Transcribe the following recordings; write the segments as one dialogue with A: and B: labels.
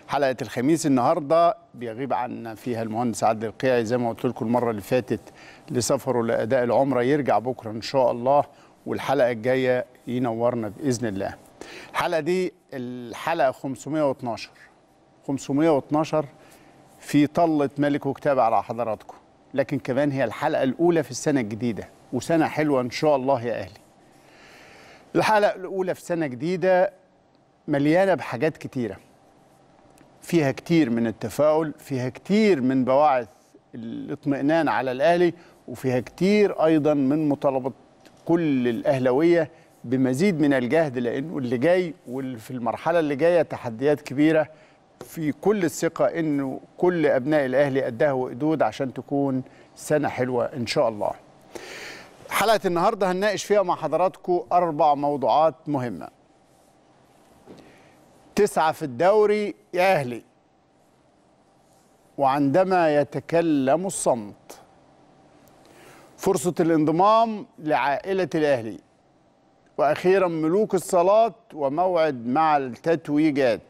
A: حلقه الخميس النهارده بيغيب عنا فيها المهندس عادل القيعي زي ما قلت لكم المره اللي فاتت لسفره لاداء العمره يرجع بكره ان شاء الله والحلقه الجايه ينورنا باذن الله. الحلقه دي الحلقه 512 512 في طلة ملك وكتاب على حضراتكم لكن كمان هي الحلقة الأولى في السنة الجديدة وسنة حلوة إن شاء الله يا أهلي الحلقة الأولى في سنة جديدة مليانة بحاجات كتيرة فيها كتير من التفاؤل فيها كتير من بواعث الاطمئنان على الأهلي وفيها كتير أيضا من مطالبة كل الأهلوية بمزيد من الجهد لأنه اللي جاي واللي في المرحلة اللي جاية تحديات كبيرة في كل الثقة إنه كل أبناء الأهلي قدها وقدود عشان تكون سنة حلوة إن شاء الله حلقة النهاردة هنناقش فيها مع حضراتكم أربع موضوعات مهمة تسعة في الدوري يا أهلي وعندما يتكلم الصمت فرصة الانضمام لعائلة الأهلي وأخيرا ملوك الصلاة وموعد مع التتويجات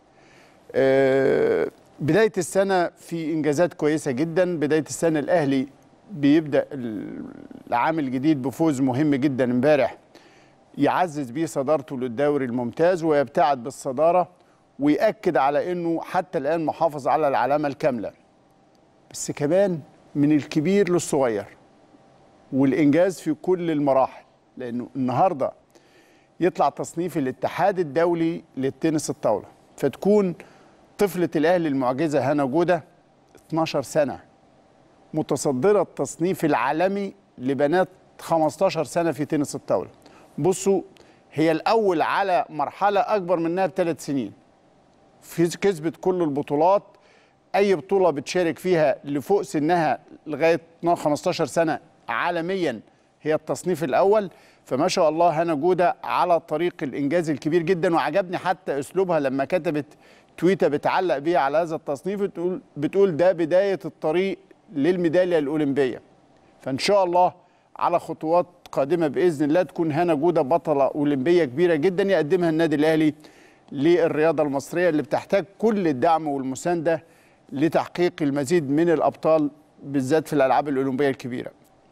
A: آه، بداية السنة في إنجازات كويسة جدا بداية السنة الأهلي بيبدأ العام الجديد بفوز مهم جدا امبارح يعزز بيه صدارته للدوري الممتاز ويبتعد بالصدارة ويأكد على أنه حتى الآن محافظ على العلامة الكاملة بس كمان من الكبير للصغير والإنجاز في كل المراحل لأنه النهاردة يطلع تصنيف الاتحاد الدولي للتنس الطاولة فتكون طفلة الأهلي المعجزة هنا جودة 12 سنة متصدرة التصنيف العالمي لبنات 15 سنة في تنس الطاولة بصوا هي الأول على مرحلة أكبر منها بثلاث سنين في كسبت كل البطولات أي بطولة بتشارك فيها لفوق سنها لغاية 15 سنة عالميا هي التصنيف الأول فما شاء الله هنا جودة على طريق الإنجاز الكبير جدا وعجبني حتى أسلوبها لما كتبت تويته بتعلق بيها على هذا التصنيف بتقول بتقول ده بدايه الطريق للميداليه الاولمبيه فان شاء الله على خطوات قادمه باذن الله تكون هنا جوده بطله اولمبيه كبيره جدا يقدمها النادي الاهلي للرياضه المصريه اللي بتحتاج كل الدعم والمسانده لتحقيق المزيد من الابطال بالذات في الالعاب الاولمبيه الكبيره.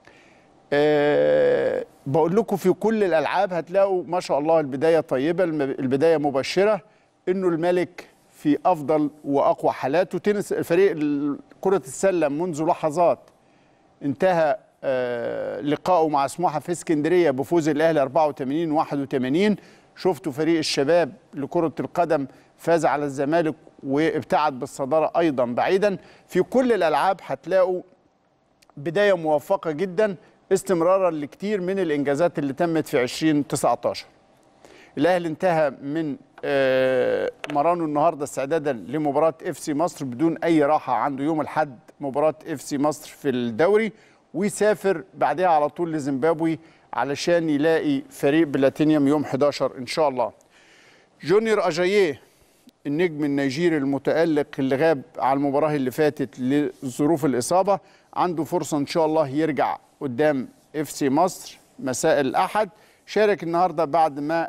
A: أه بقول لكم في كل الالعاب هتلاقوا ما شاء الله البدايه طيبه البدايه مبشره انه الملك في افضل واقوى حالاته تنس فريق كره السله منذ لحظات انتهى لقائه مع سموحه في اسكندريه بفوز الاهلي 84 81 شفتوا فريق الشباب لكره القدم فاز على الزمالك وابتعد بالصداره ايضا بعيدا في كل الالعاب هتلاقوا بدايه موفقه جدا استمرارا لكتير من الانجازات اللي تمت في 2019 الاهلي انتهى من مرانه النهارده استعدادا لمباراه اف سي مصر بدون اي راحه عنده يوم الاحد مباراه اف سي مصر في الدوري ويسافر بعدها على طول لزيمبابوي علشان يلاقي فريق بلاتينيوم يوم 11 ان شاء الله. جونيور اجاييه النجم النيجيري المتالق اللي غاب على المباراه اللي فاتت لظروف الاصابه عنده فرصه ان شاء الله يرجع قدام اف سي مصر مساء الاحد شارك النهارده بعد ما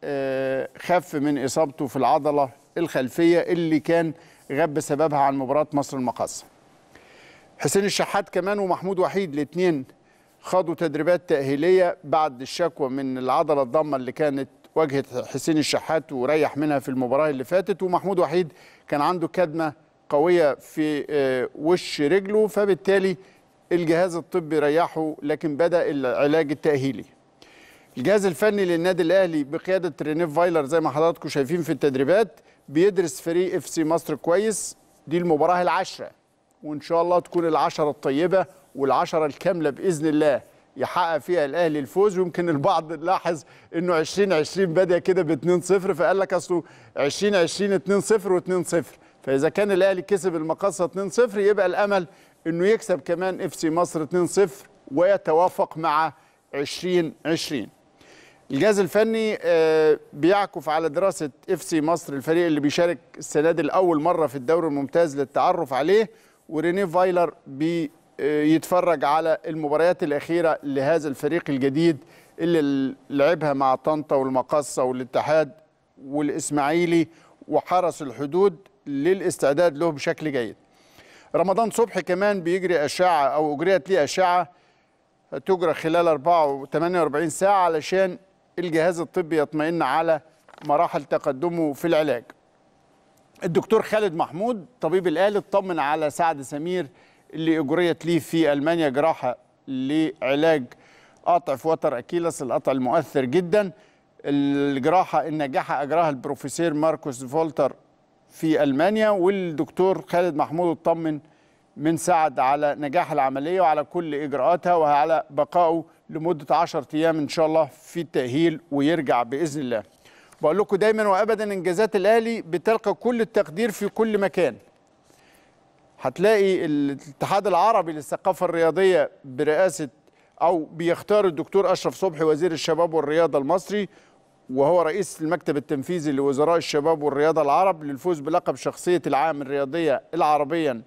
A: خف من اصابته في العضله الخلفيه اللي كان غاب بسببها عن مباراه مصر المقاصه. حسين الشحات كمان ومحمود وحيد الاثنين خاضوا تدريبات تاهيليه بعد الشكوى من العضله الضامه اللي كانت واجهت حسين الشحات وريح منها في المباراه اللي فاتت ومحمود وحيد كان عنده كدمه قويه في وش رجله فبالتالي الجهاز الطبي ريحه لكن بدا العلاج التاهيلي. الجهاز الفني للنادي الاهلي بقياده رينيف فايلر زي ما حضراتكم شايفين في التدريبات بيدرس فريق اف سي مصر كويس دي المباراه العاشره وان شاء الله تكون العشره الطيبه والعشره الكامله باذن الله يحقق فيها الاهلي الفوز ويمكن البعض لاحظ انه 2020 بدا كده ب 2-0 فقال لك اصله 2020 2-0 و2-0 فاذا كان الاهلي كسب المقصه 2-0 يبقى الامل انه يكسب كمان اف سي مصر 2-0 ويتوافق مع 2020 الجهاز الفني بيعكف على دراسه اف سي مصر الفريق اللي بيشارك السنه دي لاول مره في الدوري الممتاز للتعرف عليه ورينيه فايلر بيتفرج على المباريات الاخيره لهذا الفريق الجديد اللي لعبها مع طنطا والمقصه والاتحاد والاسماعيلي وحرس الحدود للاستعداد له بشكل جيد رمضان صبحي كمان بيجري أشعة أو أجريت ليه أشعة تجرى خلال 48 ساعة علشان الجهاز الطبي يطمئن على مراحل تقدمه في العلاج الدكتور خالد محمود طبيب الآلي اطمن على سعد سمير اللي أجريت ليه في ألمانيا جراحة لعلاج قطع في وتر أكيلس القطع المؤثر جدا الجراحة الناجحة أجراها البروفيسور ماركوس فولتر في ألمانيا والدكتور خالد محمود اطمن من سعد على نجاح العملية وعلى كل إجراءاتها وعلى بقائه لمدة 10 أيام إن شاء الله في التأهيل ويرجع بإذن الله بقول لكم دايما وأبدا إنجازات الأهلي بتلقى كل التقدير في كل مكان هتلاقي الاتحاد العربي للثقافة الرياضية برئاسة أو بيختار الدكتور أشرف صبحي وزير الشباب والرياضة المصري وهو رئيس المكتب التنفيذي لوزراء الشباب والرياضة العرب للفوز بلقب شخصية العام الرياضية العربيا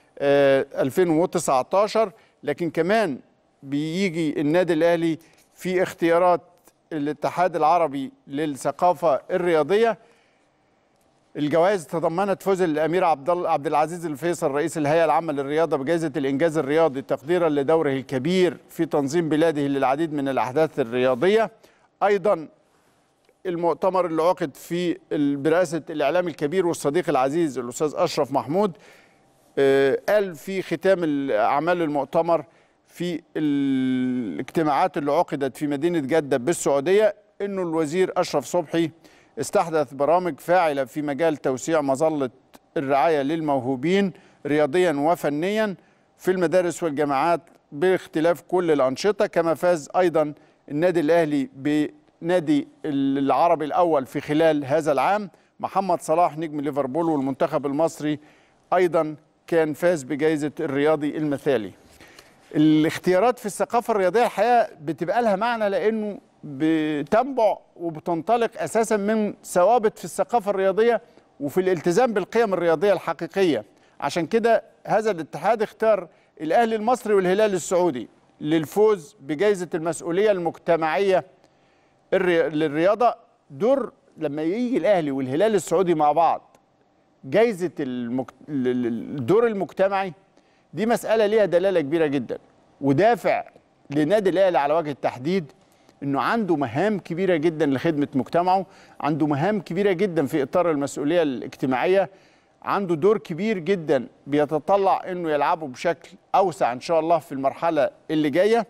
A: 2019 لكن كمان بيجي النادي الأهلي في اختيارات الاتحاد العربي للثقافة الرياضية الجوائز تضمنت فوز الامير عبد عبد العزيز الفيصل رئيس الهيئه العامه للرياضه بجائزه الانجاز الرياضي تقديرا لدوره الكبير في تنظيم بلاده للعديد من الاحداث الرياضيه ايضا المؤتمر اللي عقد في برئاسه الاعلام الكبير والصديق العزيز الاستاذ اشرف محمود قال في ختام اعمال المؤتمر في الاجتماعات اللي عقدت في مدينه جده بالسعوديه انه الوزير اشرف صبحي استحدث برامج فاعله في مجال توسيع مظله الرعايه للموهوبين رياضيا وفنيا في المدارس والجامعات باختلاف كل الانشطه كما فاز ايضا النادي الاهلي بنادي العربي الاول في خلال هذا العام محمد صلاح نجم ليفربول والمنتخب المصري ايضا كان فاز بجائزه الرياضي المثالي الاختيارات في الثقافه الرياضيه الحقيقه بتبقى لها معنى لانه بتنبع وبتنطلق اساسا من ثوابت في الثقافه الرياضيه وفي الالتزام بالقيم الرياضيه الحقيقيه عشان كده هذا الاتحاد اختار الاهلي المصري والهلال السعودي للفوز بجائزه المسؤوليه المجتمعيه للرياضه دور لما يجي الاهلي والهلال السعودي مع بعض جائزه المك... الدور المجتمعي دي مساله ليها دلاله كبيره جدا ودافع لنادي الاهلي على وجه التحديد انه عنده مهام كبيره جدا لخدمه مجتمعه عنده مهام كبيره جدا في اطار المسؤوليه الاجتماعيه عنده دور كبير جدا بيتطلع انه يلعبه بشكل اوسع ان شاء الله في المرحله اللي جايه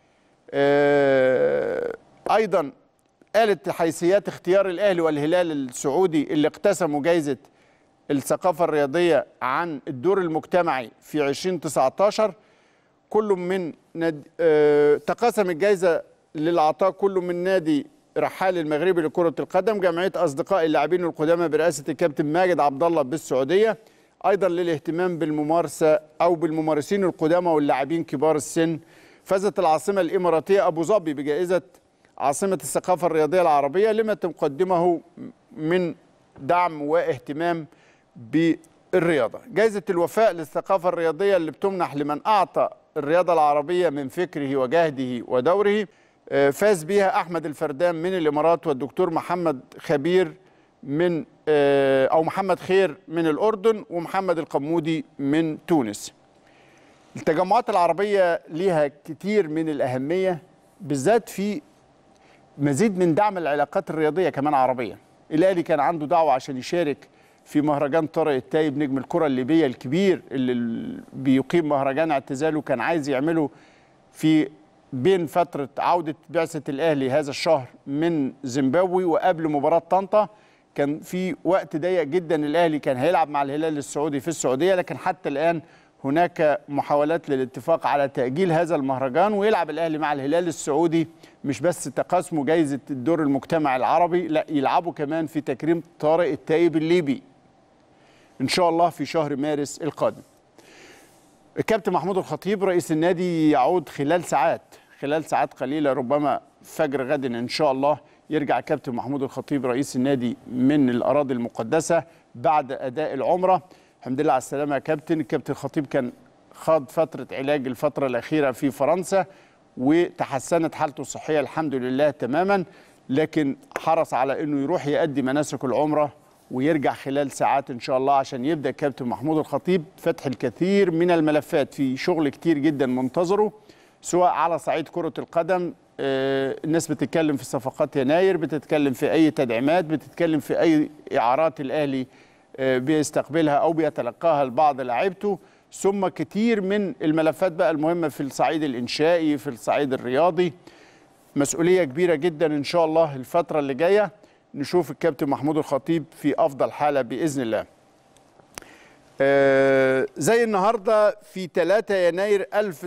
A: ايضا قالت حيثيات اختيار الاهلي والهلال السعودي اللي اقتسموا جائزه الثقافه الرياضيه عن الدور المجتمعي في 2019 كل من ند... اه... تقاسم الجائزه للعطاء كل من نادي رحال المغربي لكرة القدم جمعية أصدقاء اللاعبين القدامى برئاسة الكابتن ماجد عبد الله بالسعودية أيضا للاهتمام بالممارسة أو بالممارسين القدامى واللاعبين كبار السن فازت العاصمة الإماراتية أبو ظبي بجائزة عاصمة الثقافة الرياضية العربية لما تقدمه من دعم واهتمام بالرياضة جائزة الوفاء للثقافة الرياضية اللي بتمنح لمن أعطى الرياضة العربية من فكره وجهده ودوره فاز بها احمد الفردان من الامارات والدكتور محمد خبير من او محمد خير من الاردن ومحمد القمودي من تونس التجمعات العربيه ليها كتير من الاهميه بالذات في مزيد من دعم العلاقات الرياضيه كمان عربيه الاهلي كان عنده دعوه عشان يشارك في مهرجان طارق التايب نجم الكره الليبيه الكبير اللي بيقيم مهرجان اعتزاله كان عايز يعمله في بين فترة عودة بعثة الأهلي هذا الشهر من زيمبابوي وقبل مباراة طنطا كان في وقت ضيق جدا الأهلي كان هيلعب مع الهلال السعودي في السعودية لكن حتى الآن هناك محاولات للاتفاق على تأجيل هذا المهرجان ويلعب الأهلي مع الهلال السعودي مش بس تقاسموا جايزة الدور المجتمع العربي لا يلعبوا كمان في تكريم طارق التايب الليبي إن شاء الله في شهر مارس القادم الكابتن محمود الخطيب رئيس النادي يعود خلال ساعات خلال ساعات قليلة ربما فجر غد إن شاء الله يرجع الكابتن محمود الخطيب رئيس النادي من الأراضي المقدسة بعد أداء العمرة الحمد لله على السلامة يا كابتن الكابتن الخطيب كان خاض فترة علاج الفترة الأخيرة في فرنسا وتحسنت حالته الصحية الحمد لله تماما لكن حرص على أنه يروح يؤدي مناسك العمرة ويرجع خلال ساعات ان شاء الله عشان يبدا كابتن محمود الخطيب فتح الكثير من الملفات في شغل كتير جدا منتظره سواء على صعيد كره القدم آه، الناس بتتكلم في صفقات يناير بتتكلم في اي تدعيمات بتتكلم في اي اعارات الاهلي آه، بيستقبلها او بيتلقاها لبعض لاعيبته ثم كتير من الملفات بقى المهمه في الصعيد الانشائي في الصعيد الرياضي مسؤوليه كبيره جدا ان شاء الله الفتره اللي جايه نشوف الكابتن محمود الخطيب في افضل حاله باذن الله آه، زي النهارده في 3 يناير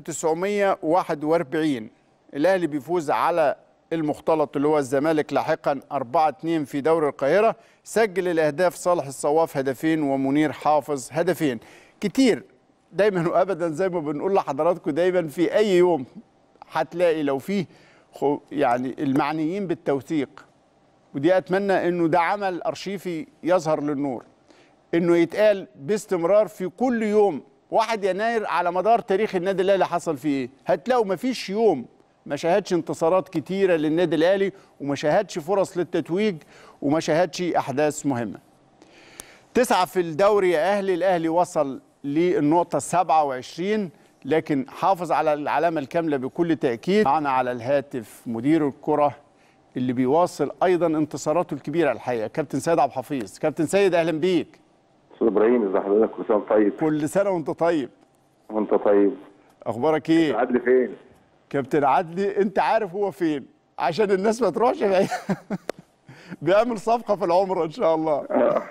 A: 1941 الاهلي بيفوز على المختلط اللي هو الزمالك لاحقا 4 2 في دوري القاهره سجل الاهداف صالح الصواف هدفين ومنير حافظ هدفين كتير دايما وابدا زي ما بنقول لحضراتكم دايما في اي يوم هتلاقي لو فيه خو- يعني المعنيين بالتوثيق ودي اتمنى انه ده عمل ارشيفي يظهر للنور انه يتقال باستمرار في كل يوم 1 يناير على مدار تاريخ النادي الاهلي حصل فيه ايه هتلاقوا مفيش يوم ما شاهدش انتصارات كتيره للنادي الاهلي وما شاهدش فرص للتتويج وما شاهدش احداث مهمه تسعة في الدوري يا اهلي الاهلي وصل للنقطه 27 لكن حافظ على العلامه الكامله بكل تاكيد معنا على الهاتف مدير الكره اللي بيواصل ايضا انتصاراته الكبيره الحقيقه كابتن سيد عبد الحفيظ كابتن سيد اهلا بيك
B: استاذ ابراهيم ازي حضرتك كل سنه وأنت طيب
A: كل سنه وانت طيب
B: وانت طيب
A: اخبارك ايه
B: عدل فين؟
A: كابتن عدلي انت عارف هو فين عشان الناس ما تروحش بعيد بيعمل صفقه في العمره ان شاء الله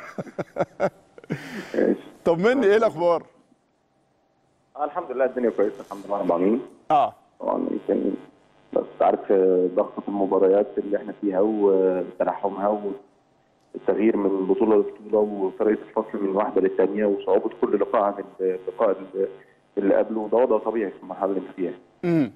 B: ماشي
A: طمني ايه الاخبار
B: آه الحمد لله الدنيا كويسه الحمد لله رب العالمين
A: اه
B: طبعا يمكن بس عارف آه، ضغطة المباريات اللي احنا فيها وتلاحمها والتغيير من بطوله لبطوله وطريقه الفصل من واحده للثانيه وصعوبه كل لقاء عن اللقاء اللي- اللي قبله ده وضع طبيعي في المرحله اللي انت فيها
A: امم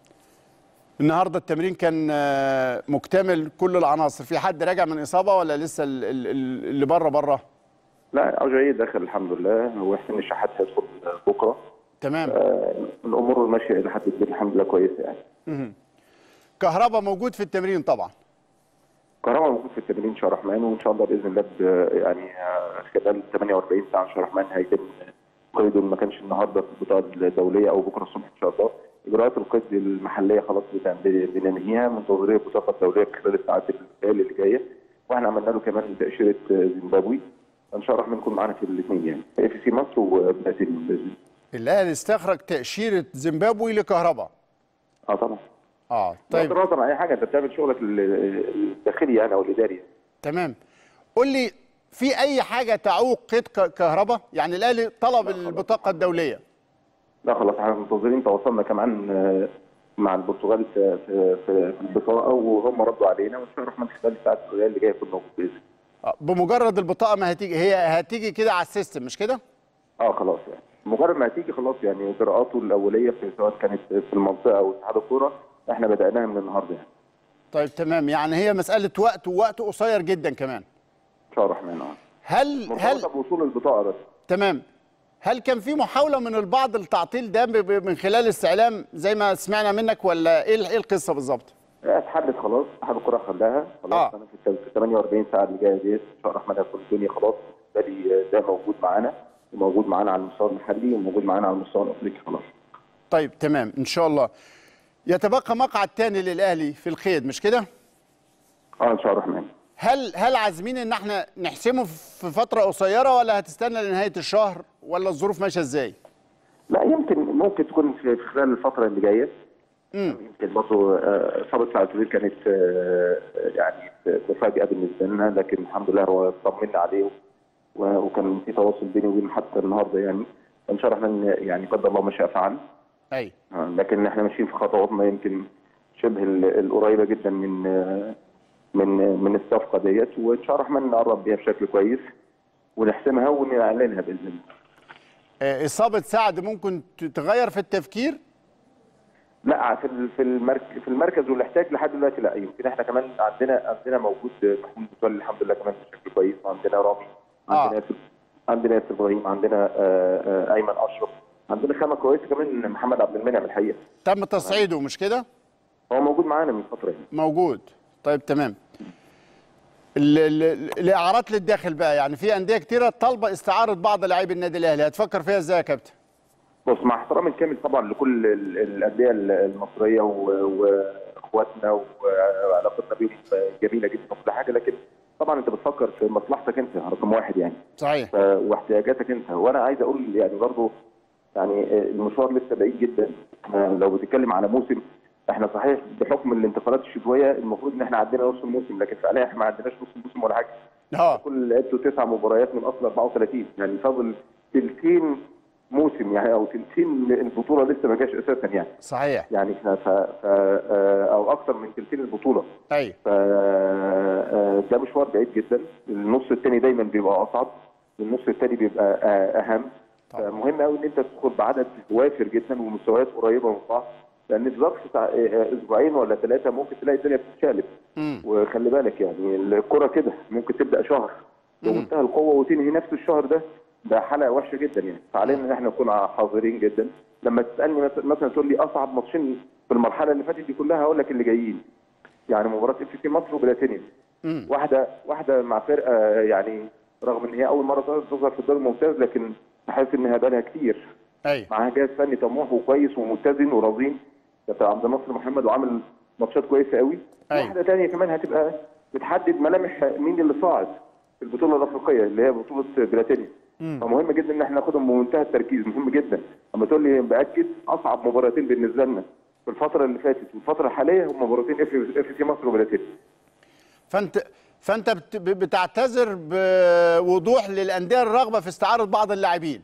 A: النهارده التمرين كان آه، مكتمل كل العناصر في حد راجع من اصابه ولا لسه ال- ال- ال- اللي بره بره
B: لا اوجاعيه داخل الحمد لله وحسين الشحات هيدخل بكره
A: تمام
B: آه، الامور ماشيه الى حد كبير الحمد لله كويسه يعني
A: كهربا موجود في التمرين طبعا
B: كهرباء موجود في التمرين شهر رحمن وان شاء الله باذن الله ب- يعني آه، خلال 48 ساعه شهر رحمن هيتم قيده ما كانش النهارده في البطاقه الدوليه او بكره الصبح ان شاء الله اجراءات القيد المحليه خلاص بت- بننهيها منتظرين البطاقه الدوليه خلال الساعات الليالي اللي جايه واحنا عملنا له كمان تاشيره آه، زيمبابوي ان شاء الله يكون معانا في الاثنين يعني اف سي مصر وبرازيل باذن الله
A: الاهلي استخرج تاشيره زيمبابوي لكهربا
B: اه طبعا
A: اه
B: طيب
A: طيب
B: طبعا اي حاجه انت بتعمل شغلك ال- الداخلي يعني او الاداري
A: تمام قول لي في اي حاجه تعوق قيد ك- كهربا يعني الاهلي طلب البطاقه الدوليه
B: لا خلاص احنا منتظرين تواصلنا كمان آه، مع البرتغال في في في في البطاقه وهم ردوا علينا وان شاء الله الرحمن خلال الساعات اللي جايه يكون موجود باذن الله.
A: آه، بمجرد البطاقه ما هتيجي هي هتيجي كده على السيستم مش كده
B: اه خلاص يعني مجرد ما هتيجي خلاص يعني اجراءاته الاوليه في سواء كانت في المنطقه او اتحاد الكوره احنا بداناها من النهارده يعني
A: طيب تمام يعني هي مساله وقت ووقت قصير جدا كمان
B: ان شاء الله الرحمن اه
A: هل هل
B: مرتبطه بوصول البطاقه بس
A: تمام هل كان في محاوله من البعض لتعطيل ده ب- ب- من خلال استعلام زي ما سمعنا منك ولا ايه ال- ايه القصه بالظبط
B: آه، اتحدد خلاص اتحاد الكوره خلاها خلاص
A: آه.
B: انا في الت- في 48 ساعه اللي جايه ديت ان شاء الله الرحمن هيكون الدنيا خلاص بالنسبه لي آه، ده موجود معانا وموجود معانا على المستوى المحلي وموجود معانا على المستوى الافريقي خلاص
A: طيب تمام ان شاء الله يتبقى مقعد تاني للاهلي في القيد مش كده
B: اه ان شاء الله الرحمن
A: هل هل عازمين ان احنا نحسمه في فتره قصيره ولا هتستنى لنهايه الشهر ولا الظروف ماشيه ازاي
B: لا يمكن ممكن تكون في في خلال الفتره اللي جايه
A: امم
B: يمكن برضه آه، اصابه سعد الوزير كانت آه، يعني مفاجاه بالنسبه لنا لكن الحمد لله هو طمنا عليه و- وكان في تواصل بيني وبينه حتى النهارده يعني ان شاء الله احنا يعني قدر الله ما شاء فعل
A: اي
B: آه، لكن احنا ماشيين في خطواتنا يمكن شبه ال- القريبه جدا من آه، من من الصفقه ديت وان شاء الله الرحمن نقرب بيها بشكل كويس ونحسمها ونعلنها باذن الله
A: آه، اصابه سعد ممكن ت- تغير في التفكير
B: لا في ال- في المركز في المركز والاحتياج لحد دلوقتي لا يمكن احنا كمان عندنا عندنا موجود محمود متولي الحمد لله كمان بشكل كويس وعندنا رامي
A: آه.
B: عندنا ياسر عندنا ياسر ابراهيم عندنا آه، آه، ايمن اشرف عندنا خامه كويسه كمان محمد عبد المنعم الحقيقه
A: تم تصعيده مش كده
B: هو موجود معانا من فتره يعني
A: موجود طيب تمام ال- ال- الاعارات للداخل بقى يعني في انديه كتيره طالبه استعاره بعض لاعبي النادي الاهلي هتفكر فيها ازاي يا كابتن
B: بص مع احترامي الكامل طبعا لكل ال- الانديه المصريه و- واخواتنا وعلاقتنا بيهم جميله جدا وكل حاجه لكن طبعا انت بتفكر في مصلحتك انت رقم واحد يعني
A: صحيح
B: ف- واحتياجاتك انت وانا عايز اقول يعني برضو يعني المشوار لسه بعيد جدا احنا لو بتتكلم على موسم احنا صحيح بحكم الانتقالات الشتويه المفروض ان احنا عندنا نص الموسم لكن فعليا احنا ما عندناش نص الموسم ولا حاجه
A: اه
B: كل لعبته تسع مباريات من اصل 34 يعني فاضل ثلثين موسم يعني او ثلثين البطوله لسه ما جاش اساسا يعني
A: صحيح
B: يعني احنا ف... ف... آه، او اكثر من ثلثين البطوله
A: ايوه
B: ف آه، ده مشوار بعيد جدا النص الثاني دايما بيبقى اصعب النص الثاني بيبقى آه، اهم
A: طبعا.
B: مهم قوي ان انت تدخل بعدد وافر جدا ومستويات قريبه من بعض لان في ظرف ساع- آه، اسبوعين ولا ثلاثه ممكن تلاقي الدنيا بتتشقلب
A: مم.
B: وخلي بالك يعني الكره كده ممكن تبدا شهر بمنتهى القوه وتنهي نفس الشهر ده ده حلقه وحشه جدا يعني فعلينا ان احنا نكون حذرين جدا لما تسالني مثلا مثلا تقول لي اصعب ماتشين في المرحله اللي فاتت دي كلها هقول لك اللي جايين يعني مباراه اف سي مصر وبلاتينيوم
A: مم.
B: واحده واحده مع فرقه يعني رغم ان هي اول مره تظهر في الدوري الممتاز لكن بحس انها بقالها كتير
A: ايوه
B: معاها جهاز فني طموح وكويس ومتزن ورزين كابتن عبد الناصر محمد وعامل ماتشات كويسه قوي
A: أيوة.
B: واحده ثانيه كمان هتبقى بتحدد ملامح مين اللي صاعد في البطوله الافريقيه اللي هي بطوله بريطانيا فمهم جدا ان احنا ناخدهم بمنتهى التركيز مهم جدا اما تقول لي باكد اصعب مباراتين بالنسبه لنا في الفتره اللي فاتت والفتره الحاليه هم مباراتين اف اف سي مصر وبريطانيا
A: فانت فانت بت- ب- بتعتذر بوضوح للانديه الرغبه في استعاره بعض اللاعبين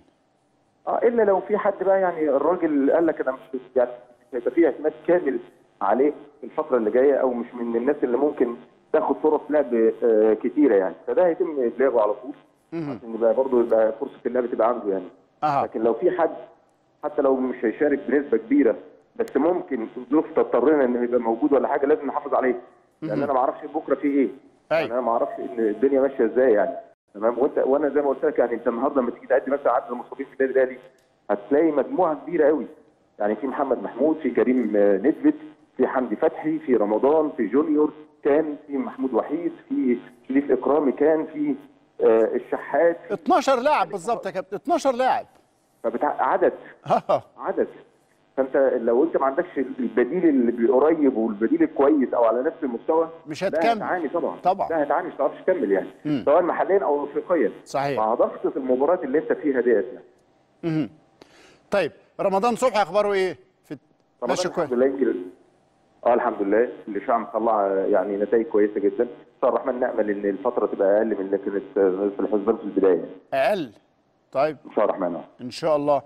B: اه الا لو في حد بقى يعني الراجل قال لك انا مش يعني مش هيبقى في اعتماد كامل عليه في الفتره اللي جايه او مش من الناس اللي ممكن تاخد فرص لعب آه، كتيره يعني فده هيتم ابلاغه على طول عشان يبقى برضه يبقى فرصه اللعب تبقى عنده يعني
A: اها
B: لكن لو في حد حتى لو مش هيشارك بنسبه كبيره بس ممكن الظروف تضطرنا انه يبقى موجود ولا حاجه لازم نحافظ عليه لان انا ما اعرفش بكره في ايه
A: أيوة.
B: يعني انا ما اعرفش ان الدنيا ماشيه ازاي يعني تمام وانت وانا زي ما قلت لك يعني انت النهارده لما تيجي تعدي مثلا عدد المصابين في النادي الاهلي هتلاقي مجموعه كبيره قوي يعني في محمد محمود في كريم آه، نسبت في حمدي فتحي في رمضان في جونيور كان في محمود وحيد في شريف اكرامي كان في آه، الشحات
A: 12 لاعب بالظبط يا كابتن 12 لاعب
B: فبتاع عدد
A: اه
B: عدد فانت لو انت ما عندكش البديل اللي قريب والبديل الكويس او على نفس المستوى
A: مش
B: ده
A: هتكمل.
B: هتعاني طبعا
A: طبعا.
B: ده هتعاني مش هتعرفش تكمل يعني
A: مم.
B: سواء محليا او افريقيا
A: صحيح.
B: مع ضغطه المباراه اللي انت فيها ديت يعني
A: مهم. طيب رمضان صبحي اخباره ايه في
B: رمضان
A: ماشي كويس
B: الحمد لله يمكن اه الحمد لله الاشاعه مطلعه يعني نتائج كويسه جدا ان شاء الله الرحمن نامل ان الفتره تبقى اقل من اللي كانت في الحسبان في البدايه يعني.
A: اقل طيب
B: ان شاء الله الرحمن آه.
A: ان شاء الله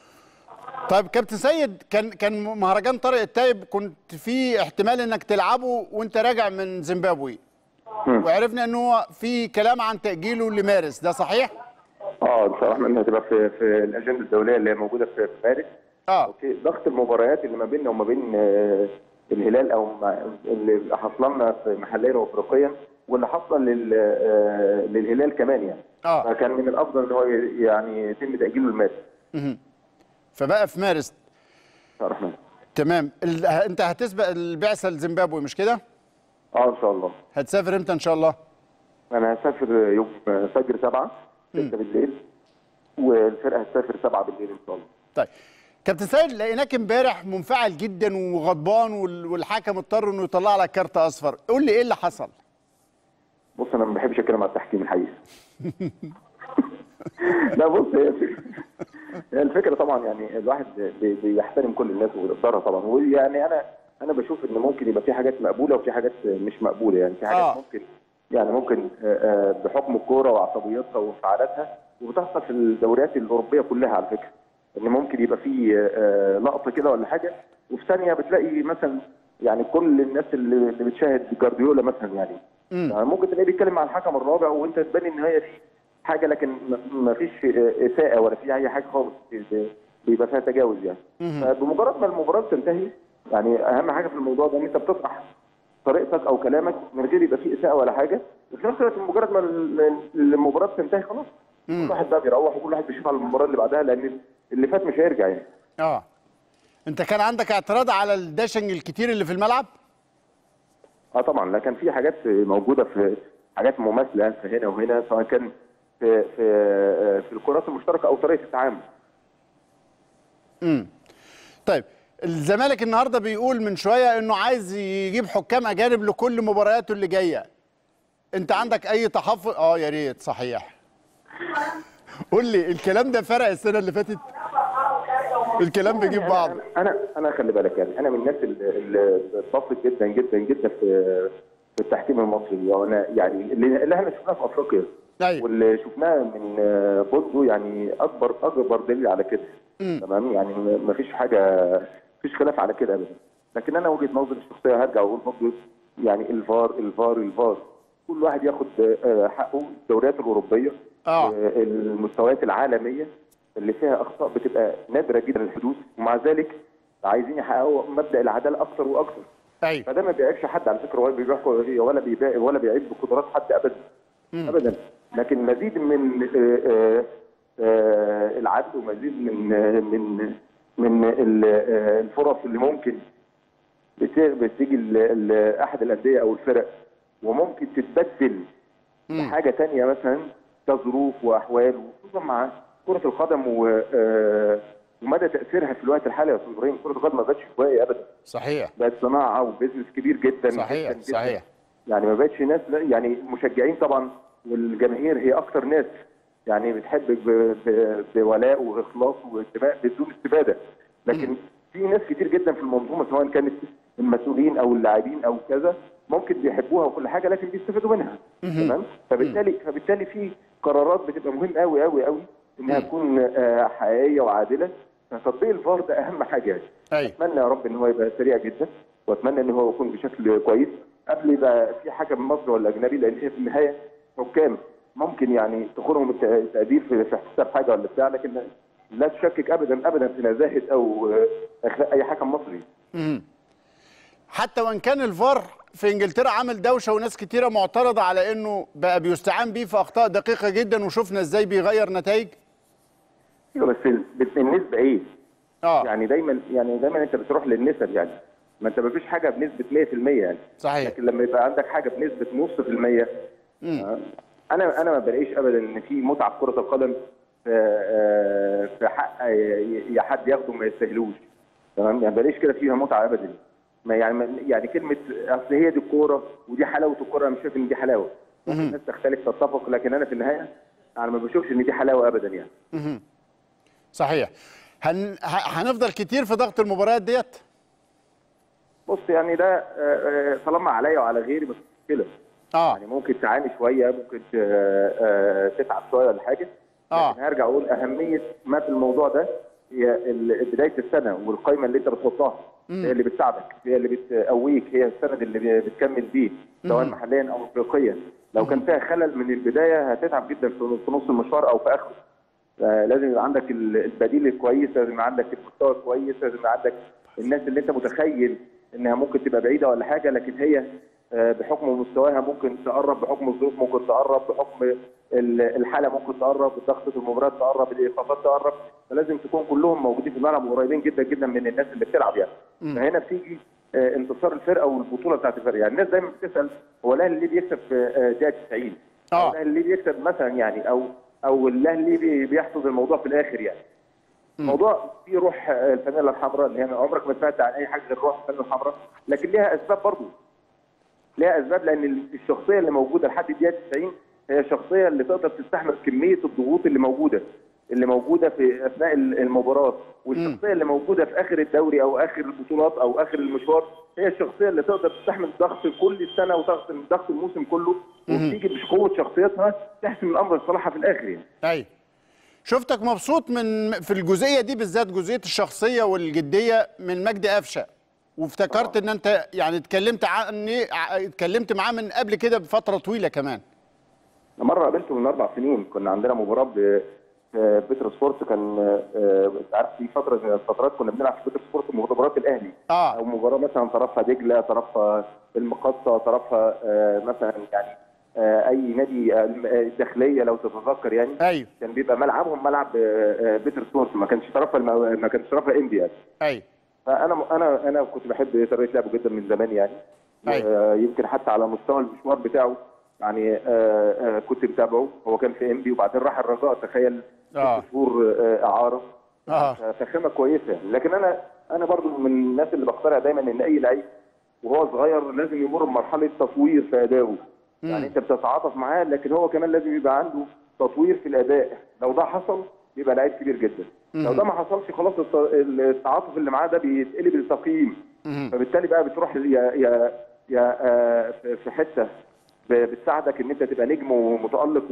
A: طيب كابتن سيد كان كان مهرجان طارق التايب كنت في احتمال انك تلعبه وانت راجع من زيمبابوي
B: مم.
A: وعرفنا ان هو في كلام عن تاجيله لمارس ده صحيح
B: اه ان شاء الله الرحمن هتبقى في في الاجنده الدوليه اللي هي موجوده في في مارس
A: اه
B: اوكي ضغط المباريات اللي ما بيننا وما بين آه، الهلال او مع- اللي حصل لنا في محليا وافريقيا واللي حصل لل- آه، للهلال كمان يعني
A: اه
B: فكان من الافضل ان هو ي- يعني يتم تاجيله الماتش
A: مهم. فبقى في مارس
B: ان شاء الله الرحمن
A: تمام ال... انت هتسبق البعثه لزيمبابوي مش كده
B: اه ان شاء الله
A: هتسافر امتى ان شاء الله
B: انا هسافر يوم فجر 7 6 بالليل والفرقه هتسافر 7 بالليل ان شاء الله
A: طيب كابتن سيد لقيناك امبارح منفعل جدا وغضبان وال- والحكم اضطر انه يطلع لك كارت اصفر قول لي ايه اللي حصل
B: بص انا ما بحبش اتكلم على التحكيم الحقيقه لا بص هي الفكرة- هي الفكره طبعا يعني الواحد بي- بيحترم كل الناس ويقدرها طبعا ويعني انا انا بشوف ان ممكن يبقى في حاجات مقبوله وفي حاجات مش مقبوله يعني في حاجات
A: آه.
B: ممكن يعني ممكن آه، آه، بحكم الكوره وعصبيتها وانفعالاتها وبتحصل في الدوريات الاوروبيه كلها على فكره ان ممكن يبقى في آه، لقطه كده ولا حاجه وفي ثانيه بتلاقي مثلا يعني كل الناس اللي اللي بتشاهد جارديولا مثلا يعني يعني ممكن تلاقيه بيتكلم مع الحكم الرابع وانت تبان ان هي في حاجه لكن ما فيش اساءه ولا في اي حاجه خالص بيبقى فيها تجاوز يعني فبمجرد ما المباراه تنتهي يعني اهم حاجه في الموضوع ده ان انت بتطرح طريقتك او كلامك من غير يبقى فيه اساءه ولا حاجه وفي نفس الوقت بمجرد ما ال- المباراه بتنتهي خلاص كل واحد بقى بيروح وكل واحد بيشوف على المباراه اللي بعدها لان اللي فات مش هيرجع يعني
A: اه انت كان عندك اعتراض على الداشنج الكتير اللي في الملعب
B: اه طبعا لا كان في حاجات موجوده في حاجات مماثله في هنا وهنا سواء كان في في آه، في الكرات المشتركه او طريقه التعامل
A: امم طيب الزمالك النهارده بيقول من شويه انه عايز يجيب حكام اجانب لكل مبارياته اللي جايه انت عندك اي تحفظ اه يا ريت صحيح قول لي الكلام ده فرق السنه اللي فاتت الكلام بيجيب بعض
B: انا انا خلي بالك يعني انا من الناس اللي اللي بتفق جدا جدا جدا في في التحكيم المصري وانا يعني اللي اللي احنا شفناه في افريقيا
A: ايوه
B: واللي شفناه من آه، بوزو يعني اكبر اكبر دليل على كده تمام يعني ما فيش حاجه فيش خلاف على كده ابدا لكن انا وجهه نظري الشخصيه هرجع واقول برضه يعني الفار الفار الفار كل واحد ياخد آه، حقه الدوريات الاوروبيه
A: آه.
B: آه، المستويات العالميه اللي فيها اخطاء بتبقى نادره جدا الحدوث ومع ذلك عايزين يحققوا مبدا العداله اكثر واكثر
A: ايوه
B: فده ما بيعيبش حد على فكره ولا بيبيع ولا بيبيع ولا بيعيب بقدرات حد ابدا ابدا لكن مزيد من آه، آه، آه، العدل ومزيد من آه، من من ال- آه، الفرص اللي ممكن بت- بتيجي ل- لاحد الانديه او الفرق وممكن تتبدل بحاجه تانية مثلا كظروف واحوال وخصوصا مع كره القدم و آه، ومدى تاثيرها في الوقت الحالي يا استاذ ابراهيم كره القدم ما بقتش هوايه ابدا
A: صحيح
B: بقت صناعه وبزنس كبير جدا
A: صحيح
B: جداً جداً.
A: صحيح
B: يعني ما بقتش ناس يعني المشجعين طبعا والجماهير هي اكتر ناس يعني بتحب ب- ب- بولاء واخلاص وانتماء بدون استفاده لكن في ناس كتير جدا في المنظومه سواء كانت المسؤولين او اللاعبين او كذا ممكن بيحبوها وكل حاجه لكن بيستفادوا منها تمام فبالتالي فبالتالي في قرارات بتبقى مهم قوي قوي قوي انها تكون آه، حقيقيه وعادله فتطبيق الفار ده اهم حاجه يعني
A: ايوه
B: اتمنى يا رب ان هو يبقى سريع جدا واتمنى ان هو يكون بشكل كويس قبل يبقى في حكم مصري ولا اجنبي لان هي في النهايه حكام ممكن يعني تخونهم الت- التقدير في في حساب حاجه ولا بتاع لكن لا تشكك ابدا ابدا في نزاهه او آه، اخلاق اي حكم مصري
A: حتى وان كان الفار في انجلترا عمل دوشه وناس كتيره معترضه على انه بقى بيستعان بيه في اخطاء دقيقه جدا وشفنا ازاي بيغير نتائج
B: ايوه بس ال- بس النسبه ايه؟
A: اه
B: يعني دايما يعني دايما انت بتروح للنسب يعني ما انت ما فيش حاجه بنسبه 100% يعني
A: صحيح
B: لكن لما يبقى عندك حاجه بنسبه نص في المية آه، انا انا ما بلاقيش ابدا ان في متعه في كره القدم في آه، في حق ي- ي- حد ياخده ما يستاهلوش تمام يعني ما بلاقيش كده فيها متعه ابدا ما يعني ما- يعني كلمه اصل هي دي الكوره ودي حلاوه الكوره انا مش شايف ان دي حلاوه ممكن الناس تختلف تتفق لكن انا في النهايه انا ما بشوفش ان دي حلاوه ابدا يعني
A: صحيح هن... ه- هنفضل كتير في ضغط المباريات ديت
B: بص يعني ده آه، آه، طالما عليا وعلى غيري بس مشكله
A: اه
B: يعني ممكن تعاني شويه ممكن ت- آه، تتعب شويه ولا حاجه
A: آه.
B: لكن هرجع اقول اهميه ما في الموضوع ده هي ال- بدايه السنه والقائمه اللي انت بتحطها هي اللي بتساعدك هي اللي بتقويك هي السند اللي ب- بتكمل بيه سواء محليا او افريقيا لو كان فيها خلل من البدايه هتتعب جدا في في نص المشوار او في اخره لازم يبقى عندك ال- البديل الكويس لازم يبقى عندك المستوى الكويس لازم يبقى عندك الناس اللي انت متخيل انها ممكن تبقى بعيده ولا حاجه لكن هي آه، بحكم مستواها ممكن تقرب بحكم الظروف ممكن تقرب بحكم ال- الحاله ممكن تقرب ضغطه المباراه تقرب الايقافات تقرب فلازم تكون كلهم موجودين في الملعب وقريبين جدا جدا من الناس اللي بتلعب يعني فهنا بتيجي آه، انتصار الفرقه والبطوله بتاعت الفرقه يعني الناس دايما بتسال هو الاهلي ليه بيكسب في آه، دقيقه 90
A: آه.
B: أو الاهلي ليه بيكسب مثلا يعني او او الاهلي ليه بي- بيحفظ الموضوع في الاخر يعني الموضوع فيه روح آه، الفانيلا الحمراء اللي هي عمرك ما سمعت عن اي حاجه غير روح الفانيلا الحمراء لكن ليها اسباب برضه ليها اسباب لان الشخصيه اللي موجوده لحد الدقيقه 90 هي الشخصيه اللي تقدر تستحمل كميه الضغوط اللي موجوده اللي موجوده في اثناء المباراه والشخصيه اللي موجوده في اخر الدوري او اخر البطولات او اخر المشوار هي الشخصيه اللي تقدر تستحمل ضغط كل السنه وضغط ضغط الموسم كله وبتيجي بقوه شخصيتها تحسم الامر لصالحها في الاخر يعني
A: ايوه شفتك مبسوط من في الجزئيه دي بالذات جزئيه الشخصيه والجديه من مجدي قفشه وافتكرت ان انت يعني اتكلمت عني ع- اتكلمت معاه من قبل كده بفتره طويله كمان
B: أنا مره قابلته من اربع سنين كنا عندنا مباراه ب في بيتر سبورت كان آه، انت عارف في فتره من الفترات كنا بنلعب في بيتر سبورت مباراه الاهلي
A: اه
B: او مباراه مثلا طرفها دجله طرفها المقصه طرفها آه، مثلا يعني آه، اي نادي آه، الداخليه لو تتذكر يعني
A: ايوه
B: كان بيبقى ملعبهم ملعب آه، آه، بيتر سبورت ما كانش طرفها الم- ما كانش طرفها انبي يعني
A: ايوه
B: فانا انا انا كنت بحب طريقه لعبه جدا من زمان يعني
A: أيوة.
B: آه، يمكن حتى على مستوى المشوار بتاعه يعني آه آه كنت متابعه هو كان في انبي وبعدين راح الرجاء تخيل
A: آه.
B: ست شهور آه اعاره
A: اه
B: فخامه كويسه لكن انا انا برضو من الناس اللي بقتنع دايما ان اي لعيب وهو صغير لازم يمر بمرحله تطوير في ادائه يعني انت بتتعاطف معاه لكن هو كمان لازم يبقى عنده تطوير في الاداء لو ده حصل يبقى لعيب كبير جدا لو ده ما حصلش خلاص الت- التعاطف اللي معاه ده بيتقلب لتقييم فبالتالي بقى بتروح يا يا يا آه، في- في حته ب- بتساعدك ان انت تبقى نجم ومتالق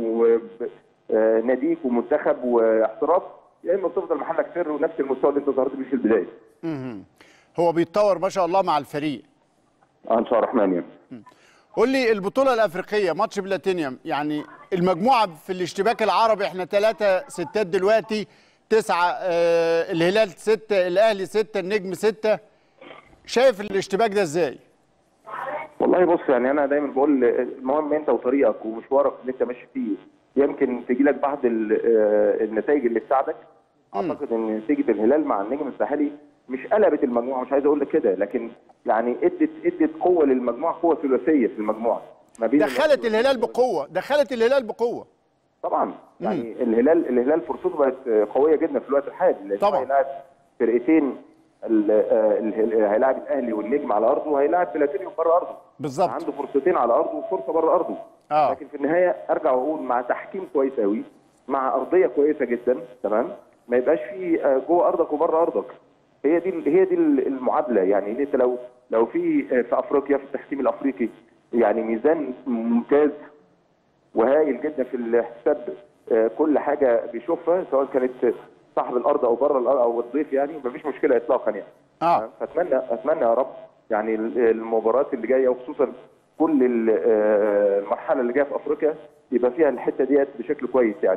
B: وناديك ومنتخب واحتراف يا اما تفضل محلك سر ونفس المستوى اللي انت ظهرت بيه في البدايه.
A: مهم. هو بيتطور ما شاء الله مع الفريق
B: اه ان شاء الله الرحمن يعني.
A: قول لي البطولة الأفريقية ماتش بلاتينيوم يعني المجموعة في الاشتباك العربي احنا ثلاثة ستات دلوقتي تسعة آه الهلال ستة الأهلي ستة النجم ستة شايف الاشتباك ده ازاي؟
B: والله بص يعني انا دايما بقول المهم انت وطريقك ومشوارك اللي انت ماشي فيه يمكن تجي لك بعض ال- آه، النتائج اللي تساعدك اعتقد ان نتيجه الهلال مع النجم الساحلي مش قلبت المجموعه مش عايز اقول لك كده لكن يعني ادت ادت قوه للمجموعه قوه ثلاثيه في المجموعه ما بين
A: دخلت الهلال بقوة دخلت الهلال بقوة
B: طبعا يعني الهلال الهلال فرصته بقت قويه جدا في الوقت الحالي لان
A: طبعاً.
B: هو هيلاعب فرقتين ال- آه، الهل- هيلاعب الاهلي والنجم على ارضه وهيلاعب بلاتينيوم بره ارضه
A: بالظبط
B: عنده فرصتين على ارضه وفرصه بره ارضه
A: آه.
B: لكن في النهايه ارجع واقول مع تحكيم كويس قوي مع ارضيه كويسه جدا تمام ما يبقاش في آه، جوه ارضك وبره ارضك هي دي هي دي المعادله يعني إن انت لو لو في آه، في افريقيا في التحكيم الافريقي يعني ميزان ممتاز وهائل جدا في الحساب آه، كل حاجه بيشوفها سواء كانت صاحب الارض او بره الارض او الضيف يعني مفيش مشكله اطلاقا يعني
A: اه
B: فاتمنى اتمنى يا رب يعني المباريات اللي جايه وخصوصا كل ال- آه، المرحله اللي جايه في افريقيا يبقى فيها الحته ديت بشكل كويس يعني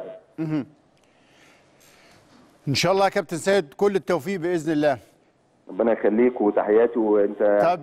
A: ان شاء الله يا كابتن سيد كل التوفيق باذن الله
B: ربنا يخليك وتحياتي وانت
A: طب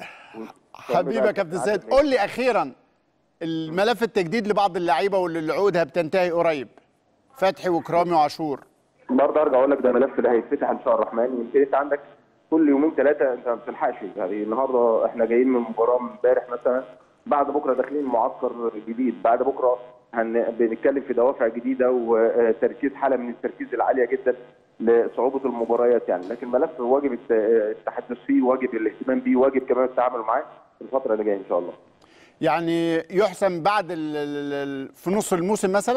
A: حبيبي يا كابتن سيد قول لي اخيرا الملف التجديد لبعض اللعيبه واللي عقودها بتنتهي قريب فتحي وكرامي وعاشور
B: برضه ارجع اقول لك ده ملف اللي هيتفتح ان شاء الله الرحمن يمكن انت عندك كل يومين ثلاثه انت ما بتلحقش يعني النهارده احنا جايين من مباراه امبارح مثلا بعد بكره داخلين معسكر جديد بعد بكره هن... بنتكلم في دوافع جديده وتركيز حاله من التركيز العاليه جدا لصعوبه المباريات يعني لكن ملف واجب الت- التحدث فيه واجب الاهتمام بيه واجب كمان التعامل معاه في الفتره اللي جايه ان شاء الله
A: يعني يحسم بعد ال ال ال في نص الموسم مثلا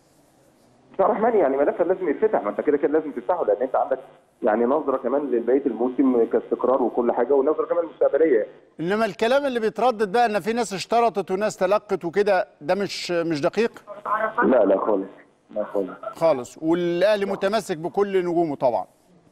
B: ان شاء الله الرحمن يعني ملف لازم يتفتح ما انت كده كده لازم تفتحه لان انت عندك يعني نظره كمان لبقيه الموسم كاستقرار وكل حاجه ونظره كمان مستقبليه
A: انما الكلام اللي بيتردد بقى ان في ناس اشترطت وناس تلقت وكده ده مش مش دقيق
B: لا لا خالص لا خالص
A: خالص والاهلي متمسك بكل نجومه طبعا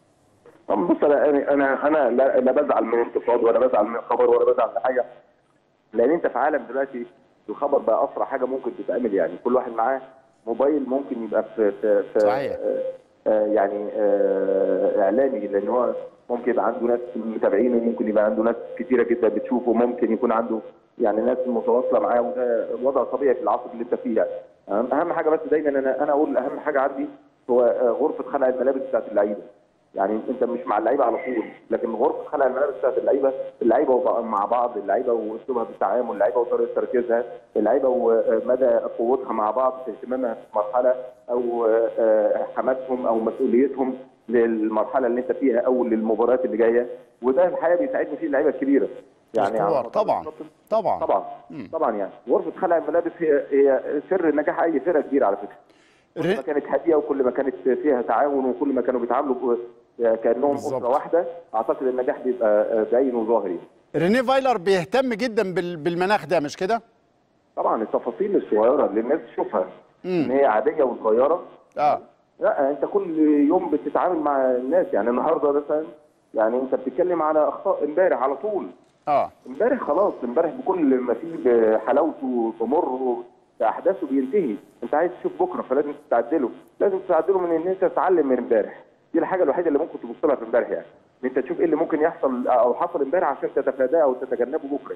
B: طب بص انا انا انا لا, لا بزعل من انتقاد ولا بزعل من خبر ولا بزعل من حاجه لان انت في عالم دلوقتي الخبر بقى اسرع حاجه ممكن تتعمل يعني كل واحد معاه موبايل ممكن يبقى في في, في
A: صحيح.
B: آه آه يعني آه اعلامي لان هو ممكن يبقى عنده ناس متابعينه وممكن يبقى عنده ناس كتيره جدا بتشوفه ممكن يكون عنده يعني ناس متواصله معاه وده وضع طبيعي في العصر اللي انت فيه يعني اهم أهم حاجه بس دايما انا انا اقول اهم حاجه عندي هو آه، غرفه خلع الملابس بتاعت اللعيبه يعني انت مش مع اللعيبه على طول لكن غرفه خلع الملابس بتاعت اللعيبه اللعيبه وبقى مع بعض اللعيبه واسلوبها في التعامل اللعيبه وطريقه تركيزها اللعيبه ومدى قوتها مع بعض في اهتمامها في مرحله او آه، حماسهم او مسؤوليتهم للمرحله اللي انت فيها او للمباريات اللي جايه وده الحقيقه بيساعدني فيه اللعيبه الكبيره يعني
A: الكبار،
B: على
A: طبعا طبعا
B: طبعا طبعا يعني غرفه خلع الملابس هي هي سر نجاح اي فرقه كبيره على فكره كل ما كانت هاديه وكل ما كانت فيها تعاون وكل ما كانوا بيتعاملوا ك- كانهم
A: بالظبط.
B: اسره واحده اعتقد النجاح بيبقى باين وظاهر يعني.
A: رينيه فايلر بيهتم جدا بال- بالمناخ ده مش كده؟
B: طبعا التفاصيل الصغيره اللي الناس تشوفها ان هي عاديه وصغيره
A: اه
B: لا انت كل يوم بتتعامل مع الناس يعني النهارده مثلا يعني انت بتتكلم على اخطاء امبارح على طول
A: اه
B: امبارح خلاص امبارح بكل ما فيه بحلاوته بمره باحداثه بينتهي انت عايز تشوف بكره فلازم تستعدله لازم تستعدله من ان انت تتعلم من امبارح دي الحاجه الوحيده اللي ممكن تبص لها في امبارح يعني ان انت تشوف ايه اللي ممكن يحصل او حصل امبارح عشان تتفاداه او تتجنبه بكره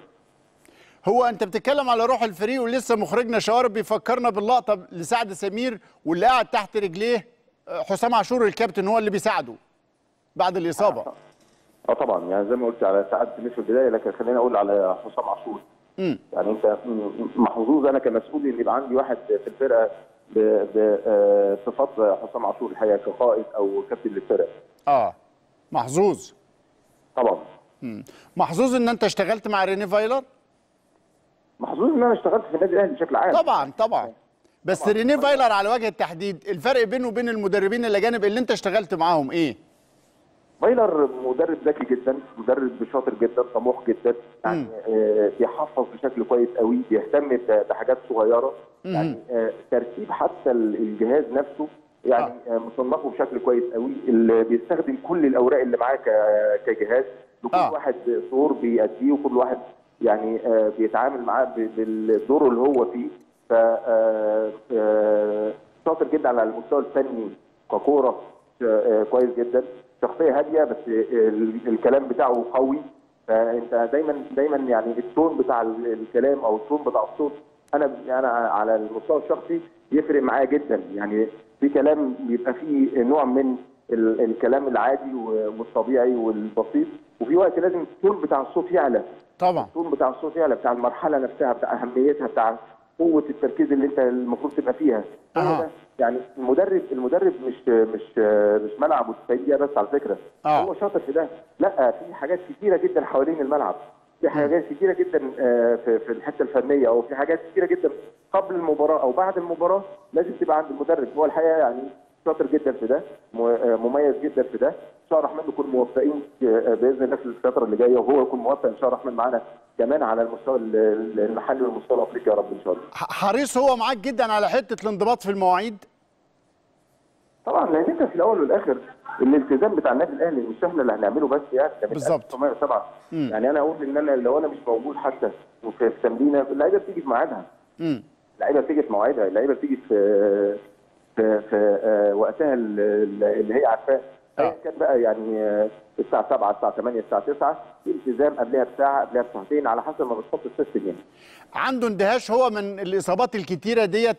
A: هو انت بتتكلم على روح الفريق ولسه مخرجنا شوارب بيفكرنا باللقطه لسعد سمير واللي قاعد تحت رجليه آه، حسام عاشور الكابتن هو اللي بيساعده بعد الاصابه
B: اه طبعا يعني زي ما قلت على سعد سمير في البدايه لكن خليني اقول على حسام عاشور يعني انت محظوظ انا كمسؤول ان يبقى عندي واحد في الفرقه بصفات حسام عاشور الحقيقه كقائد او كابتن للفرقه
A: اه محظوظ
B: طبعا
A: مم. محظوظ ان انت اشتغلت مع ريني فايلر
B: محظوظ ان انا اشتغلت في النادي الاهلي بشكل عام
A: طبعا طبعا بس
B: طبعاً.
A: ريني فايلر على وجه التحديد الفرق بينه وبين المدربين الاجانب اللي انت اشتغلت معاهم ايه
B: فايلر مدرب ذكي جدا مدرب شاطر جدا طموح جدا يعني آه، بيحفظ بشكل كويس قوي بيهتم ب- بحاجات صغيره يعني آه، ترتيب حتى ال- الجهاز نفسه يعني آه، مصنفه بشكل كويس قوي اللي بيستخدم كل الاوراق اللي معاه ك- كجهاز لكل
A: آه.
B: واحد دور بيأديه وكل واحد يعني آه، بيتعامل معاه ب- بالدور اللي هو فيه ف آه، آه، شاطر جدا على المستوى الفني ككوره آه، كويس جدا شخصيه هاديه بس ال- الكلام بتاعه قوي فانت دايما دايما يعني التون بتاع ال- الكلام او التون بتاع الصوت انا انا على المستوى الشخصي يفرق معايا جدا يعني في كلام بيبقى فيه نوع من ال- الكلام العادي و- والطبيعي والبسيط وفي وقت لازم التون بتاع الصوت يعلى
A: طبعا
B: التون بتاع الصوت يعلى بتاع المرحله نفسها بتاع اهميتها بتاع قوه التركيز اللي انت المفروض تبقى فيها هو
A: أها.
B: ده. يعني المدرب المدرب مش مش مش ملعب وتسيديه بس على فكره
A: آه.
B: هو شاطر في ده لا في حاجات كتيره جدا حوالين الملعب في حاجات كتيره جدا آه، في في الحته الفنيه او في حاجات كتيره جدا قبل المباراه او بعد المباراه لازم تبقى عند المدرب هو الحقيقه يعني شاطر جدا في ده م- آه، مميز جدا في ده ان شاء الله الرحمن نكون موفقين آه، باذن الله في الفتره اللي جايه وهو يكون موفق ان شاء الله الرحمن معانا كمان على المستوى ال- المحلي والمستوى الافريقي يا رب ان شاء الله
A: ح- حريص هو معاك جدا على حته الانضباط في المواعيد
B: طبعا لان انت في الاول والاخر الالتزام بتاع النادي الاهلي مش احنا اللي هنعمله بس يعني ده من
A: بالظبط.
B: 1907 يعني انا اقول ان انا لو انا مش موجود حتى في في تمرينه اللعيبه بتيجي في ميعادها
A: امم
B: اللعيبه بتيجي في مواعيدها اللعيبه بتيجي في في, في آه، وقتها ال- ال- اللي هي عارفاه
A: آه.
B: ايا كان بقى يعني آه، الساعه 7 الساعه 8 الساعه 9 في التزام قبلها بساعه قبلها بساعتين على حسب ما بتحط السيستم يعني
A: عنده اندهاش هو من الاصابات الكتيره ديت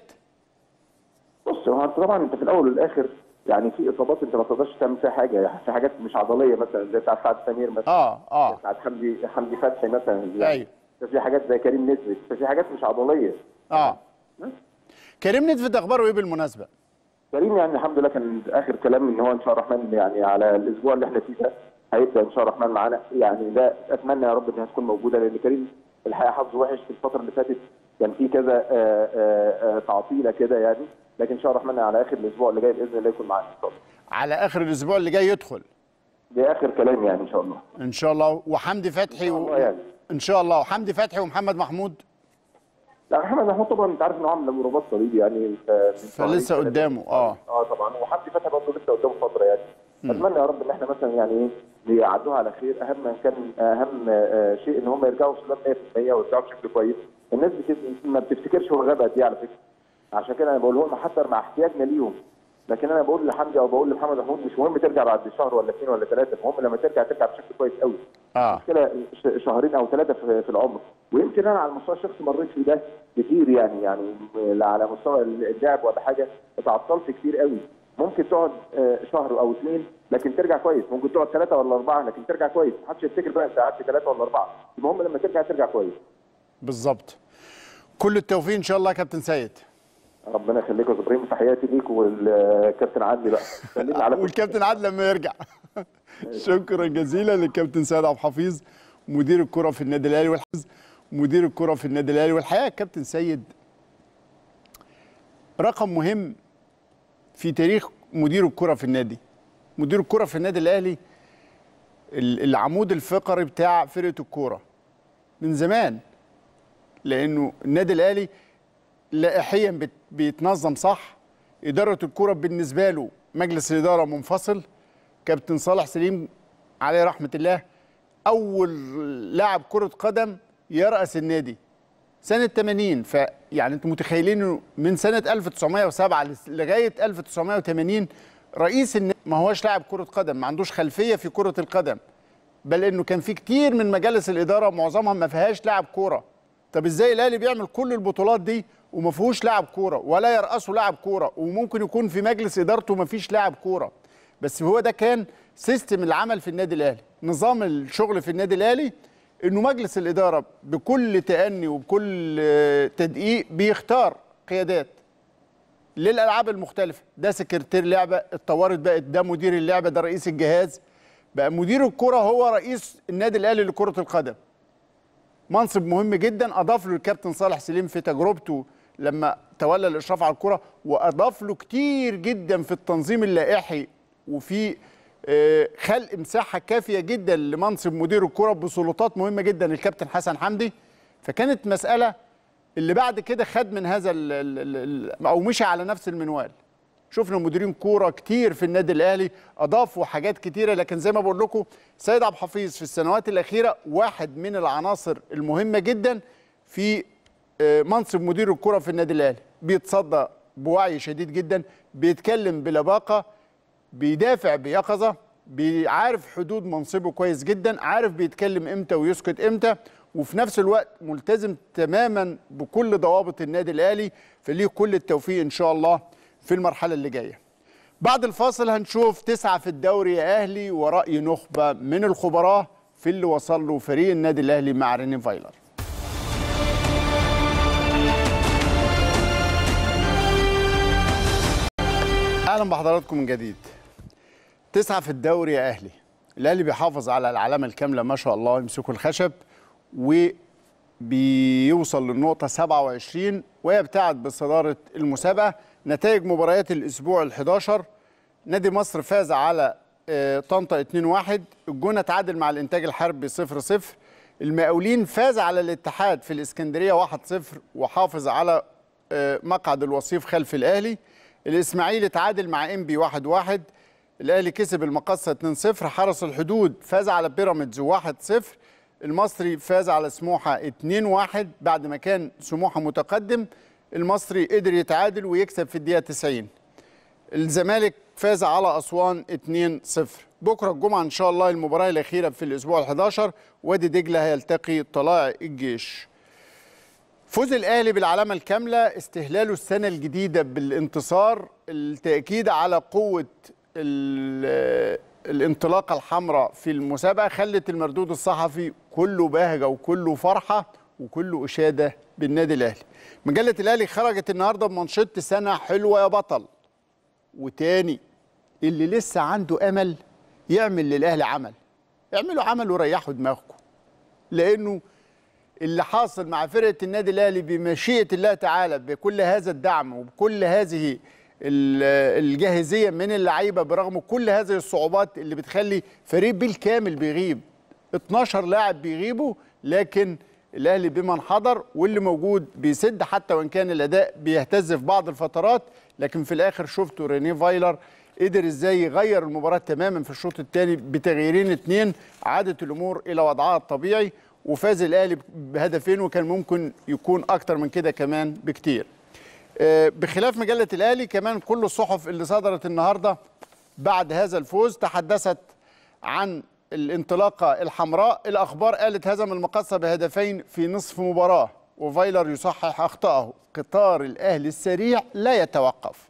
B: بص هو أنت طبعا انت في الاول والاخر يعني في اصابات انت ما تقدرش تعمل فيها حاجه يعني في حاجات مش عضليه مثلا زي بتاعت سعد سمير مثلا
A: اه اه
B: بتاعت حمدي حمدي فتحي مثلا يعني
A: أيوة.
B: في حاجات زي كريم نسبت في حاجات مش عضليه
A: اه كريم ندفد اخباره ايه بالمناسبه
B: كريم يعني الحمد لله كان اخر كلام ان هو ان شاء الله الرحمن يعني على الاسبوع اللي احنا فيه ده هيبدا ان شاء الله الرحمن معانا يعني ده اتمنى يا رب انها تكون موجوده لان كريم الحقيقه حظه وحش في الفتره اللي فاتت كان في كذا آه، آه، آه، تعطيله كده يعني لكن ان شاء الله الرحمن على اخر الاسبوع اللي جاي باذن الله يكون معانا ان شاء الله
A: على اخر الاسبوع اللي جاي يدخل
B: ده اخر كلام يعني ان شاء الله
A: ان شاء الله وحمدي فتحي
B: إن شاء
A: و...
B: الله يعني.
A: ان شاء الله وحمدي فتحي ومحمد محمود
B: لا محمد محمود طبعا انت عارف انه عامل مرباط صليبي يعني ف- من
A: فلسه
B: شهرين
A: قدامه،
B: ثلاثة.
A: آه.
B: اه طبعا وحمدي فتحي برضه لسه قدامه فتره يعني اتمنى يا رب ان احنا مثلا يعني ايه يعدوها على خير اهم كان اهم آه، شيء ان هم يرجعوا سلام 100% ويرجعوا بشكل كويس الناس بت... ما بتفتكرش هو غاب قد ايه على فكره عشان كده انا بقول لهم حتى مع احتياجنا ليهم لكن انا بقول لحمدي او بقول لمحمد محمود مش مهم ترجع بعد شهر ولا اثنين ولا ثلاثه المهم لما ترجع ترجع بشكل كويس قوي
A: اه
B: مشكله ش- شهرين او ثلاثه في في العمر ويمكن انا على المستوى الشخصي مريت في ده كتير يعني يعني لا على مستوى اللعب ولا حاجه اتعطلت كتير قوي ممكن تقعد آه، شهر او اثنين لكن ترجع كويس ممكن تقعد ثلاثه ولا اربعه لكن ترجع كويس محدش يفتكر بقى انت قعدت ثلاثه ولا اربعه المهم لما ترجع ترجع كويس
A: بالظبط كل التوفيق ان شاء الله يا كابتن سيد
B: ربنا يخليك يا ابراهيم تحياتي ليك والكابتن عدلي بقى سلمي على
A: والكابتن عادل لما يرجع شكرا جزيلا للكابتن سيد عبد الحفيظ مدير الكره في النادي الاهلي والحفظ مدير الكره في النادي الاهلي والحقيقه الكابتن سيد رقم مهم في تاريخ مدير الكره في النادي مدير الكره في النادي الاهلي ال- العمود الفقري بتاع فرقه الكوره من زمان لانه النادي الاهلي لائحيا بت- بيتنظم صح اداره الكره بالنسبه له مجلس الاداره منفصل كابتن صالح سليم عليه رحمه الله اول لاعب كره قدم يراس النادي سنه 80 فيعني انتم متخيلين انه من سنه 1907 لس- لغايه 1980 رئيس النادي ما هوش لاعب كره قدم ما عندوش خلفيه في كره القدم بل انه كان في كتير من مجالس الاداره معظمها ما فيهاش لاعب كوره طب ازاي الاهلي بيعمل كل البطولات دي وما فيهوش لاعب كوره ولا يرأسه لاعب كوره وممكن يكون في مجلس ادارته ما فيش لاعب كوره بس هو ده كان سيستم العمل في النادي الاهلي نظام الشغل في النادي الاهلي انه مجلس الاداره بكل تاني وبكل آه، تدقيق بيختار قيادات للالعاب المختلفه ده سكرتير لعبه اتطورت بقت ده مدير اللعبه ده رئيس الجهاز بقى مدير الكره هو رئيس النادي الاهلي لكره القدم منصب مهم جدا اضاف له الكابتن صالح سليم في تجربته لما تولى الاشراف على الكره واضاف له كتير جدا في التنظيم اللائحي وفي آه، خلق مساحه كافيه جدا لمنصب مدير الكره بسلطات مهمه جدا الكابتن حسن حمدي فكانت مساله اللي بعد كده خد من هذا ال ال ال او مشي على نفس المنوال شفنا مديرين كوره كتير في النادي الاهلي اضافوا حاجات كتيره لكن زي ما بقول لكم سيد عبد الحفيظ في السنوات الاخيره واحد من العناصر المهمه جدا في آه، منصب مدير الكره في النادي الاهلي بيتصدى بوعي شديد جدا بيتكلم بلباقه بيدافع بيقظه بيعرف حدود منصبه كويس جدا عارف بيتكلم امتى ويسكت امتى وفي نفس الوقت ملتزم تماما بكل ضوابط النادي الاهلي فليه كل التوفيق ان شاء الله في المرحله اللي جايه بعد الفاصل هنشوف تسعة في الدوري يا أهلي ورأي نخبة من الخبراء في اللي وصل له فريق النادي الأهلي مع ريني فايلر أهلا بحضراتكم من جديد تسعة في الدوري يا أهلي الأهلي بيحافظ على العلامة الكاملة ما شاء الله يمسكوا الخشب وبيوصل للنقطة 27 ويبتعد بصدارة المسابقة نتائج مباريات الأسبوع ال11 نادي مصر فاز على آه، طنطا 2-1 الجونة تعادل مع الإنتاج الحربي 0-0 المقاولين فاز على الاتحاد في الإسكندرية 1-0 وحافظ على آه، مقعد الوصيف خلف الأهلي الإسماعيلي تعادل مع إنبي 1-1 الأهلي كسب المقصة 2-0 حرس الحدود فاز على بيراميدز 1-0 المصري فاز على سموحة 2-1 بعد ما كان سموحة متقدم المصري قدر يتعادل ويكسب في الدقيقة 90 الزمالك فاز على أسوان 2-0 بكرة الجمعة إن شاء الله المباراة الأخيرة في الأسبوع ال11 وادي دجلة هيلتقي طلائع الجيش فوز الأهلي بالعلامة الكاملة استهلاله السنة الجديدة بالانتصار التأكيد على قوة ال- الانطلاقة الحمراء في المسابقة خلت المردود الصحفي كله بهجة وكله فرحة وكله إشادة بالنادي الأهلي مجلة الأهلي خرجت النهاردة بمنشط سنة حلوة يا بطل وتاني اللي لسه عنده أمل يعمل للأهلي عمل اعملوا عمل وريحوا دماغكم لأنه اللي حاصل مع فرقه النادي الاهلي بمشيئه الله تعالى بكل هذا الدعم وبكل هذه ال- الجاهزيه من اللعيبه برغم كل هذه الصعوبات اللي بتخلي فريق بالكامل بيغيب 12 لاعب بيغيبوا لكن الاهلي بمن حضر واللي موجود بيسد حتى وان كان الاداء بيهتز في بعض الفترات لكن في الاخر شفتوا ريني فايلر قدر ازاي يغير المباراه تماما في الشوط الثاني بتغييرين اثنين عادت الامور الى وضعها الطبيعي وفاز الاهلي بهدفين وكان ممكن يكون اكتر من كده كمان بكتير آه، بخلاف مجله الاهلي كمان كل الصحف اللي صدرت النهارده بعد هذا الفوز تحدثت عن الانطلاقه الحمراء الاخبار قالت هزم المقصه بهدفين في نصف مباراه وفايلر يصحح اخطائه قطار الاهلي السريع لا يتوقف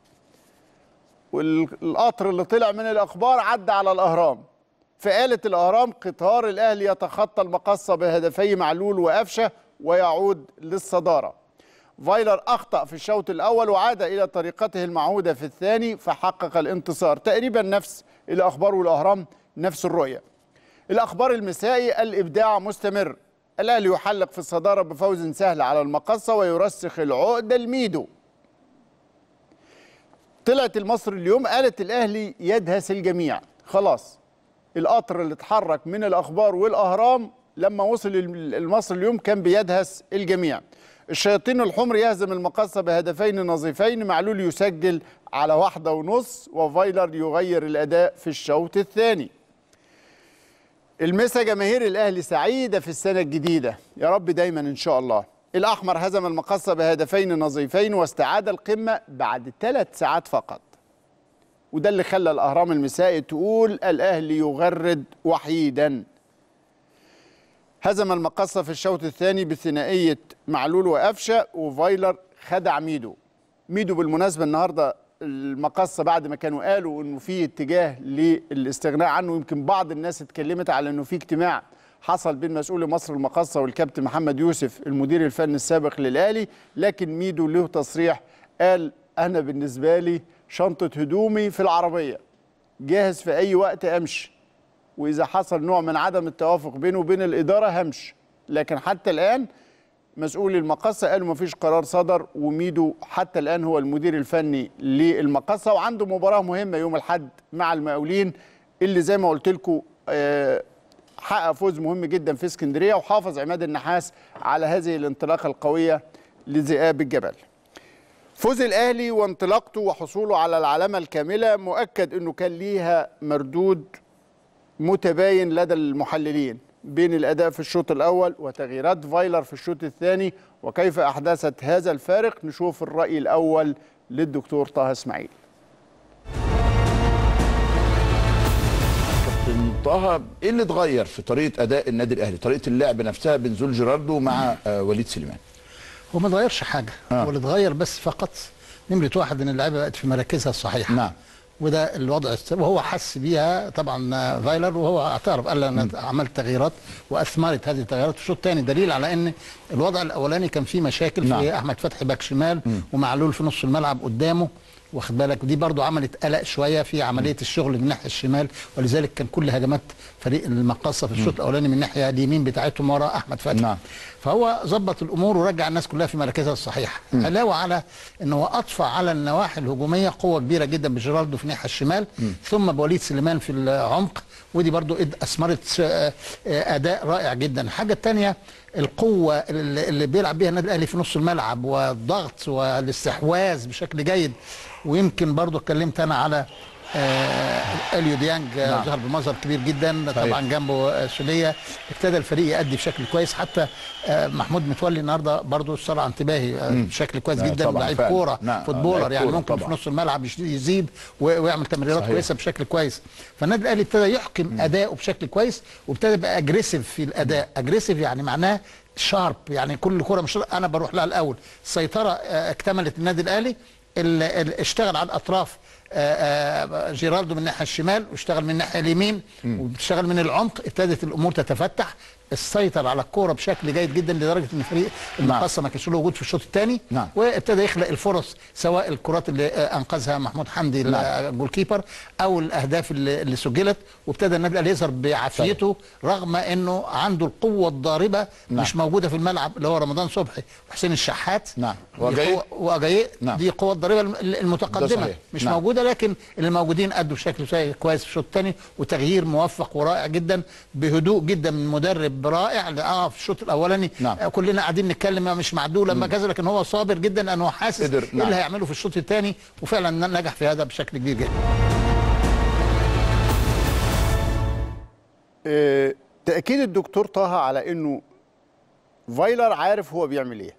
A: والقطر اللي طلع من الاخبار عدى على الاهرام فقالت الاهرام قطار الاهلي يتخطى المقصه بهدفي معلول وقفشه ويعود للصداره فايلر اخطا في الشوط الاول وعاد الى طريقته المعهوده في الثاني فحقق الانتصار تقريبا نفس الاخبار والاهرام نفس الرؤيه الاخبار المسائي الابداع مستمر الاهلي يحلق في الصداره بفوز سهل على المقصه ويرسخ العقده الميدو طلعت المصري اليوم قالت الاهلي يدهس الجميع خلاص القطر اللي اتحرك من الاخبار والاهرام لما وصل المصري اليوم كان بيدهس الجميع الشياطين الحمر يهزم المقصه بهدفين نظيفين معلول يسجل على واحده ونص وفايلر يغير الاداء في الشوط الثاني المسا جماهير الاهلي سعيده في السنه الجديده يا رب دايما ان شاء الله الاحمر هزم المقصه بهدفين نظيفين واستعاد القمه بعد ثلاث ساعات فقط وده اللي خلى الاهرام المسائي تقول الاهلي يغرد وحيدا هزم المقصه في الشوط الثاني بثنائيه معلول وقفشه وفايلر خدع ميدو ميدو بالمناسبه النهارده المقصه بعد ما كانوا قالوا انه في اتجاه للاستغناء عنه يمكن بعض الناس اتكلمت على انه في اجتماع حصل بين مسؤول مصر المقاصه والكابتن محمد يوسف المدير الفني السابق للاهلي لكن ميدو له تصريح قال انا بالنسبه لي شنطه هدومي في العربيه جاهز في اي وقت امشي واذا حصل نوع من عدم التوافق بينه وبين الاداره همشي لكن حتى الان مسؤولي المقصه قالوا ما فيش قرار صدر وميدو حتى الان هو المدير الفني للمقصه وعنده مباراه مهمه يوم الاحد مع المقاولين اللي زي ما قلت لكم آه، حقق فوز مهم جدا في اسكندريه وحافظ عماد النحاس على هذه الانطلاقه القويه لذئاب الجبل. فوز الاهلي وانطلاقته وحصوله على العلامه الكامله مؤكد انه كان ليها مردود متباين لدى المحللين بين الاداء في الشوط الاول وتغييرات فايلر في الشوط الثاني وكيف احدثت هذا الفارق نشوف الراي الاول للدكتور طه اسماعيل
C: كابتن طه ايه اللي اتغير في طريقه اداء النادي الاهلي طريقه اللعب نفسها بنزول جيراردو مع آه وليد سليمان
D: هو ما اتغيرش حاجه
C: آه.
D: هو اللي اتغير بس فقط نمره واحد ان اللعيبه بقت في مراكزها الصحيحه
C: نعم.
D: وده الوضع است- وهو حس بيها طبعا آه، فايلر وهو اعترف قال انا عملت تغييرات واثمرت هذه التغييرات في الشوط الثاني دليل على ان الوضع الاولاني كان فيه مشاكل
C: نعم.
D: في احمد فتحي باك شمال ومعلول في نص الملعب قدامه واخد بالك ودي برضو عملت قلق شويه في عمليه الشغل من الناحيه الشمال ولذلك كان كل هجمات فريق المقاصه في الشوط الاولاني من الناحيه اليمين بتاعتهم ورا احمد فتحي
C: نعم.
D: فهو ظبط الامور ورجع الناس كلها في مراكزها الصحيحه علاوه على ان هو اضفى على النواحي الهجوميه قوه كبيره جدا بجيرالدو في الناحيه الشمال ثم بوليد سليمان في العمق ودي برضو إد- اثمرت آه، آه، اداء رائع جدا الحاجه الثانيه القوه اللي اللي بيلعب بيها النادي الاهلي في نص الملعب والضغط والاستحواذ بشكل جيد ويمكن برضو اتكلمت انا على آه اليو ديانج آه،
C: نعم.
D: ظهر بمظهر كبير جدا
C: صحيح.
D: طبعا جنبه آه، سوليه ابتدى الفريق يأدي بشكل كويس حتى آه، محمود متولي النهارده برضه استرعى انتباهي آه، بشكل كويس
C: لا،
D: جدا
C: طبعاً،
D: لعيب
C: فعلاً.
D: كوره
C: نعم، آه،
D: فوتبولر
C: لعيب
D: يعني
C: كورة
D: ممكن
C: طبعاً.
D: في نص الملعب يش- يزيد و- ويعمل تمريرات
C: صحيح.
D: كويسه بشكل كويس فالنادي الاهلي ابتدى يحكم اداؤه بشكل كويس وابتدى يبقى اجريسيف في الاداء اجريسيف يعني معناه شارب يعني كل كره مش انا بروح لها الاول السيطره آه، اكتملت النادي الاهلي ال- ال- اشتغل على الاطراف آه، آه، جيرالدو من الناحيه الشمال واشتغل من الناحيه اليمين واشتغل من العمق ابتدت الامور تتفتح السيطر على الكوره بشكل جيد جدا لدرجه ان فريق المقصه ما كانش له وجود في الشوط الثاني
C: نعم.
D: وابتدى يخلق الفرص سواء الكرات اللي آه، انقذها محمود حمدي الجول كيبر او الاهداف اللي, اللي سجلت وابتدى النادي الاهلي يظهر بعافيته رغم انه عنده القوه الضاربه
C: نعم.
D: مش موجوده في الملعب اللي هو رمضان صبحي وحسين الشحات
C: نعم.
D: دي
C: وأجاييه.
D: قوة- واجاييه
C: نعم.
D: دي قوه الضريبه الم-
C: ده
D: المتقدمه
C: صحيح.
D: مش
C: نعم.
D: موجوده لكن اللي موجودين ادوا بشكل سي- كويس في الشوط الثاني وتغيير موفق ورائع جدا بهدوء جدا من مدرب رائع اه في الشوط الاولاني
C: نعم.
D: آه كلنا قاعدين نتكلم مش معدول لما كذا لكن هو صابر جدا لانه حاسس
C: قدر-
D: ايه
C: نعم.
D: اللي هيعمله في الشوط الثاني وفعلا نجح في هذا بشكل كبير جدا
A: آه، تاكيد الدكتور طه على انه فايلر عارف هو بيعمل ايه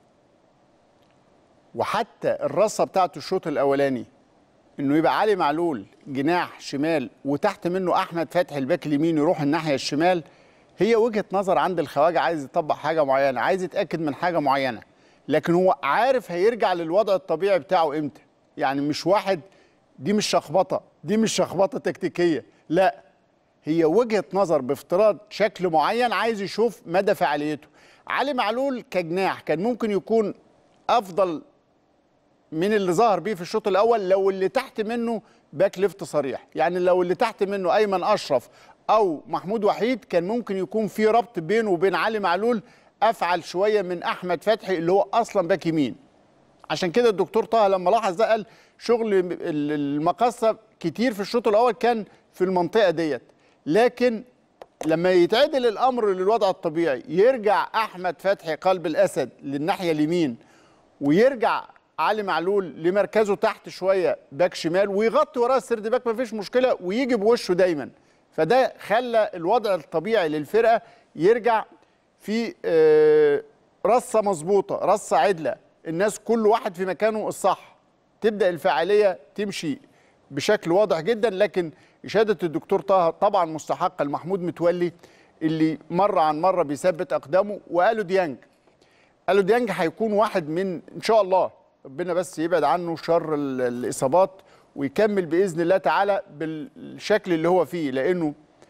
A: وحتى الرصه بتاعته الشوط الاولاني انه يبقى علي معلول جناح شمال وتحت منه احمد فتحي الباك اليمين يروح الناحيه الشمال هي وجهه نظر عند الخواجه عايز يطبق حاجه معينه عايز يتاكد من حاجه معينه لكن هو عارف هيرجع للوضع الطبيعي بتاعه امتى يعني مش واحد دي مش شخبطه دي مش شخبطه تكتيكيه لا هي وجهه نظر بافتراض شكل معين عايز يشوف مدى فعاليته علي معلول كجناح كان ممكن يكون افضل من اللي ظهر بيه في الشوط الاول لو اللي تحت منه باك ليفت صريح يعني لو اللي تحت منه ايمن اشرف او محمود وحيد كان ممكن يكون في ربط بينه وبين علي معلول افعل شويه من احمد فتحي اللي هو اصلا باك يمين عشان كده الدكتور طه لما لاحظ ده قال شغل ال- المقصه كتير في الشوط الاول كان في المنطقه ديت لكن لما يتعدل الامر للوضع الطبيعي يرجع احمد فتحي قلب الاسد للناحيه اليمين ويرجع علي معلول لمركزه تحت شويه باك شمال ويغطي وراه السرد باك مفيش مشكله ويجي بوشه دايما فده خلى الوضع الطبيعي للفرقه يرجع في آه، رصه مظبوطه رصه عدله الناس كل واحد في مكانه الصح تبدا الفاعليه تمشي بشكل واضح جدا لكن اشاده الدكتور طه طبعا مستحقه لمحمود متولي اللي مره عن مره بيثبت اقدامه وقالوا ديانج قالوا ديانج هيكون واحد من ان شاء الله ربنا بس يبعد عنه شر ال- الاصابات ويكمل باذن الله تعالى بالشكل اللي هو فيه لانه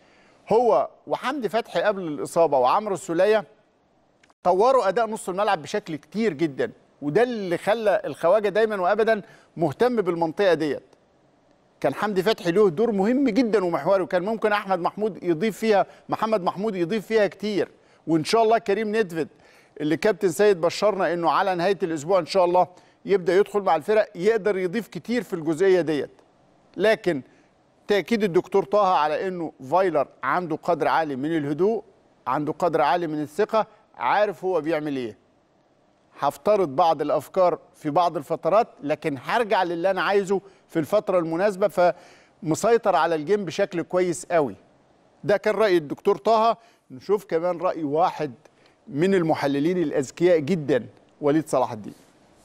A: هو وحمدي فتحي قبل الاصابه وعمرو السوليه طوروا اداء نص الملعب بشكل كتير جدا وده اللي خلى الخواجه دايما وابدا مهتم بالمنطقه ديت كان حمدي فتحي له دور مهم جدا ومحوري وكان ممكن احمد محمود يضيف فيها محمد محمود يضيف فيها كتير وان شاء الله كريم ندفد اللي كابتن سيد بشرنا انه على نهايه الاسبوع ان شاء الله يبدا يدخل مع الفرق يقدر يضيف كتير في الجزئيه ديت لكن تاكيد الدكتور طه على انه فايلر عنده قدر عالي من الهدوء عنده قدر عالي من الثقه عارف هو بيعمل ايه هفترض بعض الافكار في بعض الفترات لكن هرجع للي انا عايزه في الفتره المناسبه فمسيطر على الجيم بشكل كويس قوي ده كان راي الدكتور طه نشوف كمان راي واحد من المحللين الاذكياء جدا وليد صلاح الدين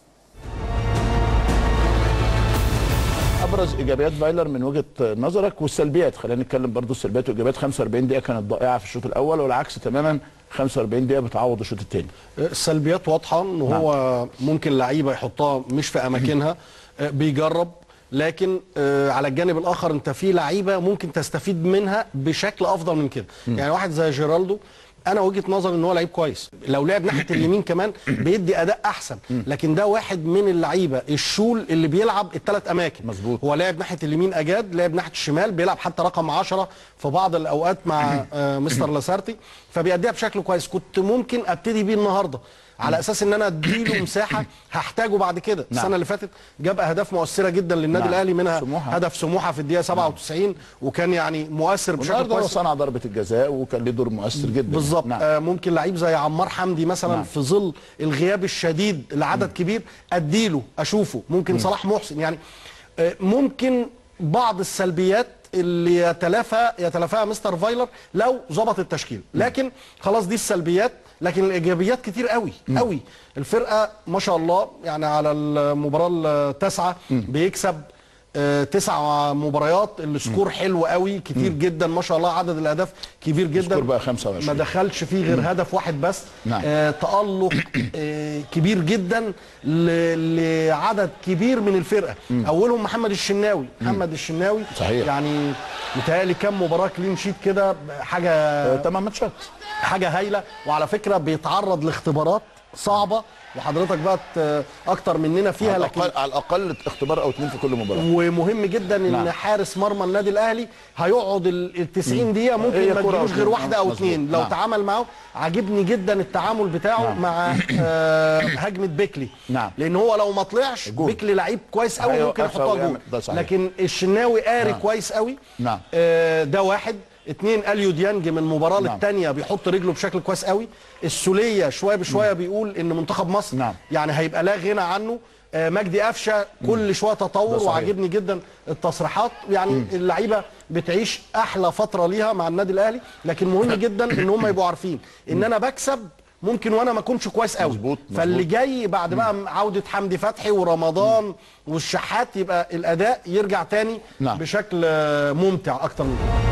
C: ابرز ايجابيات فايلر من وجهه نظرك والسلبيات خلينا نتكلم برضو السلبيات والايجابيات 45 دقيقه كانت ضائعه في الشوط الاول والعكس تماما 45 دقيقه بتعوض الشوط الثاني
E: السلبيات واضحه ان هو ممكن لعيبه يحطها مش في اماكنها آه، بيجرب لكن آه، على الجانب الاخر انت في لعيبه ممكن تستفيد منها بشكل افضل من كده يعني واحد زي جيرالدو انا وجهه نظري ان هو لعيب كويس لو لعب ناحيه اليمين كمان بيدي اداء احسن لكن ده واحد من اللعيبه الشول اللي بيلعب الثلاث اماكن
C: مظبوط.
E: هو لعب ناحيه اليمين اجاد لعب ناحيه الشمال بيلعب حتى رقم 10 في بعض الاوقات مع آه، مستر لاسارتي فبيأديها بشكل كويس كنت ممكن ابتدي بيه النهارده على اساس ان انا اديله مساحه هحتاجه بعد كده
C: نعم.
E: السنه اللي فاتت جاب اهداف مؤثره جدا للنادي
C: نعم.
E: الاهلي منها
C: سموحة.
E: هدف سموحه في الدقيقه 97 وكان يعني مؤثر بشكل
C: والنهارده هو
E: كويس
C: صنع ضربه الجزاء وكان ليه دور مؤثر جدا
E: بالظبط
C: نعم.
E: آه ممكن لعيب زي عمار حمدي مثلا
C: نعم.
E: نعم. في ظل الغياب الشديد لعدد كبير اديله اشوفه ممكن صلاح محسن يعني آه ممكن بعض السلبيات اللي يتلافى يتلافاها مستر فايلر لو ظبط التشكيل لكن خلاص دي السلبيات لكن الايجابيات كتير قوي قوي الفرقه ما شاء الله يعني على المباراه التاسعه بيكسب آه، تسع مباريات السكور حلو قوي كتير جدا ما شاء الله عدد الاهداف كبير جدا
C: السكور بقى 25.
E: ما دخلش فيه غير هدف واحد بس
C: نعم.
E: آه تألق آه كبير جدا ل- لعدد كبير من الفرقه اولهم محمد الشناوي محمد الشناوي
C: صحيح.
E: يعني متهيألي كام مباراه كلين شيت كده حاجه
C: آه، تمام ماتشات
E: حاجه هايله وعلى فكره بيتعرض لاختبارات صعبه وحضرتك بقى ت- اكتر مننا فيها
C: على
E: لكن
C: الاقل على الاقل اختبار او اثنين في كل مباراه
E: ومهم جدا ان
C: نعم.
E: حارس مرمى النادي الاهلي هيقعد ال ال 90 دقيقه ممكن
C: هي
E: ما
C: كرة
E: تجيلوش غير
C: أو
E: واحده او
C: مظبوط.
E: اثنين لو
C: نعم.
E: تعامل معاه عاجبني جدا التعامل بتاعه
C: نعم.
E: مع آه هجمه بيكلي
C: نعم.
E: لان هو لو ما طلعش
C: جول.
E: بيكلي لعيب كويس قوي ممكن
C: هيوقفها
E: يحطها
C: ويعمل-
E: جول
C: ده صحيح.
E: لكن الشناوي قاري
C: نعم.
E: كويس قوي
C: نعم.
E: آه ده واحد اتنين اليو ديانج من مباراه
C: نعم.
E: للتانيه بيحط رجله بشكل كويس قوي السوليه شويه بشويه بيقول ان منتخب مصر
C: نعم.
E: يعني هيبقى لا غنى عنه آه، مجدي قفشه كل شويه
C: ده
E: تطور
C: صحيح.
E: وعاجبني جدا التصريحات يعني اللعيبه بتعيش احلى فتره ليها مع النادي الاهلي لكن مهم جدا ان هم يبقوا عارفين ان انا بكسب ممكن وانا ما اكونش كويس قوي
C: مظبوط، مظبوط.
E: فاللي جاي بعد بقى عوده حمدي فتحي ورمضان والشحات يبقى الاداء يرجع تاني
C: نعم.
E: بشكل آه، ممتع اكتر من كده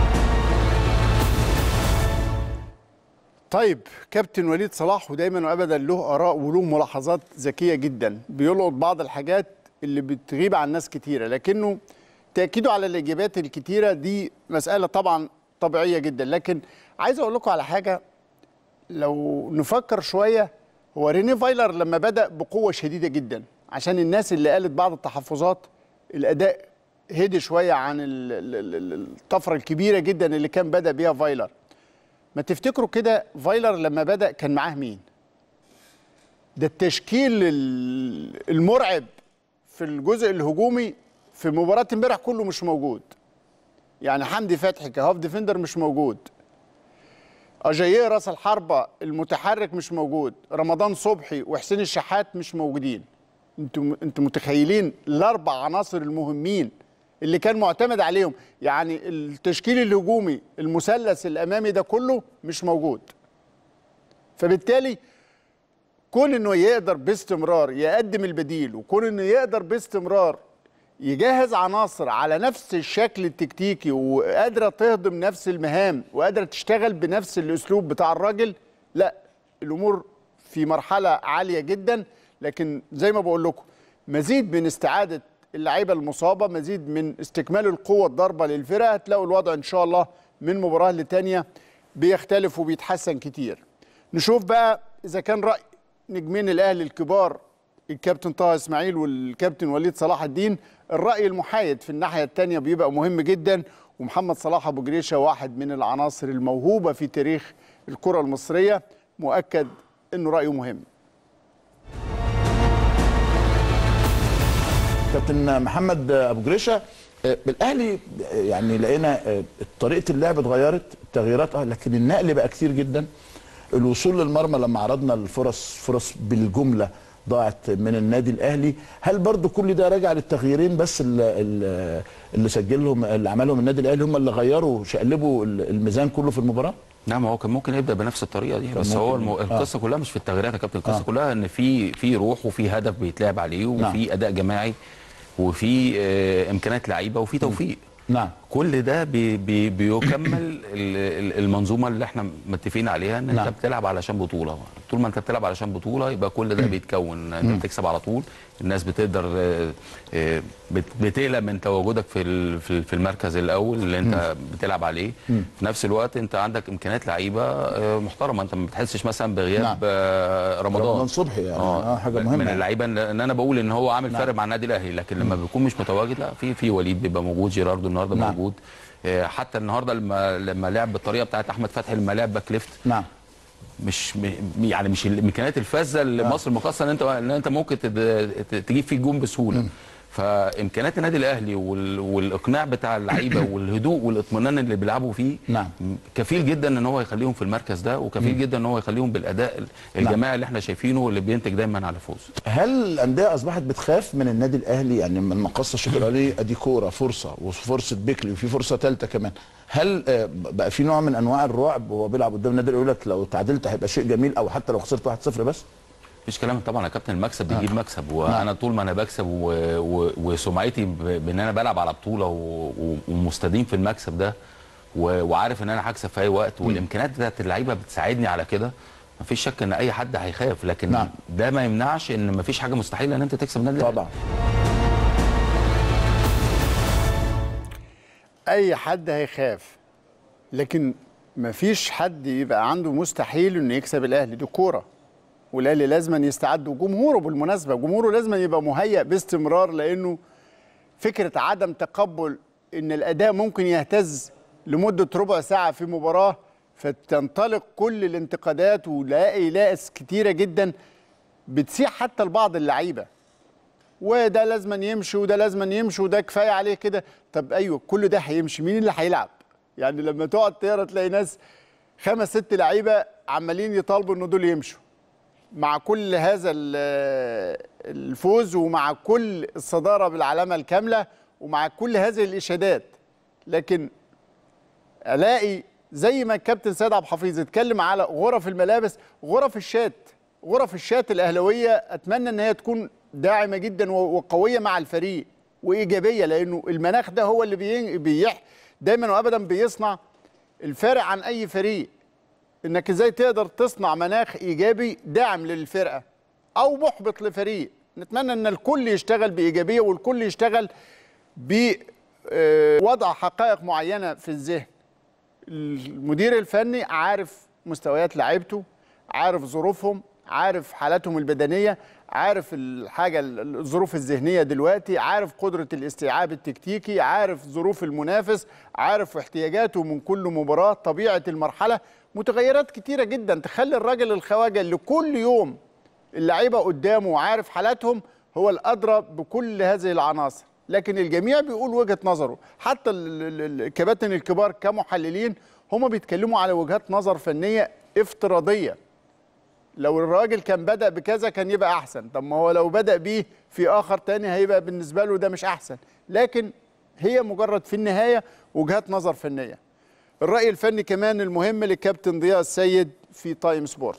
A: طيب كابتن وليد صلاح ودايما وابدا له اراء وله ملاحظات ذكيه جدا بيلقط بعض الحاجات اللي بتغيب عن ناس كتيره لكنه تاكيده على الاجابات الكتيره دي مساله طبعا طبيعيه جدا لكن عايز اقول لكم على حاجه لو نفكر شويه هو ريني فايلر لما بدا بقوه شديده جدا عشان الناس اللي قالت بعض التحفظات الاداء هدي شويه عن ال- ال- ال- الطفره الكبيره جدا اللي كان بدا بيها فايلر ما تفتكروا كده فايلر لما بدأ كان معاه مين؟ ده التشكيل ال- المرعب في الجزء الهجومي في مباراة امبارح كله مش موجود. يعني حمدي فتحي كهاف ديفندر مش موجود. اجاييه راس الحربة المتحرك مش موجود، رمضان صبحي وحسين الشحات مش موجودين. انتوا انتوا متخيلين الاربع عناصر المهمين اللي كان معتمد عليهم يعني التشكيل الهجومي المثلث الامامي ده كله مش موجود فبالتالي كون انه يقدر باستمرار يقدم البديل وكون انه يقدر باستمرار يجهز عناصر على نفس الشكل التكتيكي وقادره تهضم نفس المهام وقادره تشتغل بنفس الاسلوب بتاع الراجل لا الامور في مرحله عاليه جدا لكن زي ما بقول لكم مزيد من استعاده اللعيبه المصابه مزيد من استكمال القوه الضاربه للفرقه هتلاقوا الوضع ان شاء الله من مباراه لتانيه بيختلف وبيتحسن كتير نشوف بقى اذا كان راي نجمين الاهلي الكبار الكابتن طه اسماعيل والكابتن وليد صلاح الدين الراي المحايد في الناحيه الثانيه بيبقى مهم جدا ومحمد صلاح ابو جريشه واحد من العناصر الموهوبه في تاريخ الكره المصريه مؤكد انه رايه مهم
C: كابتن محمد ابو جريشه آه، الاهلي آه، يعني لقينا آه، طريقه اللعب اتغيرت التغييرات اه لكن النقل بقى كتير جدا الوصول للمرمى لما عرضنا الفرص فرص بالجمله ضاعت من النادي الاهلي هل برضو كل ده راجع للتغييرين بس اللي, اللي- اللي سجلهم اللي عملهم النادي الاهلي هم اللي غيروا شقلبوا الميزان كله في المباراه
F: نعم هو كان ممكن يبدا بنفس الطريقه دي بس
C: ممكن.
F: هو المو... القصه كلها مش في التغييرات يا كابتن القصه كلها ان في في روح وفي هدف بيتلعب عليه
C: نعم.
F: وفي اداء جماعي وفي آه، امكانيات لعيبه وفي توفيق
C: نعم
F: كل ده بي بي بيكمل ال- ال- المنظومه اللي احنا متفقين عليها ان
C: نعم.
F: انت بتلعب علشان بطوله طول ما انت بتلعب علشان بطوله يبقى كل ده بيتكون انت بتكسب على طول الناس بتقدر آه، آه، بت- بتقلق من تواجدك في ال- في ال- في المركز الاول اللي انت بتلعب عليه في نفس الوقت انت عندك امكانيات لعيبه آه، محترمه انت ما بتحسش مثلا بغياب
C: نعم.
F: آه، رمضان
C: رمضان صبحي يعني اه حاجه مهمه
F: من
C: يعني.
F: اللعيبه ان إن انا بقول ان هو عامل فرق مع النادي الاهلي لكن لما بيكون مش متواجد لا في في وليد بيبقى موجود جيراردو النهارده
C: نعم.
F: موجود آه، حتى النهارده لما لما لعب بالطريقه بتاعت احمد فتحي لما لعب باك ليفت
C: نعم
F: مش م- يعني مش الامكانيات الفذه اللي مصر المقاصه ان انت ان انت ممكن تد- ت- تجيب فيه جون بسهوله فامكانيات النادي الاهلي وال... والاقناع بتاع اللعيبه والهدوء والاطمئنان اللي بيلعبوا فيه
C: نعم.
F: كفيل جدا ان هو يخليهم في المركز ده وكفيل جدا ان هو يخليهم بالاداء الجماعي اللي احنا شايفينه واللي بينتج دايما على فوز
C: هل الانديه اصبحت بتخاف من النادي الاهلي يعني من مقص الشكل عليه ادي كوره فرصه وفرصه بيكلي وفي فرصه ثالثه كمان هل آه، بقى في نوع من انواع الرعب وهو بيلعب قدام النادي الأهلي يقول لك لو تعادلت هيبقى شيء جميل او حتى لو خسرت 1-0 بس
F: مفيش كلام طبعا يا كابتن المكسب بيجيب مكسب وانا طول ما انا بكسب و... و... وسمعتي ب... بان انا بلعب على بطوله و... و... ومستديم في المكسب ده و... وعارف ان انا هكسب في اي وقت والامكانيات بتاعت اللعيبه بتساعدني على كده مفيش شك ان اي حد هيخاف لكن
C: نعم.
F: ده ما يمنعش ان مفيش حاجه مستحيله ان انت تكسب النادي الأهلي.
C: طبعا
A: اي حد هيخاف لكن مفيش حد يبقى عنده مستحيل انه يكسب الاهلي دي كوره والاهلي لازم يستعد وجمهوره بالمناسبه جمهوره لازم يبقى مهيأ باستمرار لانه فكره عدم تقبل ان الاداء ممكن يهتز لمده ربع ساعه في مباراه فتنطلق كل الانتقادات ولاقي لاقس كتيره جدا بتسيح حتى لبعض اللعيبه وده لازم يمشي وده لازم يمشي وده كفايه عليه كده طب ايوه كل ده هيمشي مين اللي هيلعب يعني لما تقعد تقرا تلاقي ناس خمس ست لعيبه عمالين يطالبوا ان دول يمشوا مع كل هذا ال- الفوز ومع كل الصداره بالعلامه الكامله ومع كل هذه الاشادات لكن الاقي زي ما الكابتن سيد عبد الحفيظ اتكلم على غرف الملابس غرف الشات غرف الشات الاهلاويه اتمنى ان هي تكون داعمه جدا و- وقويه مع الفريق وايجابيه لانه المناخ ده هو اللي بي- بيح دايما وابدا بيصنع الفارق عن اي فريق انك ازاي تقدر تصنع مناخ ايجابي داعم للفرقه او محبط لفريق نتمنى ان الكل يشتغل بايجابيه والكل يشتغل بوضع حقائق معينه في الذهن المدير الفني عارف مستويات لعيبته عارف ظروفهم عارف حالاتهم البدنيه عارف الحاجه الظروف الذهنيه دلوقتي عارف قدره الاستيعاب التكتيكي عارف ظروف المنافس عارف احتياجاته من كل مباراه طبيعه المرحله متغيرات كتيره جدا تخلي الراجل الخواجه اللي كل يوم اللعيبه قدامه وعارف حالاتهم هو الادرى بكل هذه العناصر لكن الجميع بيقول وجهه نظره حتى ال- ال- الكباتن الكبار كمحللين هم بيتكلموا على وجهات نظر فنيه افتراضيه لو الراجل كان بدأ بكذا كان يبقى أحسن طب ما هو لو بدأ بيه في آخر تاني هيبقى بالنسبة له ده مش أحسن لكن هي مجرد في النهاية وجهات نظر فنية الرأي الفني كمان المهم للكابتن ضياء السيد في تايم سبورت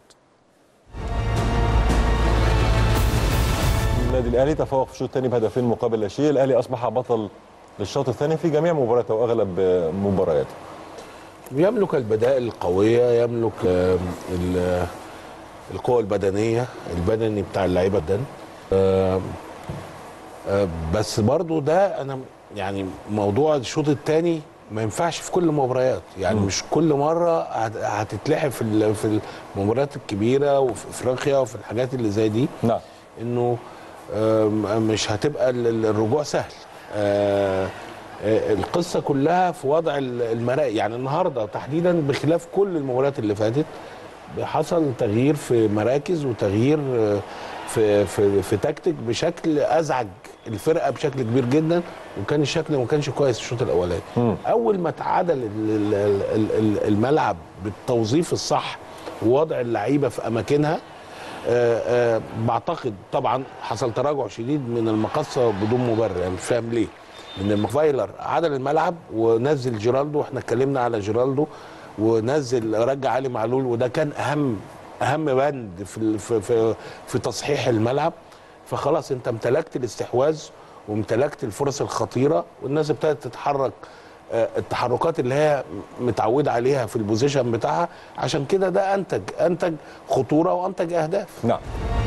G: النادي الاهلي تفوق في الشوط الثاني بهدفين مقابل لا شيء الاهلي اصبح بطل للشوط الثاني في جميع مبارياته واغلب آه، مبارياته
H: يملك البدائل القوية يملك آم، ال- القوة البدنية البدني بتاع اللعيبة ده آم، آم، بس برضو ده أنا يعني موضوع الشوط الثاني ما ينفعش في كل المباريات يعني مش كل مره هت- هتتلعب في ال- في المباريات الكبيره وفي افريقيا وفي الحاجات اللي زي دي
G: نعم
H: انه آم، مش هتبقى ال- ال- الرجوع سهل آه، آه، القصه كلها في وضع ال- المراكز يعني النهارده تحديدا بخلاف كل المباريات اللي فاتت حصل تغيير في مراكز وتغيير آه، في في في تكتيك بشكل ازعج الفرقه بشكل كبير جدا وكان الشكل ما كانش كويس الشوط الاولاني اول ما اتعدل ال- ال- ال- ال- الملعب بالتوظيف الصح ووضع اللعيبه في اماكنها آه، آه، بعتقد طبعا حصل تراجع شديد من المقصه بدون مبرر يعني مش فاهم ليه ان فايلر عدل الملعب ونزل جيرالدو واحنا اتكلمنا على جيرالدو ونزل رجع علي معلول وده كان اهم اهم بند في ال- في في, في تصحيح الملعب فخلاص انت امتلكت الاستحواذ وامتلكت الفرص الخطيره والناس ابتدت تتحرك آه، التحركات اللي هي متعوده عليها في البوزيشن بتاعها عشان كده ده انتج انتج خطوره وانتج اهداف
G: نعم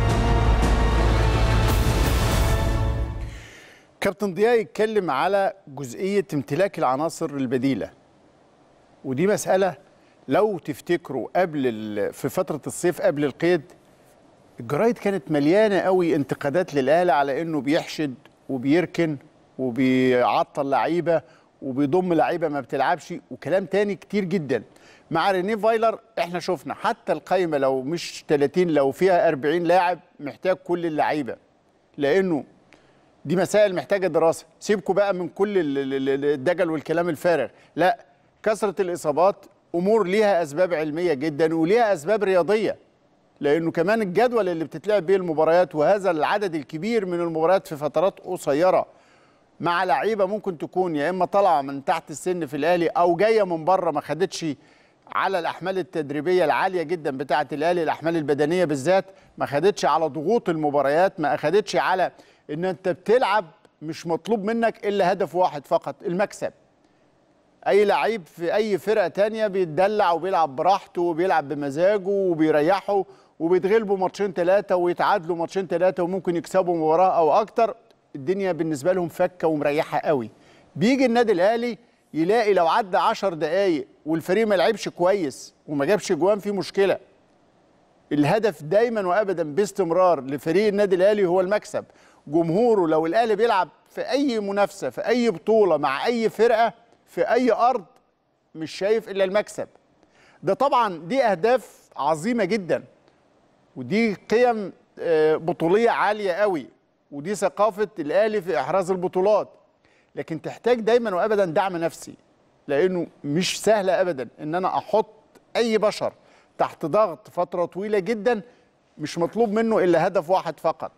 A: كابتن ضياء يتكلم على جزئية امتلاك العناصر البديلة ودي مسألة لو تفتكروا قبل ال- في فترة الصيف قبل القيد الجرايد كانت مليانة قوي انتقادات للأهلي على إنه بيحشد وبيركن وبيعطل لعيبة وبيضم لعيبة ما بتلعبش وكلام تاني كتير جدا مع رينيه فايلر احنا شفنا حتى القايمة لو مش 30 لو فيها 40 لاعب محتاج كل اللعيبة لأنه دي مسائل محتاجه دراسه سيبكوا بقى من كل ال- ال- ال- الدجل والكلام الفارغ لا كثره الاصابات امور ليها اسباب علميه جدا وليها اسباب رياضيه لانه كمان الجدول اللي بتتلعب بيه المباريات وهذا العدد الكبير من المباريات في فترات قصيره مع لعيبه ممكن تكون يا اما طالعه من تحت السن في الاهلي او جايه من بره ما خدتش على الاحمال التدريبيه العاليه جدا بتاعه الاهلي الاحمال البدنيه بالذات ما خدتش على ضغوط المباريات ما اخدتش على ان انت بتلعب مش مطلوب منك الا هدف واحد فقط المكسب اي لعيب في اي فرقه تانية بيتدلع وبيلعب براحته وبيلعب بمزاجه وبيريحه وبيتغلبوا ماتشين ثلاثه ويتعادلوا ماتشين ثلاثه وممكن يكسبوا مباراه او اكتر الدنيا بالنسبه لهم فكه ومريحه قوي بيجي النادي الاهلي يلاقي لو عدى 10 دقائق والفريق ما لعبش كويس وما جابش جوان في مشكله الهدف دايما وابدا باستمرار لفريق النادي الاهلي هو المكسب جمهوره لو الاهلي بيلعب في اي منافسه في اي بطوله مع اي فرقه في اي ارض مش شايف الا المكسب ده طبعا دي اهداف عظيمه جدا ودي قيم آه، بطوليه عاليه قوي ودي ثقافه الاهلي في احراز البطولات لكن تحتاج دايما وابدا دعم نفسي لانه مش سهله ابدا ان انا احط اي بشر تحت ضغط فتره طويله جدا مش مطلوب منه الا هدف واحد فقط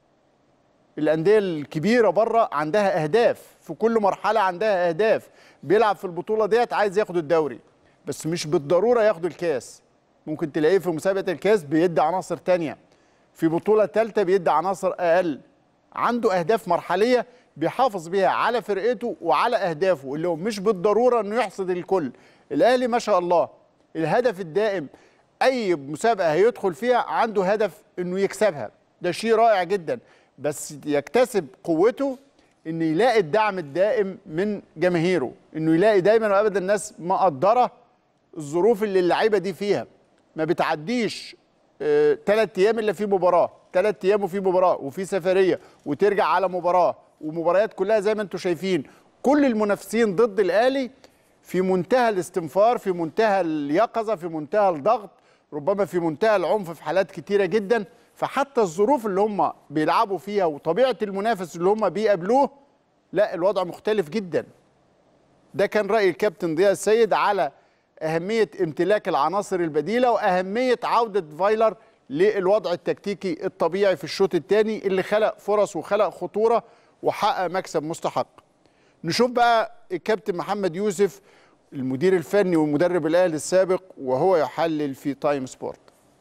A: الانديه الكبيره بره عندها اهداف في كل مرحله عندها اهداف بيلعب في البطوله ديت عايز ياخد الدوري بس مش بالضروره ياخد الكاس ممكن تلاقيه في مسابقه الكاس بيدي عناصر تانية في بطوله ثالثه بيدي عناصر اقل عنده اهداف مرحليه بيحافظ بيها على فرقته وعلى اهدافه اللي هو مش بالضروره انه يحصد الكل الاهلي ما شاء الله الهدف الدائم اي مسابقه هيدخل فيها عنده هدف انه يكسبها ده شيء رائع جدا بس يكتسب قوته انه يلاقي الدعم الدائم من جماهيره انه يلاقي دايما وابدا الناس مقدره الظروف اللي اللعيبه دي فيها ما بتعديش ثلاث ايام الا في مباراه ثلاث ايام وفي مباراه وفي سفريه وترجع على مباراه ومباريات كلها زي ما انتم شايفين كل المنافسين ضد الاهلي في منتهى الاستنفار في منتهى اليقظه في منتهى الضغط ربما في منتهى العنف في حالات كتيره جدا فحتى الظروف اللي هم بيلعبوا فيها وطبيعه المنافس اللي هم بيقابلوه لا الوضع مختلف جدا ده كان راي الكابتن ضياء السيد على اهميه امتلاك العناصر البديله واهميه عوده فايلر للوضع التكتيكي الطبيعي في الشوط الثاني اللي خلق فرص وخلق خطوره وحقق مكسب مستحق. نشوف بقى الكابتن محمد يوسف المدير الفني ومدرب الاهلي السابق وهو يحلل في تايم سبورت.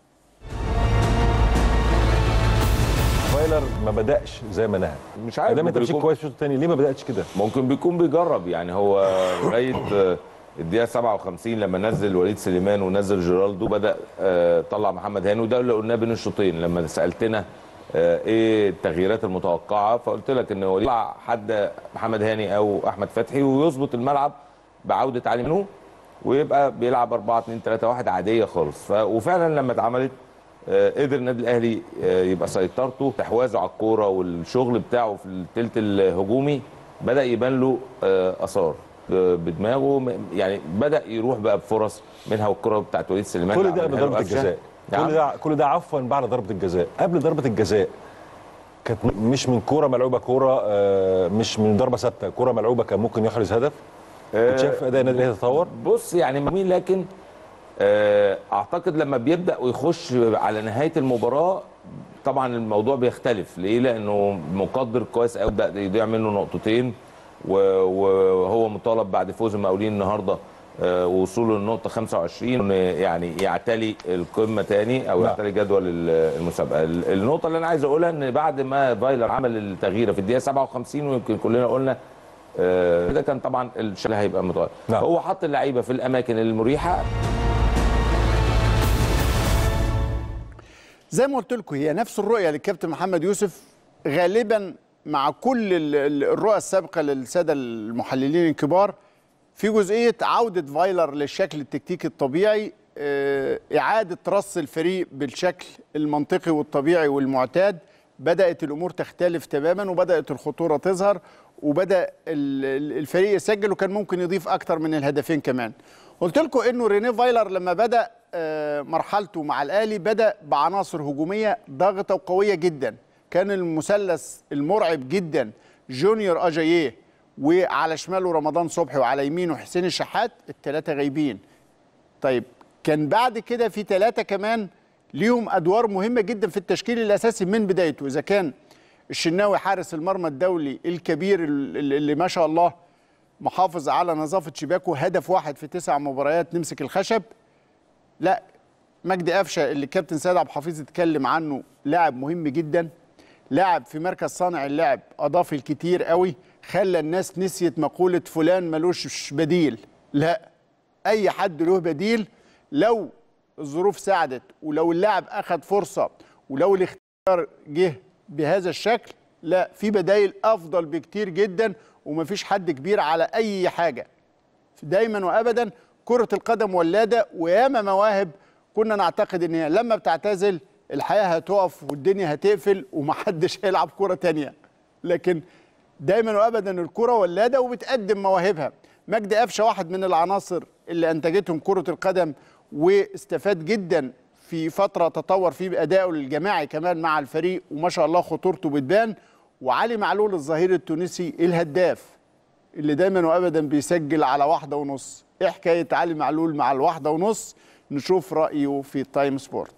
G: فايلر ما بداش زي ما نهى
I: مش عارف
G: دام انت
I: ممكن
G: مشيت
I: يكون-
G: كويس في الشوط الثاني ليه ما بداتش كده
I: ممكن بيكون بيجرب يعني هو لغايه آه، الدقيقه 57 لما نزل وليد سليمان ونزل جيرالدو بدا آه، طلع محمد هاني وده اللي قلناه بين الشوطين لما سالتنا آه، ايه التغييرات المتوقعه فقلت لك ان هو يطلع حد محمد هاني او احمد فتحي ويظبط الملعب بعوده علي منو ويبقى بيلعب 4 2 3 1 عاديه خالص ف... وفعلا لما اتعملت آه، قدر النادي الاهلي آه، يبقى سيطرته استحواذه على الكوره والشغل بتاعه في الثلث الهجومي بدا يبان له آه، اثار آه، بدماغه م- يعني بدا يروح بقى بفرص منها الكره بتاعت وليد سليمان
G: كل
I: اللي
G: ده قبل
I: عملها له
G: ضربه
I: قفشة.
G: الجزاء
I: نعم.
G: كل ده كل ده عفوا بعد ضربه الجزاء قبل ضربه الجزاء كانت مش من كوره ملعوبه كوره آه، مش من ضربه ثابته كوره ملعوبه كان ممكن يحرز هدف كنت شايف اداء النادي الاهلي يتطور
I: بص يعني مين لكن آه، اعتقد لما بيبدا ويخش على نهايه المباراه طبعا الموضوع بيختلف ليه لانه مقدر كويس قوي بدا يضيع منه نقطتين و- وهو مطالب بعد فوز المقاولين النهارده آه، وصوله للنقطه 25 إنه يعني يعتلي القمه تاني او
G: نعم.
I: يعتلي جدول ال- المسابقه ال- النقطه اللي انا عايز اقولها ان بعد ما فايلر عمل التغيير في الدقيقه 57 ويمكن كلنا قلنا آه، ده كان طبعا الشكل هيبقى متغير
G: نعم.
I: هو حط اللعيبه في الاماكن المريحه
A: زي ما قلت لكم هي نفس الرؤيه للكابتن محمد يوسف غالبا مع كل ال- ال- الرؤى السابقه للساده المحللين الكبار في جزئيه عوده فايلر للشكل التكتيكي الطبيعي آه، اعاده رص الفريق بالشكل المنطقي والطبيعي والمعتاد بدات الامور تختلف تماما وبدات الخطوره تظهر وبدا ال- ال- الفريق يسجل وكان ممكن يضيف اكتر من الهدفين كمان قلت لكم انه رينيه فايلر لما بدا آه، مرحلته مع الاهلي بدا بعناصر هجوميه ضاغطه وقويه جدا كان المثلث المرعب جدا جونيور اجاييه وعلى شماله رمضان صبحي وعلى يمينه حسين الشحات الثلاثه غايبين طيب كان بعد كده في ثلاثة كمان ليهم أدوار مهمة جدا في التشكيل الأساسي من بدايته إذا كان الشناوي حارس المرمى الدولي الكبير اللي اللي ما شاء الله محافظ على نظافة شباكه هدف واحد في تسع مباريات نمسك الخشب لا مجدي قفشه اللي كابتن سيد عبد الحفيظ اتكلم عنه لاعب مهم جدا لاعب في مركز صانع اللعب اضاف الكتير قوي خلى الناس نسيت مقوله فلان ملوش بديل لا اي حد له بديل لو الظروف ساعدت ولو اللاعب اخذ فرصه ولو الاختيار جه بهذا الشكل لا في بدايل افضل بكتير جدا ومفيش حد كبير على اي حاجه دايما وابدا كره القدم ولاده وياما مواهب كنا نعتقد ان هي لما بتعتزل الحياه هتقف والدنيا هتقفل ومحدش هيلعب كره تانية لكن دايما وابدا الكره ولاده وبتقدم مواهبها مجدي قفشه واحد من العناصر اللي انتجتهم كره القدم واستفاد جدا في فتره تطور فيه بادائه الجماعي كمان مع الفريق وما شاء الله خطورته بتبان وعلي معلول الظهير التونسي الهداف اللي دايما وابدا بيسجل على واحده ونص ايه حكايه علي معلول مع الواحده ونص نشوف رايه في تايم سبورت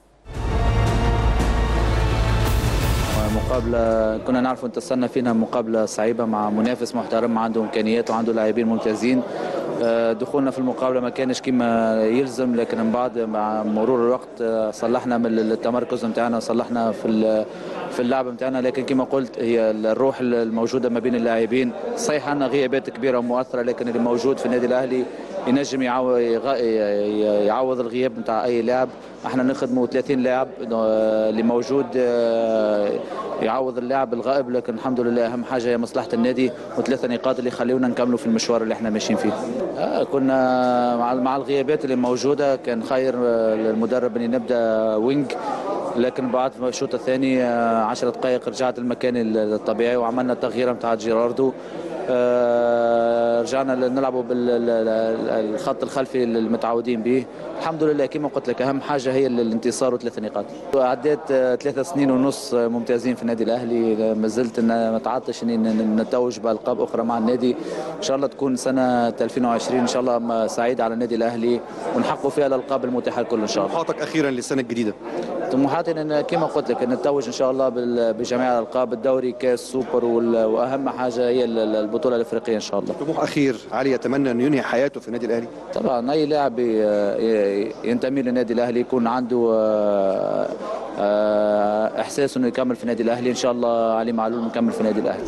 J: مقابلة كنا نعرف انتصرنا فينا مقابلة صعيبة مع منافس محترم عنده إمكانيات وعنده لاعبين ممتازين آه، دخولنا في المقابلة ما كانش كما يلزم لكن من بعد مع مرور الوقت آه، صلحنا من التمركز نتاعنا صلحنا في ال- في اللعب نتاعنا لكن كما قلت هي الروح الموجودة ما بين اللاعبين صحيح عندنا غيابات كبيرة ومؤثرة لكن اللي موجود في النادي الأهلي ينجم يعو- يغ- يعوض الغياب نتاع أي لاعب احنا نخدموا 30 لاعب آه، اللي موجود آه، يعوض اللاعب الغائب لكن الحمد لله اهم حاجه هي مصلحه النادي وثلاثه نقاط اللي يخليونا نكملوا في المشوار اللي احنا ماشيين فيه. آه كنا مع مع الغيابات اللي موجوده كان خير آه، للمدرب ان نبدا وينج لكن بعد في الشوط الثاني 10 دقائق رجعت المكان الطبيعي وعملنا التغيير نتاع جيراردو آه، رجعنا نلعبوا بالخط الخلفي المتعودين به الحمد لله كما قلت لك اهم حاجه هي الانتصار وثلاث نقاط عديت آه، ثلاثة سنين ونص آه، ممتازين في النادي الاهلي ما زلت إن- ما تعطش اني ن- نتوج بالقاب اخرى مع النادي ان شاء الله تكون سنه 2020 ان شاء الله م- سعيده على النادي الاهلي ونحققوا فيها الالقاب المتاحه الكل ان شاء الله
K: طموحاتك اخيرا للسنه الجديده
J: طموحاتي ان كما قلت لك ان نتوج ان شاء الله بال- بجميع الالقاب الدوري كاس سوبر وال- واهم حاجه هي ال- ال- البطوله الافريقيه ان شاء الله
K: طموح اخير علي يتمنى ان ينهي حياته في النادي الاهلي
J: طبعا اي لاعب ي- ي- ينتمي للنادي الاهلي يكون عنده آه، آه، احساس انه يكمل في النادي الاهلي ان شاء الله علي معلول مكمل في النادي الاهلي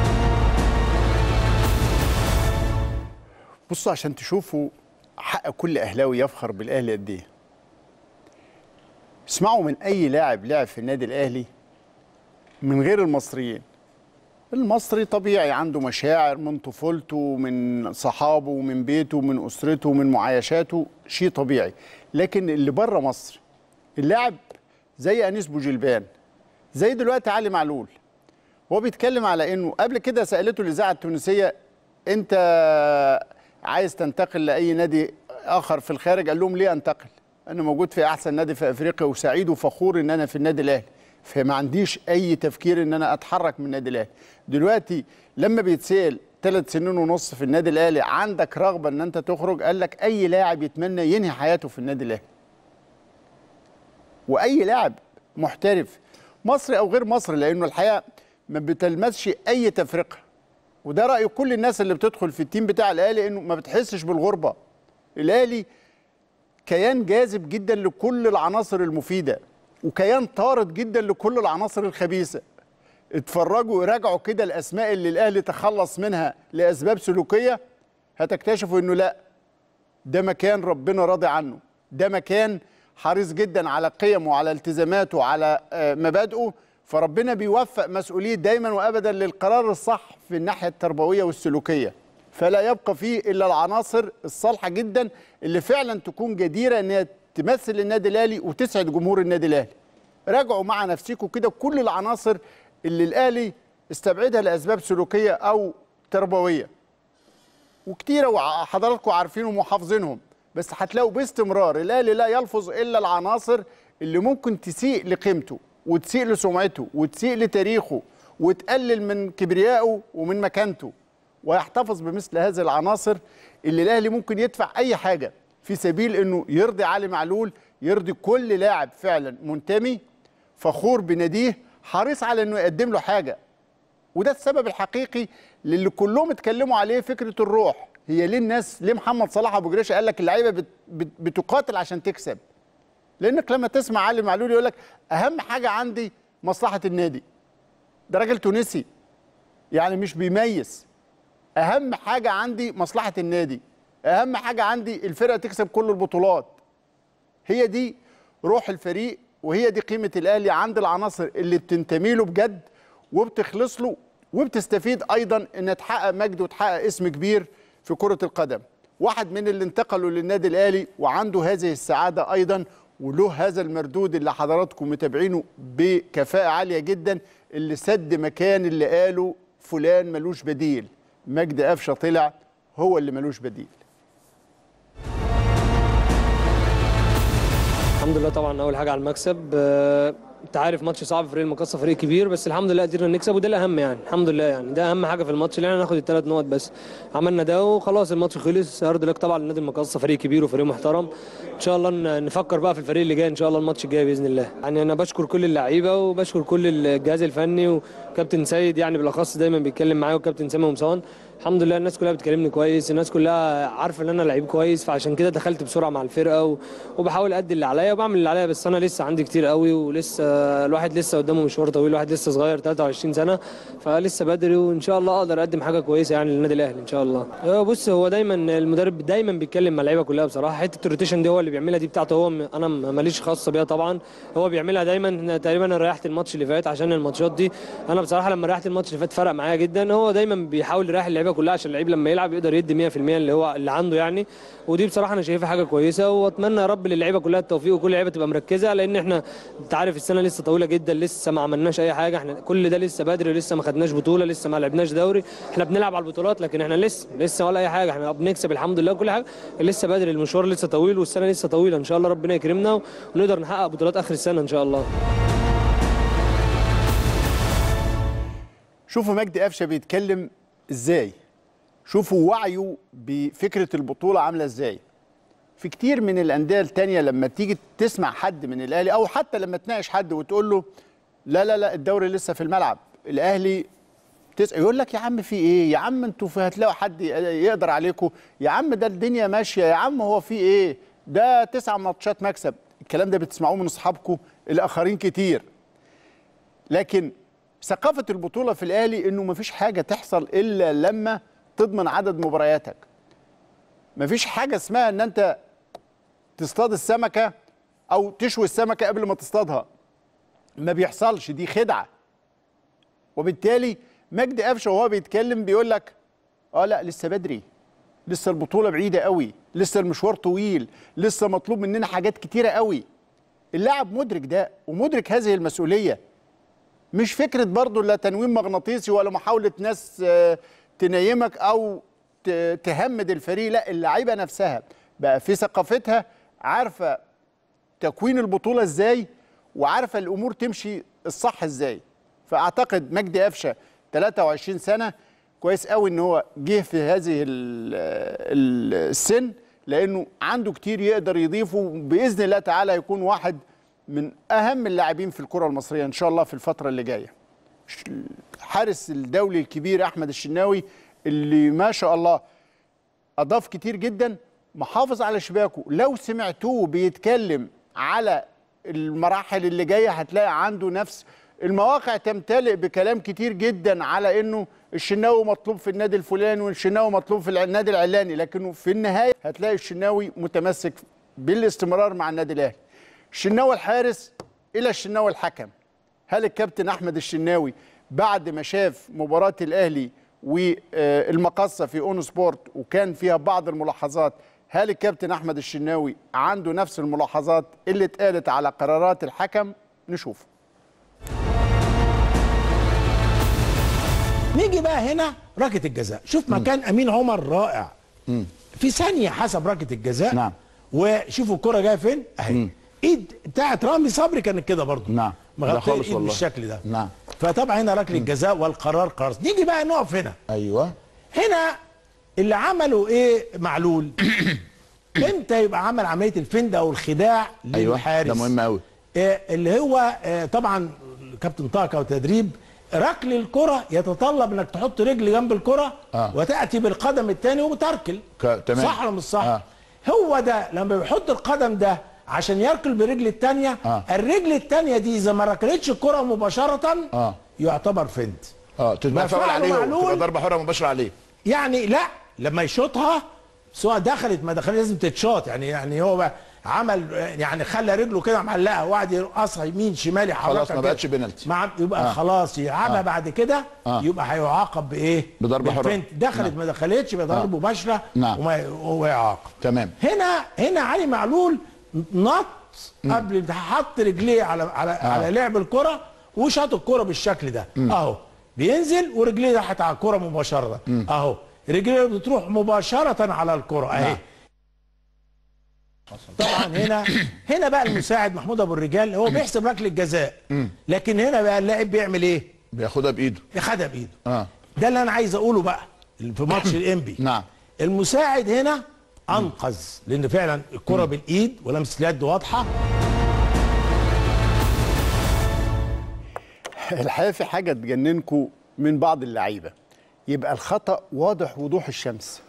A: بصوا عشان تشوفوا حق كل اهلاوي يفخر بالاهلي قد ايه اسمعوا من اي لاعب لعب في النادي الاهلي من غير المصريين المصري طبيعي عنده مشاعر من طفولته من صحابه من بيته من اسرته من معايشاته شيء طبيعي لكن اللي بره مصر اللاعب زي انيس بوجلبان زي دلوقتي علي معلول هو بيتكلم على انه قبل كده سالته الاذاعه التونسيه انت عايز تنتقل لاي نادي اخر في الخارج قال لهم ليه انتقل انا موجود في احسن نادي في افريقيا وسعيد وفخور ان انا في النادي الاهلي فما عنديش اي تفكير ان انا اتحرك من النادي الاهلي دلوقتي لما بيتسال ثلاث سنين ونص في النادي الاهلي عندك رغبه ان انت تخرج قال لك اي لاعب يتمنى ينهي حياته في النادي الاهلي واي لاعب محترف مصري او غير مصري لانه الحقيقه ما بتلمسش اي تفرقه وده راي كل الناس اللي بتدخل في التيم بتاع الاهلي انه ما بتحسش بالغربه الاهلي كيان جاذب جدا لكل العناصر المفيده وكيان طارد جدا لكل العناصر الخبيثه اتفرجوا راجعوا كده الاسماء اللي الاهلي تخلص منها لاسباب سلوكيه هتكتشفوا انه لا ده مكان ربنا راضي عنه ده مكان حريص جدا على قيمه وعلى التزاماته وعلى آه، مبادئه فربنا بيوفق مسؤوليه دايما وابدا للقرار الصح في الناحيه التربويه والسلوكيه فلا يبقى فيه الا العناصر الصالحه جدا اللي فعلا تكون جديره ان هي تمثل النادي الاهلي وتسعد جمهور النادي الاهلي راجعوا مع نفسكم كده كل العناصر اللي الاهلي استبعدها لاسباب سلوكيه او تربويه وكتيره وحضراتكم عارفينهم وحافظينهم بس هتلاقوا باستمرار الاهلي لا يلفظ الا العناصر اللي ممكن تسيء لقيمته وتسيء لسمعته وتسيء لتاريخه وتقلل من كبريائه ومن مكانته ويحتفظ بمثل هذه العناصر اللي الاهلي ممكن يدفع اي حاجه في سبيل انه يرضي علي معلول يرضي كل لاعب فعلا منتمي فخور بناديه حريص على انه يقدم له حاجه وده السبب الحقيقي للي كلهم اتكلموا عليه فكره الروح هي ليه الناس ليه محمد صلاح ابو جريشه قال لك اللعيبه بت بت بتقاتل عشان تكسب لانك لما تسمع علي معلول يقول لك اهم حاجه عندي مصلحه النادي ده راجل تونسي يعني مش بيميز اهم حاجه عندي مصلحه النادي اهم حاجه عندي الفرقه تكسب كل البطولات هي دي روح الفريق وهي دي قيمه الاهلي عند العناصر اللي بتنتمي له بجد وبتخلص له وبتستفيد ايضا ان تحقق مجد وتحقق اسم كبير في كره القدم واحد من اللي انتقلوا للنادي الاهلي وعنده هذه السعاده ايضا وله هذا المردود اللي حضراتكم متابعينه بكفاءه عاليه جدا اللي سد مكان اللي قاله فلان ملوش بديل مجدي قفشه طلع هو اللي ملوش بديل
L: الحمد لله طبعا اول حاجه على المكسب آه، انت عارف ماتش صعب فريق المقصه فريق كبير بس الحمد لله قدرنا نكسب وده الاهم يعني الحمد لله يعني ده اهم حاجه في الماتش اللي احنا ناخد الثلاث نقط بس عملنا ده وخلاص الماتش خلص هارد لك طبعا لنادي المقصه فريق كبير وفريق محترم ان شاء الله ن- نفكر بقى في الفريق اللي جاي ان شاء الله الماتش الجاي باذن الله يعني انا بشكر كل اللعيبه وبشكر كل الجهاز الفني وكابتن سيد يعني بالاخص دايما بيتكلم معايا وكابتن سامي ومصان الحمد لله الناس كلها بتكلمني كويس الناس كلها عارفه ان انا لعيب كويس فعشان كده دخلت بسرعه مع الفرقه و... وبحاول ادي اللي عليا وبعمل اللي عليا بس انا لسه عندي كتير قوي ولسه الواحد لسه قدامه مشوار طويل الواحد لسه صغير 23 سنه فلسه بدري وان شاء الله اقدر اقدم حاجه كويسه يعني للنادي الاهلي ان شاء الله هو بص هو دايما المدرب دايما بيتكلم مع اللعيبه كلها بصراحه حته الروتيشن دي هو اللي بيعملها دي بتاعته هو م- انا م- ماليش خاصه بيها طبعا هو بيعملها دايما تقريبا انا ريحت الماتش اللي فات عشان الماتشات دي انا بصراحه لما ريحت الماتش اللي فات فرق معايا جدا هو دايما بيحاول يريح اللعيبه كلها عشان اللعيب لما يلعب يقدر يدي 100% اللي هو اللي عنده يعني ودي بصراحه انا شايفها حاجه كويسه واتمنى يا رب للعيبه كلها التوفيق وكل اللعيبه تبقى مركزه لان احنا انت عارف السنه لسه طويله جدا لسه ما عملناش اي حاجه احنا كل ده لسه بدري لسه ما خدناش بطوله لسه ما لعبناش دوري احنا بنلعب على البطولات لكن احنا لسه لسه ولا اي حاجه احنا بنكسب الحمد لله وكل حاجه لسه بدري المشوار لسه طويل والسنه لسه طويله ان شاء الله ربنا يكرمنا ونقدر نحقق بطولات اخر السنه ان شاء الله
A: شوفوا مجدي قفشه بيتكلم ازاي شوفوا وعيه بفكره البطوله عامله ازاي في كتير من الانديه التانية لما تيجي تسمع حد من الاهلي او حتى لما تناقش حد وتقول له لا لا لا الدوري لسه في الملعب الاهلي تسأل يقول لك يا عم في ايه يا عم انتوا في هتلاقوا حد يقدر عليكم يا عم ده الدنيا ماشيه يا عم هو في ايه ده تسع ماتشات مكسب الكلام ده بتسمعوه من اصحابكم الاخرين كتير لكن ثقافه البطوله في الاهلي انه مفيش حاجه تحصل الا لما تضمن عدد مبارياتك مفيش حاجه اسمها ان انت تصطاد السمكه او تشوي السمكه قبل ما تصطادها ما بيحصلش دي خدعه وبالتالي مجدي قفشه وهو بيتكلم بيقول لك اه لا لسه بدري لسه البطوله بعيده قوي لسه المشوار طويل لسه مطلوب مننا حاجات كتيره قوي اللاعب مدرك ده ومدرك هذه المسؤوليه مش فكره برضه لا تنويم مغناطيسي ولا محاوله ناس آه، تنيمك او ت- تهمد الفريق لا اللعيبه نفسها بقى في ثقافتها عارفه تكوين البطوله ازاي وعارفه الامور تمشي الصح ازاي فاعتقد مجدي قفشه 23 سنه كويس قوي ان هو جه في هذه ال- ال- السن لانه عنده كتير يقدر يضيفه باذن الله تعالى يكون واحد من اهم اللاعبين في الكره المصريه ان شاء الله في الفتره اللي جايه الحارس الدولي الكبير احمد الشناوي اللي ما شاء الله اضاف كتير جدا محافظ على شباكه لو سمعتوه بيتكلم على المراحل اللي جايه هتلاقي عنده نفس المواقع تمتلئ بكلام كتير جدا على انه الشناوي مطلوب في النادي الفلاني والشناوي مطلوب في النادي العلاني لكنه في النهايه هتلاقي الشناوي متمسك بالاستمرار مع النادي الاهلي الشناوي الحارس الى الشناوي الحكم هل الكابتن احمد الشناوي بعد ما شاف مباراه الاهلي والمقصه في اون سبورت وكان فيها بعض الملاحظات هل الكابتن احمد الشناوي عنده نفس الملاحظات اللي اتقالت على قرارات الحكم نشوف
H: نيجي بقى هنا ركله الجزاء شوف مكان امين عمر رائع في ثانيه حسب ركله الجزاء
C: نعم.
H: وشوفوا الكره جايه فين اهي ايد بتاعت رامي صبري كانت كده برضو
C: نعم لا
H: مغطيه
C: خالص
H: الايد
C: والله.
H: بالشكل ده
C: نعم
H: فطبعا هنا ركله جزاء والقرار قرار نيجي بقى نقف هنا
C: ايوه
H: هنا اللي عملوا ايه معلول امتى يبقى عمل عمليه الفند او الخداع
C: ايوه
H: للحارس
C: ده مهم قوي
H: آه، اللي هو آه، طبعا كابتن طاقه وتدريب ركل الكره يتطلب انك تحط رجل جنب الكره
C: آه.
H: وتاتي بالقدم الثاني وتركل
C: ك- تمام.
H: صح ولا مش صح
C: آه.
H: هو ده لما بيحط القدم ده عشان يركل بالرجل الثانيه
C: آه.
H: الرجل الثانيه دي اذا ما ركلتش الكره مباشره
C: اه
H: يعتبر فند
C: اه تتبقى
H: ما
C: فاول
H: فعله
C: عليه
H: معلول.
C: تبقى ضربه حره مباشره عليه
H: يعني لا لما يشوطها سواء دخلت ما دخلت لازم تتشاط يعني يعني هو بقى عمل يعني خلى رجله كده معلقه وقعد يرقصها يمين شمال يحركها
C: خلاص ما
H: كده.
C: بقتش بنالتي.
H: مع يبقى
C: آه.
H: آه. خلاص يلعبها
C: آه.
H: آه. بعد كده
C: آه.
H: آه. يبقى هيعاقب بايه؟
C: بضربة حرة.
H: بالفنت. دخلت
C: نعم.
H: ما دخلتش يبقى ضربه
C: آه.
H: مباشره
C: نعم.
H: وما وهو يعاقب
C: تمام
H: هنا هنا علي معلول نط قبل ما حط رجليه على على آه. على لعب الكره وشاط الكره بالشكل ده اهو بينزل ورجليه راحت على الكره مباشره اهو رجليه بتروح مباشره على الكره اهي
C: نعم.
H: طبعا هنا هنا بقى المساعد محمود ابو الرجال هو بيحسب ركله جزاء لكن هنا بقى اللاعب بيعمل ايه؟
C: بياخدها بايده
H: خدها بايده
C: اه
H: ده اللي انا عايز اقوله بقى في ماتش الانبي
C: نعم
H: المساعد هنا انقذ لان فعلا الكره بالايد ولمسه اليد واضحه
A: الحقيقه في حاجه تجننكم من بعض اللعيبه يبقى الخطا واضح وضوح الشمس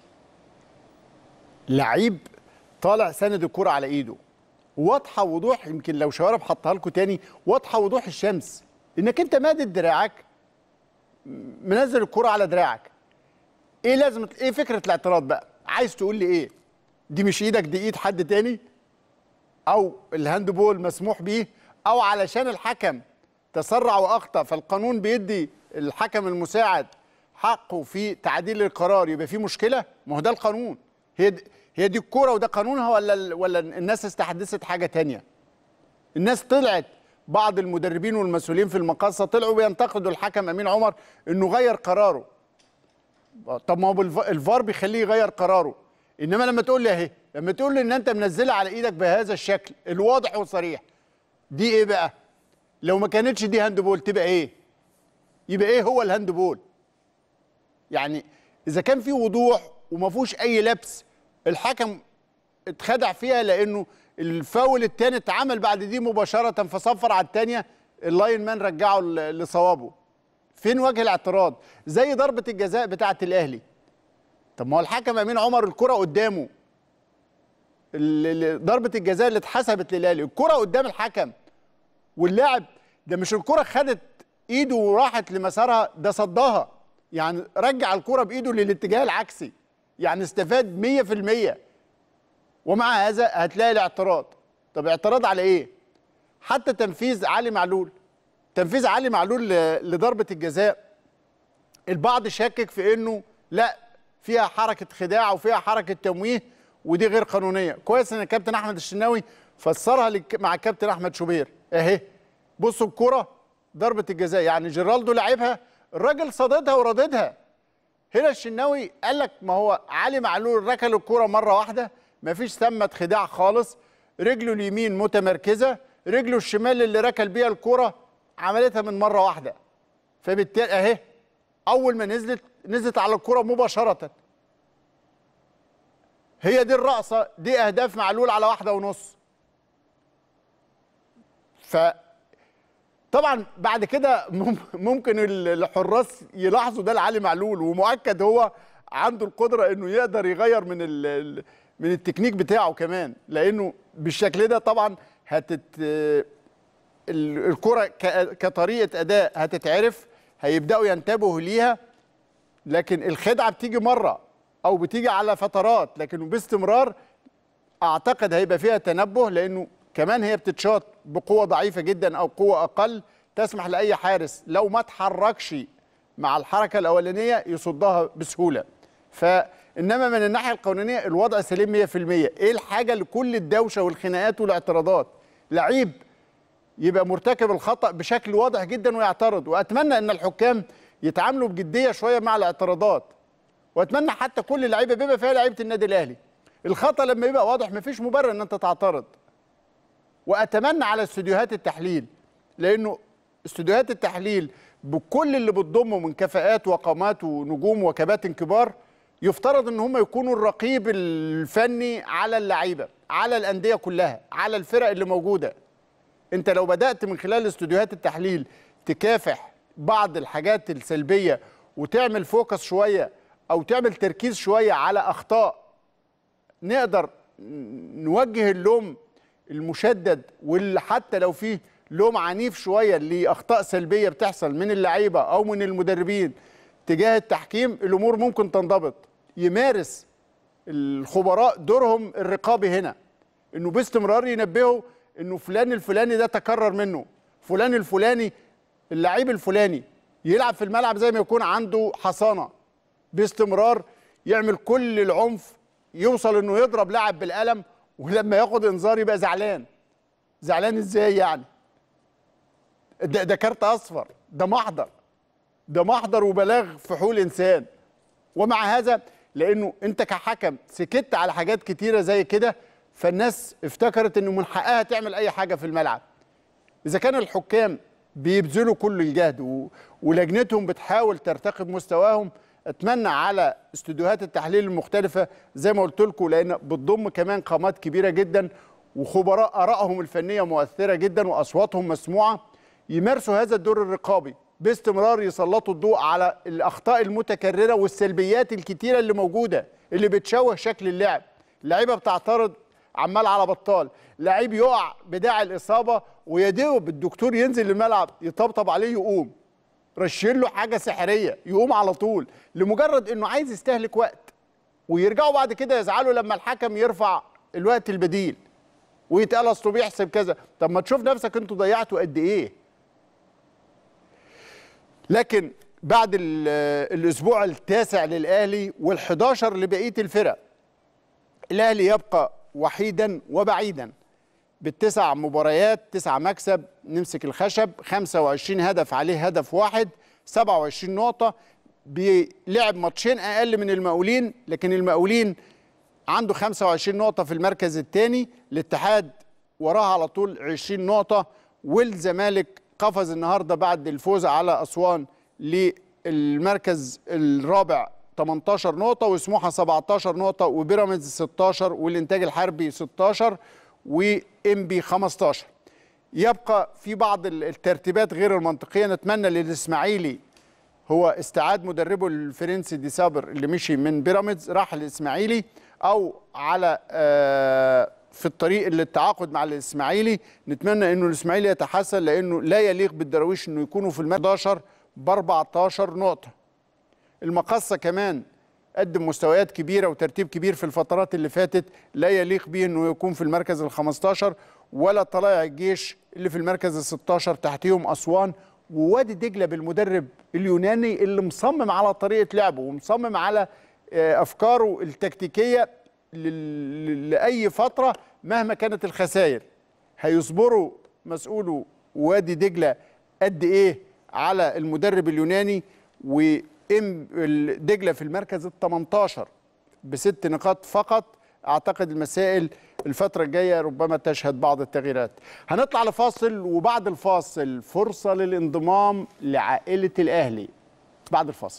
A: لعيب طالع سند الكرة على ايده واضحه وضوح يمكن لو شوارب حطها لكم تاني واضحه وضوح الشمس انك انت مادد دراعك منزل الكرة على دراعك ايه لازم ايه فكره الاعتراض بقى عايز تقول لي ايه دي مش ايدك دي ايد حد تاني او الهاندبول مسموح بيه او علشان الحكم تسرع واخطا فالقانون بيدي الحكم المساعد حقه في تعديل القرار يبقى في مشكله ما هو ده القانون هي دي هي دي الكوره وده قانونها ولا ال- ولا الناس استحدثت حاجه تانية الناس طلعت بعض المدربين والمسؤولين في المقاصه طلعوا بينتقدوا الحكم امين عمر انه غير قراره طب ما هو بالف- الفار بيخليه يغير قراره انما لما تقول لي اهي لما تقول لي ان انت منزلها على ايدك بهذا الشكل الواضح والصريح دي ايه بقى لو ما كانتش دي هاندبول تبقى ايه يبقى ايه هو الهاندبول يعني اذا كان في وضوح وما فيهوش اي لبس الحكم اتخدع فيها لانه الفاول الثاني اتعمل بعد دي مباشره فصفر على الثانيه اللاين مان رجعه ل- لصوابه فين وجه الاعتراض زي ضربه الجزاء بتاعه الاهلي طب ما هو الحكم امين عمر الكره قدامه ال- ال- ضربه الجزاء اللي اتحسبت للاهلي الكره قدام الحكم واللاعب ده مش الكره خدت ايده وراحت لمسارها ده صدها يعني رجع الكره بايده للاتجاه العكسي يعني استفاد 100% ومع هذا هتلاقي الاعتراض طب اعتراض على ايه حتى تنفيذ علي معلول تنفيذ علي معلول ل- لضربه الجزاء البعض شكك في انه لا فيها حركه خداع وفيها حركه تمويه ودي غير قانونيه كويس ان الكابتن احمد الشناوي فسرها لك- مع الكابتن احمد شوبير اهي بصوا الكره ضربه الجزاء يعني جيرالدو لعبها الراجل صاددها ورددها هنا الشناوي قال لك ما هو علي معلول ركل الكرة مرة واحدة ما فيش ثمة خداع خالص رجله اليمين متمركزة رجله الشمال اللي ركل بيها الكرة عملتها من مرة واحدة فبالتالي اهي أول ما نزلت نزلت على الكرة مباشرة هي دي الرقصة دي أهداف معلول على واحدة ونص ف طبعا بعد كده مم- ممكن ال- الحراس يلاحظوا ده لعلي معلول ومؤكد هو عنده القدره انه يقدر يغير من ال- ال- من التكنيك بتاعه كمان لانه بالشكل ده طبعا هتت ال- الكره ك- كطريقه اداء هتتعرف هيبداوا ينتبهوا ليها لكن الخدعه بتيجي مره او بتيجي على فترات لكن باستمرار اعتقد هيبقى فيها تنبه لانه كمان هي بتتشاط بقوه ضعيفه جدا او قوه اقل تسمح لاي حارس لو ما اتحركش مع الحركه الاولانيه يصدها بسهوله فانما من الناحيه القانونيه الوضع سليم 100% ايه الحاجه لكل الدوشه والخناقات والاعتراضات لعيب يبقى مرتكب الخطا بشكل واضح جدا ويعترض واتمنى ان الحكام يتعاملوا بجديه شويه مع الاعتراضات واتمنى حتى كل اللعيبه بما فيها لعيبه النادي الاهلي الخطا لما يبقى واضح مفيش مبرر ان انت تعترض واتمنى على استوديوهات التحليل لانه استوديوهات التحليل بكل اللي بتضمه من كفاءات وقامات ونجوم وكباتن كبار يفترض ان هم يكونوا الرقيب الفني على اللعيبه على الانديه كلها على الفرق اللي موجوده انت لو بدات من خلال استوديوهات التحليل تكافح بعض الحاجات السلبيه وتعمل فوكس شويه او تعمل تركيز شويه على اخطاء نقدر نوجه اللوم المشدد واللي حتى لو فيه لوم عنيف شويه لاخطاء سلبيه بتحصل من اللعيبه او من المدربين تجاه التحكيم الامور ممكن تنضبط يمارس الخبراء دورهم الرقابي هنا انه باستمرار ينبهوا انه فلان الفلاني ده تكرر منه فلان الفلاني اللعيب الفلاني يلعب في الملعب زي ما يكون عنده حصانه باستمرار يعمل كل العنف يوصل انه يضرب لاعب بالقلم ولما ياخد انذار يبقى زعلان زعلان ازاي يعني ده, ده كارت اصفر ده محضر ده محضر وبلاغ في حقوق الانسان ومع هذا لانه انت كحكم سكت على حاجات كتيره زي كده فالناس افتكرت انه من حقها تعمل اي حاجه في الملعب اذا كان الحكام بيبذلوا كل الجهد و... ولجنتهم بتحاول ترتقي بمستواهم اتمنى على استوديوهات التحليل المختلفه زي ما قلت لكم لان بتضم كمان قامات كبيره جدا وخبراء ارائهم الفنيه مؤثره جدا واصواتهم مسموعه يمارسوا هذا الدور الرقابي باستمرار يسلطوا الضوء على الاخطاء المتكرره والسلبيات الكتيره اللي موجوده اللي بتشوه شكل اللعب اللعيبه بتعترض عمال على بطال لعيب يقع بداعي الاصابه ويا دوب الدكتور ينزل الملعب يطبطب عليه يقوم رشين له حاجه سحريه يقوم على طول لمجرد انه عايز يستهلك وقت ويرجعوا بعد كده يزعلوا لما الحكم يرفع الوقت البديل ويتقال اصله بيحسب كذا طب ما تشوف نفسك انتوا ضيعتوا قد ايه لكن بعد ال- الاسبوع التاسع للاهلي وال11 لبقيه الفرق الاهلي يبقى وحيدا وبعيدا بالتسع مباريات تسع مكسب نمسك الخشب 25 هدف عليه هدف واحد 27 نقطة بيلعب ماتشين أقل من المقاولين لكن المقاولين عنده 25 نقطة في المركز الثاني الاتحاد وراه على طول 20 نقطة والزمالك قفز النهاردة بعد الفوز على أسوان للمركز الرابع 18 نقطة وسموحة 17 نقطة وبيراميدز 16 والإنتاج الحربي 16 وإنبي 15 يبقى في بعض الترتيبات غير المنطقية نتمنى للإسماعيلي هو استعاد مدربه الفرنسي دي سابر اللي مشي من بيراميدز راح الإسماعيلي أو على آه في الطريق للتعاقد مع الإسماعيلي نتمنى إنه الإسماعيلي يتحسن لأنه لا يليق بالدراويش إنه يكونوا في المركز 11 ب 14 نقطة المقصة كمان قدم مستويات كبيرة وترتيب كبير في الفترات اللي فاتت لا يليق به انه يكون في المركز ال 15 ولا طلائع الجيش اللي في المركز ال 16 تحتيهم أسوان ووادي دجله بالمدرب اليوناني اللي مصمم على طريقه لعبه ومصمم على آه، افكاره التكتيكيه لل- لاي فتره مهما كانت الخسائر هيصبروا مسؤولو وادي دجله قد ايه على المدرب اليوناني وام ال- دجله في المركز ال 18 بست نقاط فقط اعتقد المسائل الفتره الجايه ربما تشهد بعض التغييرات هنطلع لفاصل وبعد الفاصل فرصه للانضمام لعائله الاهلي بعد الفاصل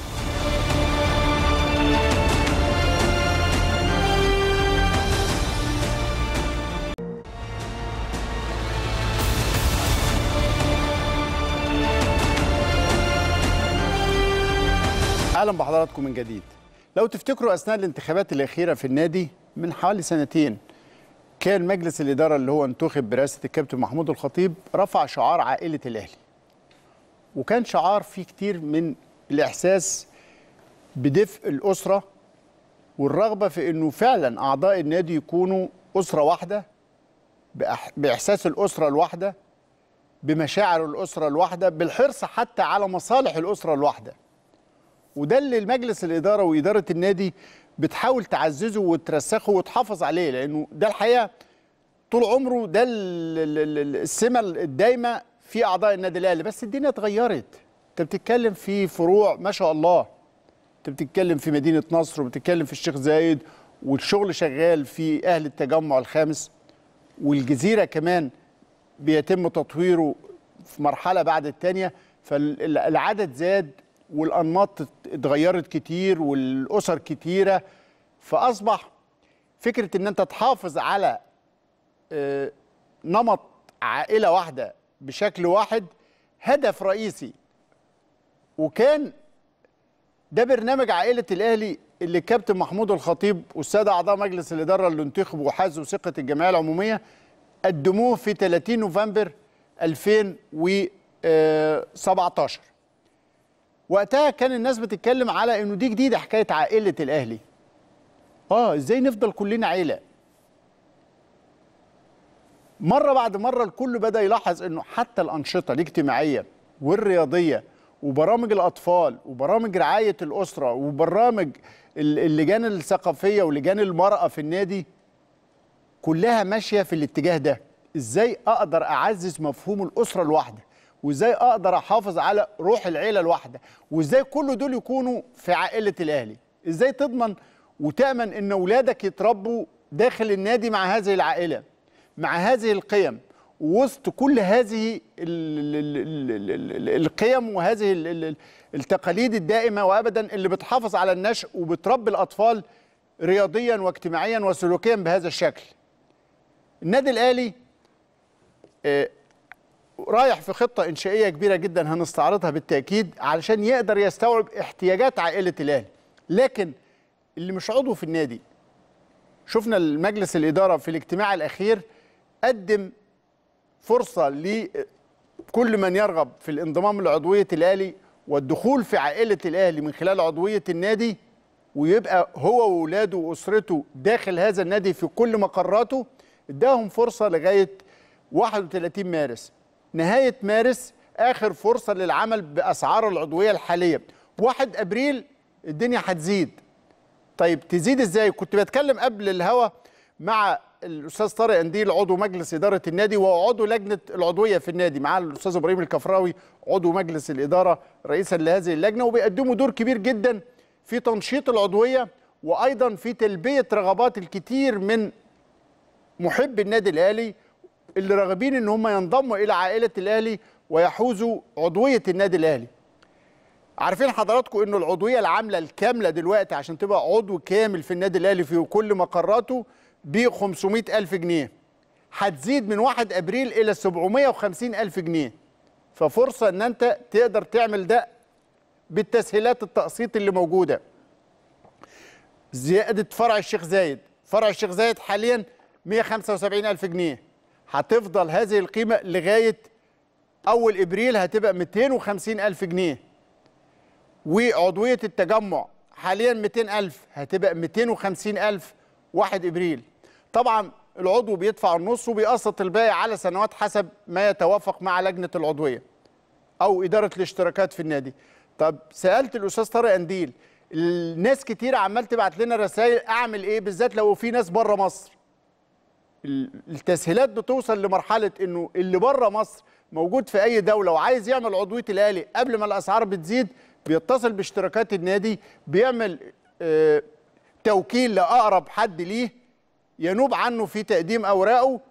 A: اهلا بحضراتكم من جديد لو تفتكروا اثناء الانتخابات الاخيره في النادي من حوالي سنتين كان مجلس الاداره اللي هو انتخب برئاسه الكابتن محمود الخطيب رفع شعار عائله الاهلي وكان شعار فيه كتير من الاحساس بدفء الاسره والرغبه في انه فعلا اعضاء النادي يكونوا اسره واحده بأح- باحساس الاسره الواحده بمشاعر الاسره الواحده بالحرص حتى على مصالح الاسره الواحده وده اللي المجلس الاداره واداره النادي بتحاول تعززه وترسخه وتحافظ عليه لانه ده الحقيقه طول عمره ده ال- ال- ال- السمه الدايمه في اعضاء النادي الاهلي بس الدنيا اتغيرت انت بتتكلم في فروع ما شاء الله انت بتتكلم في مدينه نصر وبتتكلم في الشيخ زايد والشغل شغال في اهل التجمع الخامس والجزيره كمان بيتم تطويره في مرحله بعد الثانيه فالعدد زاد والانماط اتغيرت كتير والاسر كتيره فاصبح فكره ان انت تحافظ على آه، نمط عائله واحده بشكل واحد هدف رئيسي وكان ده برنامج عائله الاهلي اللي الكابتن محمود الخطيب والساده اعضاء مجلس الاداره اللي انتخبوا وحازوا ثقه الجمعيه العموميه قدموه في 30 نوفمبر 2017 وقتها كان الناس بتتكلم على انه دي جديده حكايه عائله الاهلي اه ازاي نفضل كلنا عيله مره بعد مره الكل بدا يلاحظ انه حتى الانشطه الاجتماعيه والرياضيه وبرامج الاطفال وبرامج رعايه الاسره وبرامج ال- اللجان الثقافيه ولجان المراه في النادي كلها ماشيه في الاتجاه ده ازاي اقدر اعزز مفهوم الاسره الواحده وازاي اقدر احافظ على روح العيله الواحده وازاي كل دول يكونوا في عائله الاهلي ازاي تضمن وتامن ان اولادك يتربوا داخل النادي مع هذه العائله مع هذه القيم وسط كل هذه ال ال ال ال ال ال القيم وهذه ال ال التقاليد الدائمه وابدا اللي بتحافظ على النشء وبتربي الاطفال رياضيا واجتماعيا وسلوكيا بهذا الشكل النادي الاهلي آه، رايح في خطه انشائيه كبيره جدا هنستعرضها بالتاكيد علشان يقدر يستوعب احتياجات عائله الاهلي لكن اللي مش عضو في النادي شفنا المجلس الاداره في الاجتماع الاخير قدم فرصه لكل من يرغب في الانضمام لعضويه الاهلي والدخول في عائله الاهلي من خلال عضويه النادي ويبقى هو واولاده واسرته داخل هذا النادي في كل مقراته اداهم فرصه لغايه 31 مارس نهايه مارس اخر فرصه للعمل باسعار العضويه الحاليه 1 ابريل الدنيا هتزيد طيب تزيد ازاي كنت بتكلم قبل الهوا مع الاستاذ طارق انديل عضو مجلس اداره النادي وعضو لجنه العضويه في النادي مع الاستاذ ابراهيم الكفراوي عضو مجلس الاداره رئيسا لهذه اللجنه وبيقدموا دور كبير جدا في تنشيط العضويه وايضا في تلبيه رغبات الكثير من محب النادي الاهلي اللي راغبين ان هم ينضموا الى عائله الاهلي ويحوزوا عضويه النادي الاهلي عارفين حضراتكم انه العضويه العامله الكامله دلوقتي عشان تبقى عضو كامل في النادي الاهلي في كل مقراته ب 500 الف جنيه هتزيد من 1 ابريل الى 750 الف جنيه ففرصه ان انت تقدر تعمل ده بالتسهيلات التقسيط اللي موجوده زياده فرع الشيخ زايد فرع الشيخ زايد حاليا 175 الف جنيه هتفضل هذه القيمه لغايه اول ابريل هتبقى 250 الف جنيه وعضويه التجمع حاليا 200 الف هتبقى 250 الف 1 ابريل طبعا العضو بيدفع النص وبيقسط الباقي على سنوات حسب ما يتوافق مع لجنه العضويه او اداره الاشتراكات في النادي طب سالت الاستاذ طارق انديل الناس كتير عمال تبعت لنا رسائل اعمل ايه بالذات لو في ناس بره مصر ال- التسهيلات بتوصل لمرحله انه اللي بره مصر موجود في اي دوله وعايز يعمل عضويه الاهلي قبل ما الاسعار بتزيد بيتصل باشتراكات النادي بيعمل آه، توكيل لاقرب حد ليه ينوب عنه في تقديم اوراقه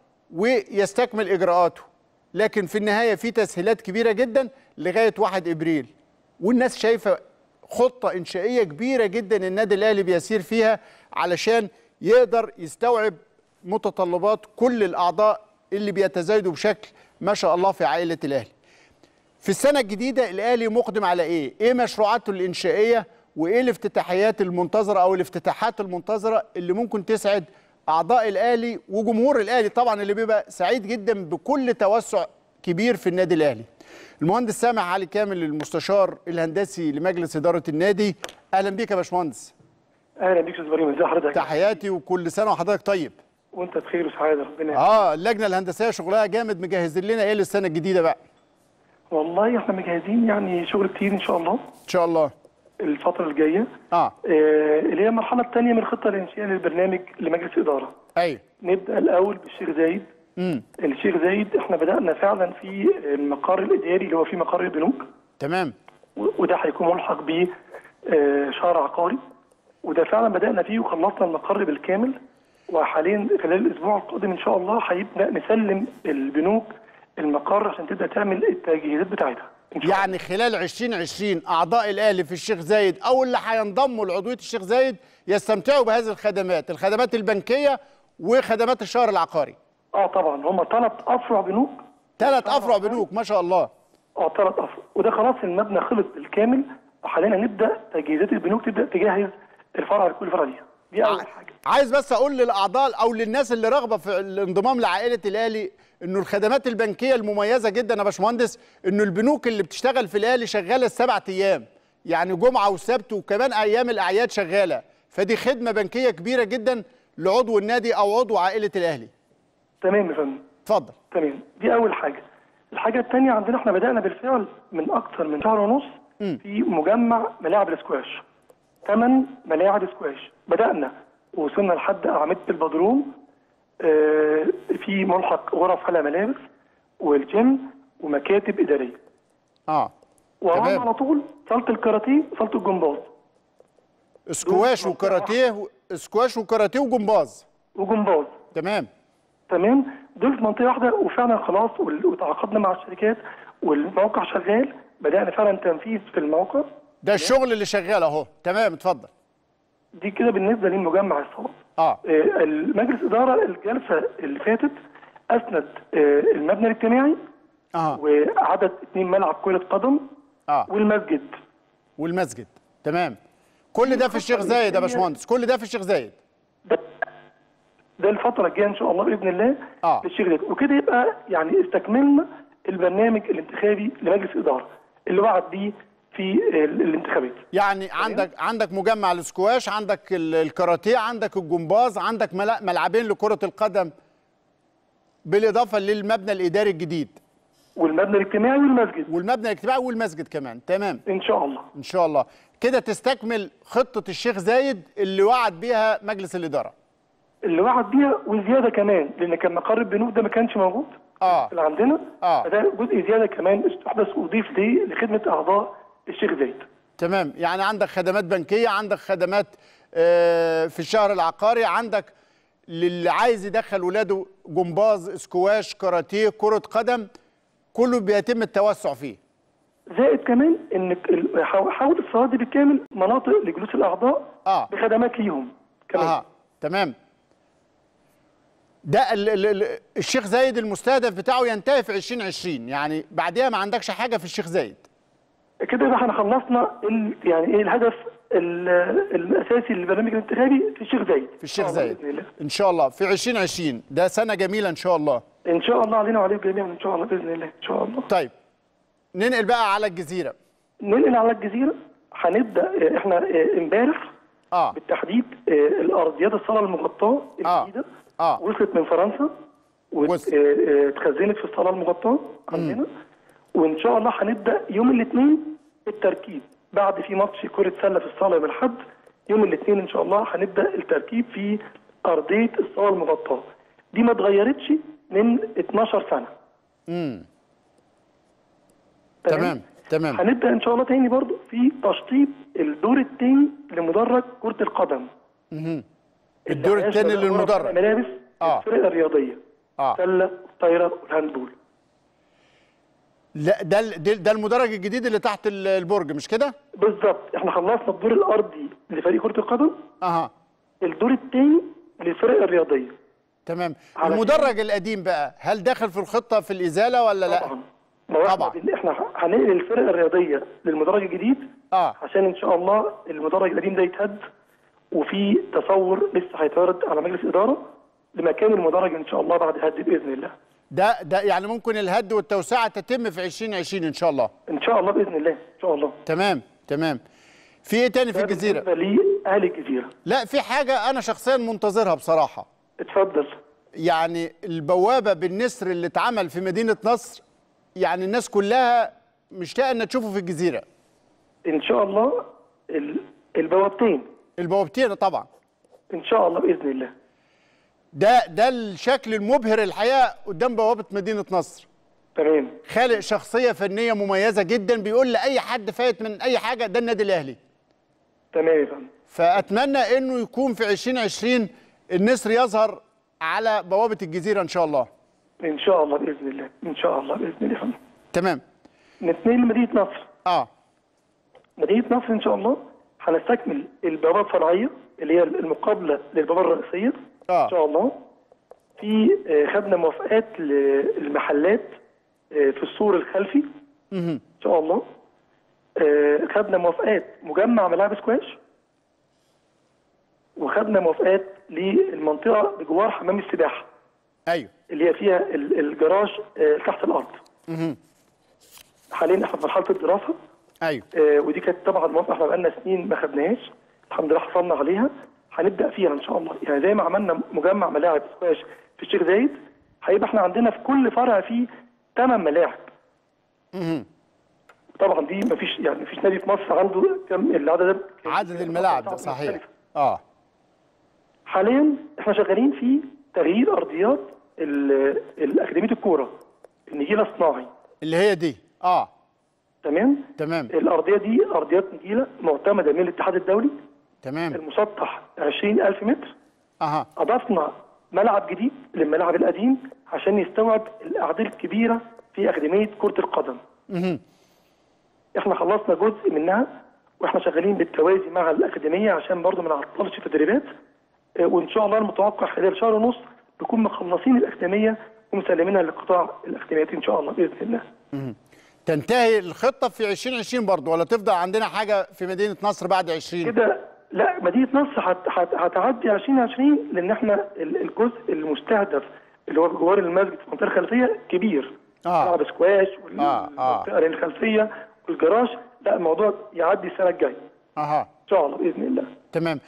A: ويستكمل اجراءاته لكن في النهايه في تسهيلات كبيره جدا لغايه 1 ابريل والناس شايفه خطه انشائيه كبيره جدا النادي الاهلي بيسير فيها علشان يقدر يستوعب متطلبات كل الاعضاء اللي بيتزايدوا بشكل ما شاء الله في عائله الاهلي. في السنه الجديده الاهلي مقدم على ايه؟ ايه مشروعاته الانشائيه وايه الافتتاحيات المنتظره او الافتتاحات المنتظره اللي ممكن تسعد اعضاء الاهلي وجمهور الاهلي طبعا اللي بيبقى سعيد جدا بكل توسع كبير في النادي الاهلي. المهندس سامح علي كامل المستشار الهندسي لمجلس اداره النادي اهلا بيك يا باشمهندس.
M: اهلا بيك يا استاذ ابراهيم ازي حضرتك
A: تحياتي وكل سنه وحضرتك طيب.
M: وانت بخير وسعاده ربنا يخليك.
A: اه اللجنه الهندسيه شغلها جامد مجهزين لنا ايه للسنه الجديده بقى؟
M: والله احنا مجهزين يعني شغل كتير ان شاء الله
A: ان شاء الله
M: الفتره الجايه
A: اه
M: آه اللي هي المرحله الثانيه من الخطه الانشائيه للبرنامج لمجلس اداره
A: ايوه
M: نبدا الاول بالشيخ زايد
A: امم
M: الشيخ زايد احنا بدانا فعلا في المقر الاداري اللي هو في مقر البنوك
A: تمام
M: و- وده هيكون ملحق بيه آه، شهر عقاري وده فعلا بدانا فيه وخلصنا المقر بالكامل وحاليا خلال الاسبوع القادم ان شاء الله هيبدا نسلم البنوك المقر عشان تبدا تعمل التجهيزات بتاعتها
A: يعني خلال 2020 اعضاء الاهلي في الشيخ زايد او اللي هينضموا لعضويه الشيخ زايد يستمتعوا بهذه الخدمات الخدمات البنكيه وخدمات الشهر العقاري
M: اه طبعا هم ثلاث افرع بنوك
A: ثلاث افرع بنوك ما شاء الله
M: اه ثلاث افرع وده خلاص المبنى خلص بالكامل وحاليا هنبدا تجهيزات البنوك تبدا تجهز الفرع لكل فرع ليها دي اول حاجه
A: عايز بس اقول للاعضاء او للناس اللي راغبه في الانضمام لعائله الاهلي انه الخدمات البنكيه المميزه جدا يا باشمهندس انه البنوك اللي بتشتغل في الاهلي شغاله السبع ايام يعني جمعه وسبت وكمان ايام الاعياد شغاله فدي خدمه بنكيه كبيره جدا لعضو النادي او عضو عائله الاهلي
M: تمام يا فندم
A: اتفضل
M: تمام دي اول حاجه الحاجه الثانيه عندنا احنا بدانا بالفعل من اكثر من شهر ونص في مجمع ملاعب الاسكواش ثمان ملاعب سكواش بدانا ووصلنا لحد اعمده البدروم آه، في ملحق غرف حلقه ملابس والجيم ومكاتب اداريه
A: اه
M: وراهم
A: تمام.
M: على طول صاله الكاراتيه وصاله الجمباز
A: سكواش وكاراتيه و- سكواش وكاراتيه وجمباز
M: وجمباز
A: تمام
M: تمام دول في منطقه واحده وفعلا خلاص وال- وتعاقدنا مع الشركات والموقع شغال بدانا فعلا تنفيذ في الموقع
A: ده الشغل اللي شغال اهو تمام اتفضل
M: دي كده بالنسبه لمجمع الصالات
A: اه
M: آه، المجلس اداره الجلسه اللي فاتت اسند آه، المبنى الاجتماعي
A: اه
M: وعدد اثنين ملعب كره قدم
A: اه
M: والمسجد
A: والمسجد تمام كل ده في الشيخ زايد يا باشمهندس كل ده في الشيخ زايد
M: ده الفتره الجايه ان شاء الله باذن الله
A: اه
M: للشيخ زايد وكده يبقى يعني استكملنا البرنامج الانتخابي لمجلس الاداره اللي وعد بيه في ال- الانتخابات
A: يعني عندك عندك مجمع الاسكواش عندك ال- الكاراتيه عندك الجمباز عندك ملا- ملعبين لكرة القدم بالإضافة للمبنى الإداري الجديد
M: والمبنى الاجتماعي والمسجد
A: والمبنى الاجتماعي والمسجد كمان تمام
M: ان شاء الله
A: إن شاء الله كده تستكمل خطة الشيخ زايد اللي وعد بيها مجلس الإدارة
M: اللي وعد بيها وزياده كمان لان كان مقر البنوك ده ما كانش موجود
A: اه
M: اللي عندنا
A: اه
M: فده جزء زياده كمان استحدث واضيف ليه لخدمه اعضاء الشيخ زايد
A: تمام يعني عندك خدمات بنكية عندك خدمات آه، في الشهر العقاري عندك للي عايز يدخل ولاده جمباز سكواش كاراتيه كرة قدم كله بيتم التوسع فيه
M: زائد كمان ان ال- حو- حول الصالات دي بالكامل مناطق لجلوس الاعضاء
A: اه
M: بخدمات ليهم كمان
A: اه تمام ده ال ال ال الشيخ زايد المستهدف بتاعه ينتهي في 2020 يعني بعدها ما عندكش حاجة في الشيخ زايد
M: كده يبقى احنا خلصنا ال- يعني ايه الهدف ال- الاساسي للبرنامج الانتخابي في الشيخ زايد
A: في الشيخ
M: إن شاء الله
A: زايد
M: بإذن الله.
A: ان شاء الله في 2020 ده سنة جميلة ان شاء الله
M: ان شاء الله علينا وعليكم جميعا ان شاء الله باذن الله ان شاء الله
A: طيب ننقل بقى على الجزيرة
M: ننقل على الجزيره هنبدا اه، احنا اه، امبارح
A: اه
M: بالتحديد اه، الارضيات الصاله المغطاه الجديده
A: اه
M: وصلت من فرنسا واتخزنت في الصاله المغطاه عندنا وان شاء الله هنبدا يوم الاثنين التركيب بعد في ماتش كره سله في الصاله يوم الاحد يوم الاثنين ان شاء الله هنبدا التركيب في ارضيه الصاله المغطاه دي ما اتغيرتش من 12 سنه
A: امم تمام تمام
M: هنبدا ان شاء الله تاني برضو في تشطيب الدور الثاني لمدرج كره القدم
A: مهم. الدور الثاني للمدرج
M: ملابس
A: اه
M: الفرق الرياضيه
A: اه
M: سله طايره والهاندبول
A: لا ده ال- ده ده المدرج الجديد اللي تحت ال- البرج مش كده؟
M: بالظبط احنا خلصنا الدور الارضي لفريق كره القدم
A: اها
M: الدور الثاني للفرق الرياضيه
A: تمام
M: على
A: المدرج القديم بقى هل داخل في الخطه في الازاله ولا لا؟
M: طبعا ما هو احنا بن- احنا هننقل الفرق الرياضيه للمدرج الجديد
A: اه
M: عشان ان شاء الله المدرج القديم ده يتهد وفي تصور لسه هيتعرض على مجلس اداره لمكان المدرج ان شاء الله بعد هد باذن الله
A: ده ده يعني ممكن الهد والتوسعه تتم في 2020 ان شاء الله
M: ان شاء الله باذن الله ان شاء الله
A: تمام تمام في ايه تاني في الجزيره؟
M: بالنسبه لاهل الجزيره
A: لا في حاجه انا شخصيا منتظرها بصراحه
M: اتفضل
A: يعني البوابه بالنسر اللي اتعمل في مدينه نصر يعني الناس كلها مشتاقه انها تشوفه في الجزيره
M: ان شاء الله ال- البوابتين
A: البوابتين طبعا
M: ان شاء الله باذن الله
A: ده ده الشكل المبهر الحقيقه قدام بوابه مدينه نصر
M: تمام
A: خالق شخصيه فنيه مميزه جدا بيقول لاي حد فايت من اي حاجه ده النادي الاهلي
M: تمام يا فندم
A: فاتمنى انه يكون في 2020 النسر يظهر على بوابه الجزيره ان شاء الله
M: ان شاء الله باذن الله ان شاء الله باذن الله يا فندم
A: تمام
M: نتنقل لمدينه نصر
A: اه
M: مدينه نصر ان شاء الله هنستكمل البوابه الفرعيه اللي هي المقابله للبوابه الرئيسيه
A: آه.
M: ان شاء الله في آه، خدنا موافقات للمحلات آه، في السور الخلفي
A: مهم.
M: ان شاء الله آه، خدنا موافقات مجمع ملاعب سكواش وخدنا موافقات للمنطقه بجوار حمام السباحه
A: ايوه
M: اللي هي فيها ال- الجراج آه، تحت الارض
A: مهم.
M: حاليا احنا في مرحله الدراسه
A: ايوه
M: آه، ودي كانت طبعا موافقه احنا بقالنا سنين ما خدناهاش الحمد لله حصلنا عليها هنبدا فيها ان شاء الله يعني زي ما عملنا مجمع ملاعب سكواش في الشيخ زايد هيبقى احنا عندنا في كل فرع فيه ثمان ملاعب
A: مهم.
M: طبعا دي ما فيش يعني ما فيش نادي في مصر عنده كم العدد ده
A: عدد الملاعب ده صحيح اه
M: حاليا احنا شغالين في تغيير ارضيات ال- الاكاديميه الكوره النجيله صناعي
A: اللي هي دي اه
M: تمام
A: تمام
M: الارضيه دي ارضيات نجيله معتمده من الاتحاد الدولي
A: تمام
M: المسطح 20000 متر
A: اها
M: اضفنا ملعب جديد للملعب القديم عشان يستوعب الاعداد الكبيره في اكاديميه كره القدم
A: مهم.
M: احنا خلصنا جزء منها واحنا شغالين بالتوازي مع الاكاديميه عشان برضو ما نعطلش في التدريبات آه، وان شاء الله المتوقع خلال شهر ونص نكون مخلصين الاكاديميه ومسلمينها لقطاع الاكاديميات ان شاء الله باذن الله
A: مهم. تنتهي الخطه في 2020 برضه ولا تفضل عندنا حاجه في مدينه نصر بعد 20
M: كده لا مدينه نصر هت- هت- هتعدي 2020 لان احنا ال- الجزء المستهدف اللي هو بجوار المسجد في المنطقه الخلفيه كبير
A: آه.
M: ملعب سكواش
A: اه اه
M: والمنطقه الخلفيه والجراج لا الموضوع يعدي السنه الجايه
A: اها
M: ان شاء الله باذن الله
A: تمام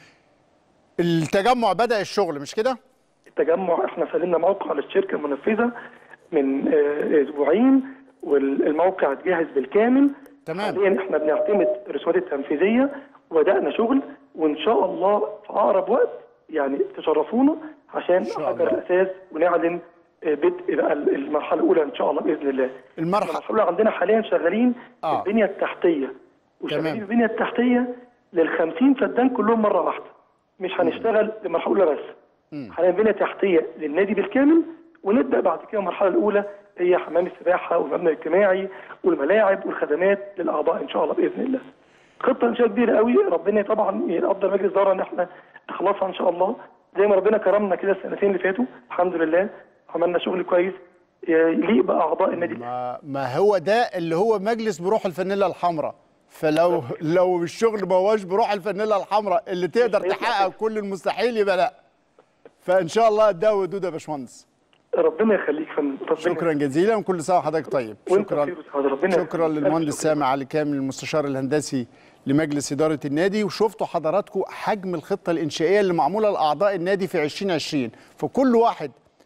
A: التجمع بدا الشغل مش كده
M: التجمع احنا سلمنا موقع للشركه المنفذه من آه، اسبوعين والموقع جاهز بالكامل
A: تمام
M: حاليا احنا بنعتمد الرسومات التنفيذيه وبدانا شغل وان شاء الله في اقرب وقت يعني تشرفونا عشان نحضر الاساس ونعلن آه، بدء بقى المرحله الاولى ان شاء الله باذن الله
A: المرحله
M: المرحله الأولى عندنا حاليا شغالين
A: آه.
M: في البنيه التحتيه وشغالين
A: تمام.
M: في البنيه التحتيه لل 50 فدان كلهم مره واحده مش هنشتغل للمرحله الاولى بس حاليا بنيه تحتيه للنادي بالكامل ونبدا بعد كده المرحله الاولى هي حمام السباحه والمبنى الاجتماعي والملاعب والخدمات للاعضاء ان شاء الله باذن الله. خطه انشاء كبيره قوي ربنا طبعا يقدر مجلس اداره ان احنا نخلصها ان شاء الله زي ما ربنا كرمنا كده السنتين اللي فاتوا الحمد لله عملنا شغل كويس يليق باعضاء النادي
A: ما, ما هو ده اللي هو مجلس بروح الفانيلا الحمراء فلو لو الشغل ما هوش بروح الفانيلا الحمراء اللي تقدر تحقق كل المستحيل يبقى لا فان شاء الله ده ودود يا باشمهندس
M: ربنا يخليك يا فندم ربنا
A: شكرا جزيلا وكل سنه وحضرتك طيب
M: وانت
A: شكرا
M: بخير وسعادة. ربنا
A: شكرا
M: يخليك.
A: للمهندس سامع علي كامل المستشار الهندسي لمجلس اداره النادي وشفتوا حضراتكم حجم الخطه الانشائيه اللي معموله لاعضاء النادي في 2020 فكل واحد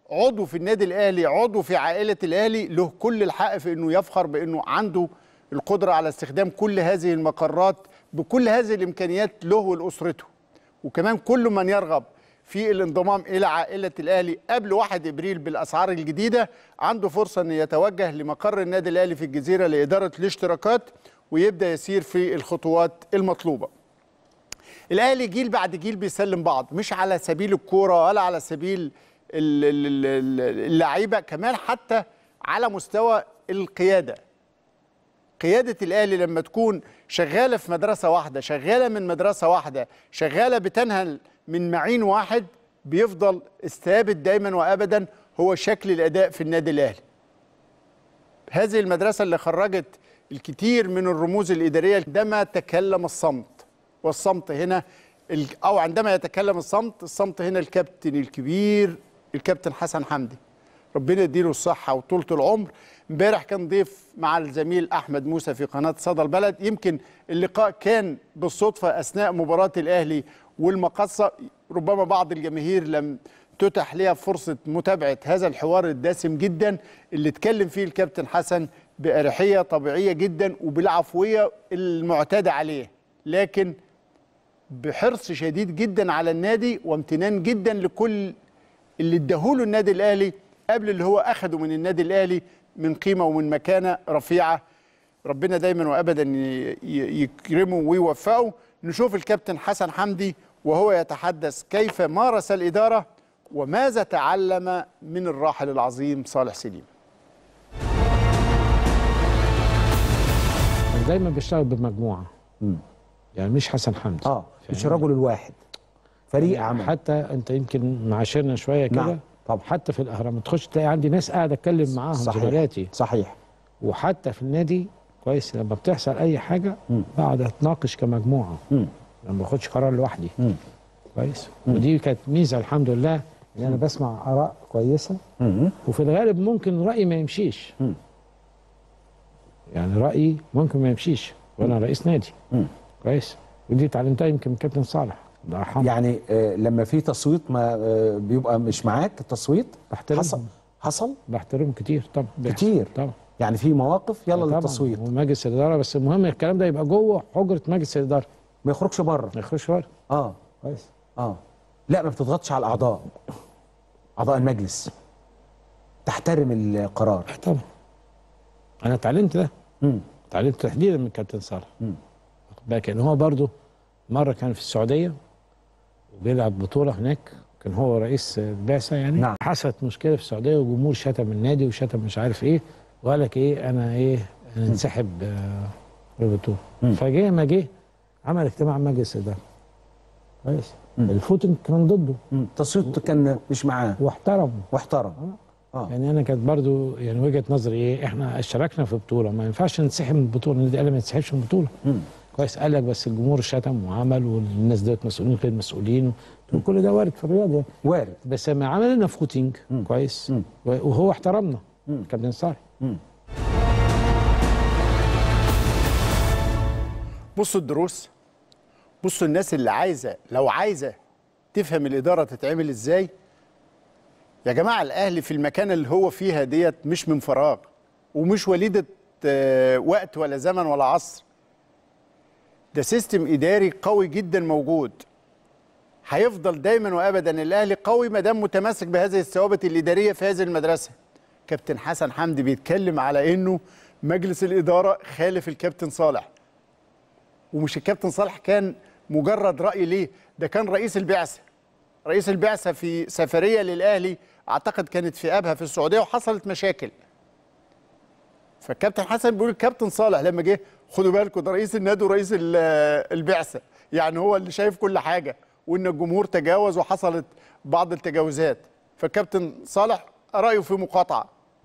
A: عضو في النادي الاهلي عضو في عائله الاهلي له كل الحق في انه يفخر بانه عنده القدره على استخدام كل هذه المقرات بكل هذه الامكانيات له ولاسرته وكمان كل من يرغب في الانضمام الى عائله الاهلي قبل 1 ابريل بالاسعار الجديده عنده فرصه ان يتوجه لمقر النادي الاهلي في الجزيره لاداره الاشتراكات ويبدا يسير في الخطوات المطلوبه. الاهلي جيل بعد جيل بيسلم بعض مش على سبيل الكوره ولا على سبيل ال- ال- ال- اللعيبه كمان حتى على مستوى القياده. قياده الاهلي لما تكون شغاله في مدرسه واحده شغاله من مدرسه واحده شغاله بتنهل من معين واحد بيفضل الثابت دايما وابدا هو شكل الاداء في النادي الاهلي هذه المدرسه اللي خرجت الكثير من الرموز الاداريه عندما تكلم الصمت والصمت هنا ال- او عندما يتكلم الصمت الصمت هنا الكابتن الكبير الكابتن حسن حمدي ربنا يديله الصحة وطولة العمر امبارح كان ضيف مع الزميل أحمد موسى في قناة صدى البلد يمكن اللقاء كان بالصدفة أثناء مباراة الأهلي والمقصة ربما بعض الجماهير لم تتح لها فرصة متابعة هذا الحوار الدسم جدا اللي اتكلم فيه الكابتن حسن بأريحية طبيعية جدا وبالعفوية المعتادة عليه لكن بحرص شديد جدا على النادي وامتنان جدا لكل اللي اداهوله النادي الاهلي قبل اللي هو اخده من النادي الاهلي من قيمه ومن مكانه رفيعه ربنا دايما وابدا ي- ي- يكرمه ويوفقه نشوف الكابتن حسن حمدي وهو يتحدث كيف مارس الاداره وماذا تعلم من الراحل العظيم صالح سليم
N: أنا دايما بشتغل بمجموعه يعني مش حسن حمدي
O: اه مش الرجل الواحد فريق عمل
N: حتى انت يمكن معاشرنا شويه كده
O: نعم،
N: طب حتى في الاهرام تخش تلاقي عندي ناس قاعده اتكلم معاهم
O: صحيح.
N: زملاتي
O: صحيح
N: وحتى في النادي كويس لما بتحصل اي حاجه بقعد اتناقش كمجموعه
O: مم.
N: ما باخدش قرار لوحدي
O: مم.
N: كويس ودي كانت ميزه الحمد لله ان انا بسمع اراء كويسه
O: مم.
N: وفي الغالب ممكن رايي ما يمشيش
O: مم.
N: يعني رايي ممكن ما يمشيش وانا رئيس نادي
O: مم.
N: كويس ودي اتعلمتها يمكن من كابتن صالح الله يرحمه
O: يعني آه لما في تصويت ما آه بيبقى مش معاك التصويت
N: بحترمهم.
O: حصل حصل
N: بحترمهم كتير طب بيحصل.
O: كتير
N: طبعا
O: يعني في مواقف يلا
N: طبعاً.
O: للتصويت
N: ومجلس الاداره بس المهم الكلام ده يبقى جوه حجره مجلس الاداره
O: ما يخرجش بره
N: ما يخرجش بره
O: اه
N: كويس
O: اه لا ما بتضغطش على الاعضاء اعضاء المجلس تحترم القرار
N: طبعا انا اتعلمت ده
O: مم.
N: اتعلمت تحديدا من كابتن صالح
O: مم.
N: واخد بالك ان هو برضه مره كان في السعوديه وبيلعب بطوله هناك كان هو رئيس البعثه يعني
O: نعم.
N: حصلت مشكله في السعوديه والجمهور شتم النادي وشتم مش عارف ايه وقال لك ايه انا ايه انا انسحب آه، من البطوله
O: مم.
N: فجه ما جه عمل اجتماع مجلس اداره كويس الفوتنج كان ضده
O: مم. التصويت كان مش معاه
N: واحترمه
O: واحترم اه
N: يعني انا كانت برضو يعني وجهه نظري ايه احنا اشتركنا في بطوله ما ينفعش ننسحب من البطوله النادي الاهلي ما ينسحبش من البطوله
O: مم.
N: كويس قال لك بس الجمهور شتم وعمل والناس ديت مسؤولين غير مسؤولين وكل ده وارد في الرياضه يعني.
O: وارد
N: بس لما عمل لنا فوتنج
O: مم.
N: كويس
O: مم.
N: وهو احترمنا
O: مم.
N: كابتن صالح
O: مم.
A: بصوا الدروس بصوا الناس اللي عايزه لو عايزه تفهم الاداره تتعمل ازاي يا جماعه الاهلي في المكان اللي هو فيها ديت مش من فراغ ومش وليده آه، وقت ولا زمن ولا عصر ده سيستم اداري قوي جدا موجود هيفضل دايما وابدا الاهلي قوي ما دام متمسك بهذه الثوابت الاداريه في هذه المدرسه كابتن حسن حمدي بيتكلم على انه مجلس الاداره خالف الكابتن صالح ومش الكابتن صالح كان مجرد راي ليه ده كان رئيس البعثه رئيس البعثه في سفريه للاهلي اعتقد كانت في ابها في السعوديه وحصلت مشاكل فالكابتن حسن بيقول الكابتن صالح لما جه خدوا بالكم ده رئيس النادي ورئيس ال- البعثه يعني هو اللي شايف كل حاجه وان الجمهور تجاوز وحصلت بعض التجاوزات فالكابتن صالح رايه في مقاطعه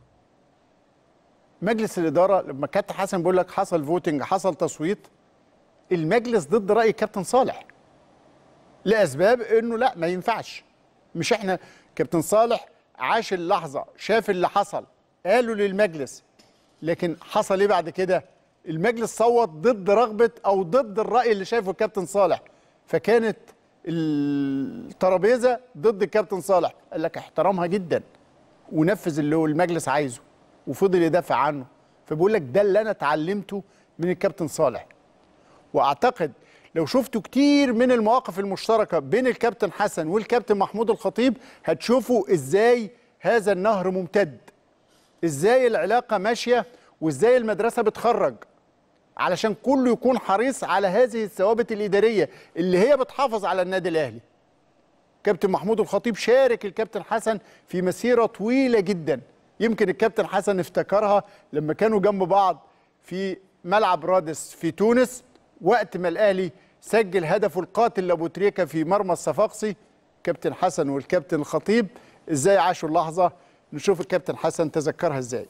A: مجلس الاداره لما كابتن حسن بيقول لك حصل فوتنج حصل تصويت المجلس ضد راي كابتن صالح لاسباب انه لا ما ينفعش مش احنا كابتن صالح عاش اللحظه شاف اللي حصل قالوا للمجلس لكن حصل ايه بعد كده المجلس صوت ضد رغبه او ضد الراي اللي شايفه الكابتن صالح فكانت الترابيزه ضد الكابتن صالح قال لك احترامها جدا ونفذ اللي هو المجلس عايزه وفضل يدافع عنه فبقول لك ده اللي انا اتعلمته من الكابتن صالح واعتقد لو شفتوا كتير من المواقف المشتركه بين الكابتن حسن والكابتن محمود الخطيب هتشوفوا ازاي هذا النهر ممتد ازاي العلاقه ماشيه وازاي المدرسه بتخرج علشان كله يكون حريص على هذه الثوابت الاداريه اللي هي بتحافظ على النادي الاهلي كابتن محمود الخطيب شارك الكابتن حسن في مسيره طويله جدا يمكن الكابتن حسن افتكرها لما كانوا جنب بعض في ملعب رادس في تونس وقت ما الاهلي سجل هدفه القاتل لابو تريكه في مرمى الصفاقسي كابتن حسن والكابتن الخطيب ازاي عاشوا اللحظه نشوف الكابتن حسن تذكرها ازاي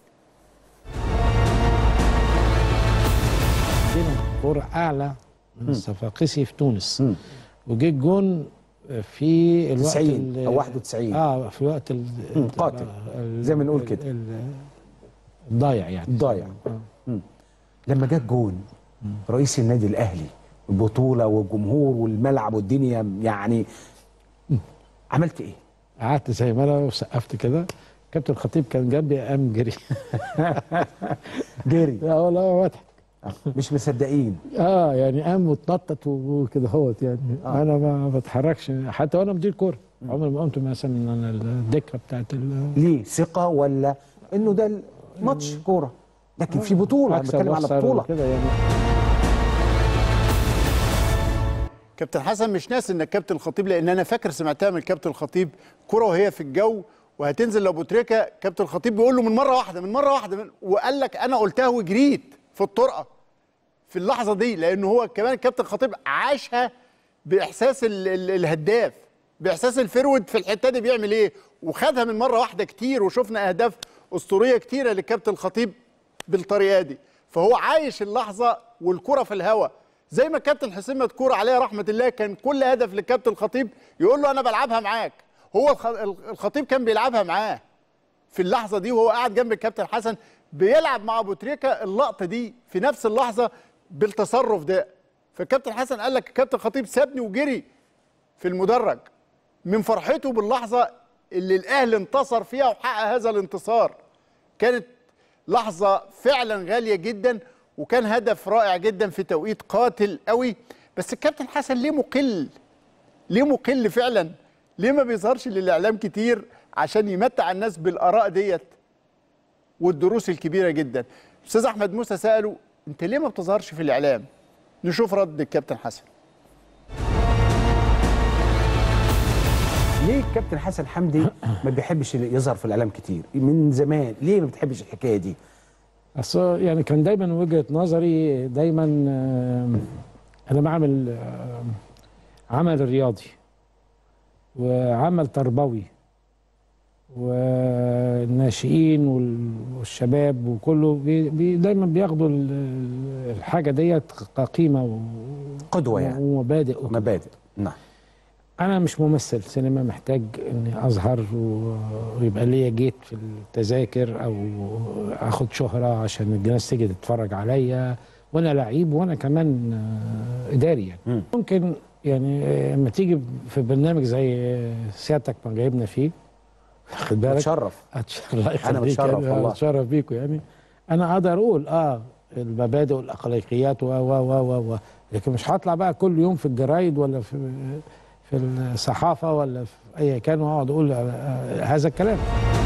N: عندنا كورة أعلى من الصفاقسي في تونس وجه الجون في الوقت
O: 90
N: ال-
O: أو 91.
N: اه في وقت ال-
O: مم، قاتل.
N: ال-
O: زي ما نقول
N: ال-
O: كده.
N: ال- الضايع يعني
O: الضايع لما جه الجون رئيس النادي الاهلي البطوله والجمهور والملعب والدنيا يعني عملت ايه؟
N: قعدت زي ما انا وسقفت كده كابتن الخطيب كان جنبي قام جري
O: جري
N: لا والله هو واضح
O: مش مصدقين
N: اه يعني قام واتنطط وكده هوت يعني
O: آه.
N: انا ما بتحركش حتى وانا مدير كوره عمري ما قمت مثلا من الدكه بتاعت ال-
O: ليه ثقه ولا انه ده ماتش كوره لكن في بطوله
N: أكسب
O: بتكلم على
N: وأخسر
O: بطوله
N: وكده يعني
A: كابتن حسن مش ناسي ان الكابتن الخطيب لان انا فاكر سمعتها من الكابتن الخطيب كره وهي في الجو وهتنزل لابو تريكه كابتن الخطيب بيقول له من مره واحده من مره واحده من وقال لك انا قلتها وجريت في الطرقه في اللحظه دي لان هو كمان الكابتن الخطيب عاشها باحساس ال ال الهداف باحساس الفرود في الحته دي بيعمل ايه وخدها من مره واحده كتير وشفنا اهداف اسطوريه كتيره للكابتن الخطيب بالطريقه دي فهو عايش اللحظه والكره في الهواء زي ما الكابتن حسين مدكور عليه رحمه الله كان كل هدف للكابتن الخطيب يقول له انا بلعبها معاك هو الخ- الخطيب كان بيلعبها معاه في اللحظه دي وهو قاعد جنب الكابتن حسن بيلعب مع ابو تريكه اللقطه دي في نفس اللحظه بالتصرف ده فالكابتن حسن قال لك الكابتن خطيب سابني وجري في المدرج من فرحته باللحظه اللي الاهلي انتصر فيها وحقق هذا الانتصار كانت لحظه فعلا غاليه جدا وكان هدف رائع جدا في توقيت قاتل قوي بس الكابتن حسن ليه مقل ليه مقل فعلا ليه ما بيظهرش للاعلام كتير عشان يمتع الناس بالاراء ديت والدروس الكبيره جدا استاذ احمد موسى ساله انت ليه ما بتظهرش في الاعلام نشوف رد الكابتن حسن
O: ليه الكابتن حسن حمدي ما بيحبش يظهر في الاعلام كتير من زمان ليه ما بتحبش الحكايه دي
N: اصل يعني كان دايما وجهه نظري دايما آم، انا بعمل آم، عمل رياضي وعمل تربوي والناشئين وال- والشباب وكله بي بي دايما بياخدوا ال- الحاجه ديت كقيمه و-
O: قدوه يعني
N: ومبادئ وكده.
O: مبادئ نعم
N: انا مش ممثل سينما محتاج اني اظهر و- ويبقى ليا جيت في التذاكر او اخد شهره عشان الناس تيجي تتفرج عليا وانا لعيب وانا كمان آه، اداري يعني ممكن يعني آه، لما تيجي في برنامج زي سيادتك ما جايبنا فيه خد بالك
O: بتشرف
N: أتش- الله يخليك
O: أنا بتشرف
N: يعني،
O: والله.
N: اتشرف بيكم يعني انا اقدر اقول اه المبادئ والاخلاقيات و و و و و لكن مش هطلع بقى كل يوم في الجرايد ولا في في الصحافه ولا في اي كان واقعد اقول آه، آه، هذا الكلام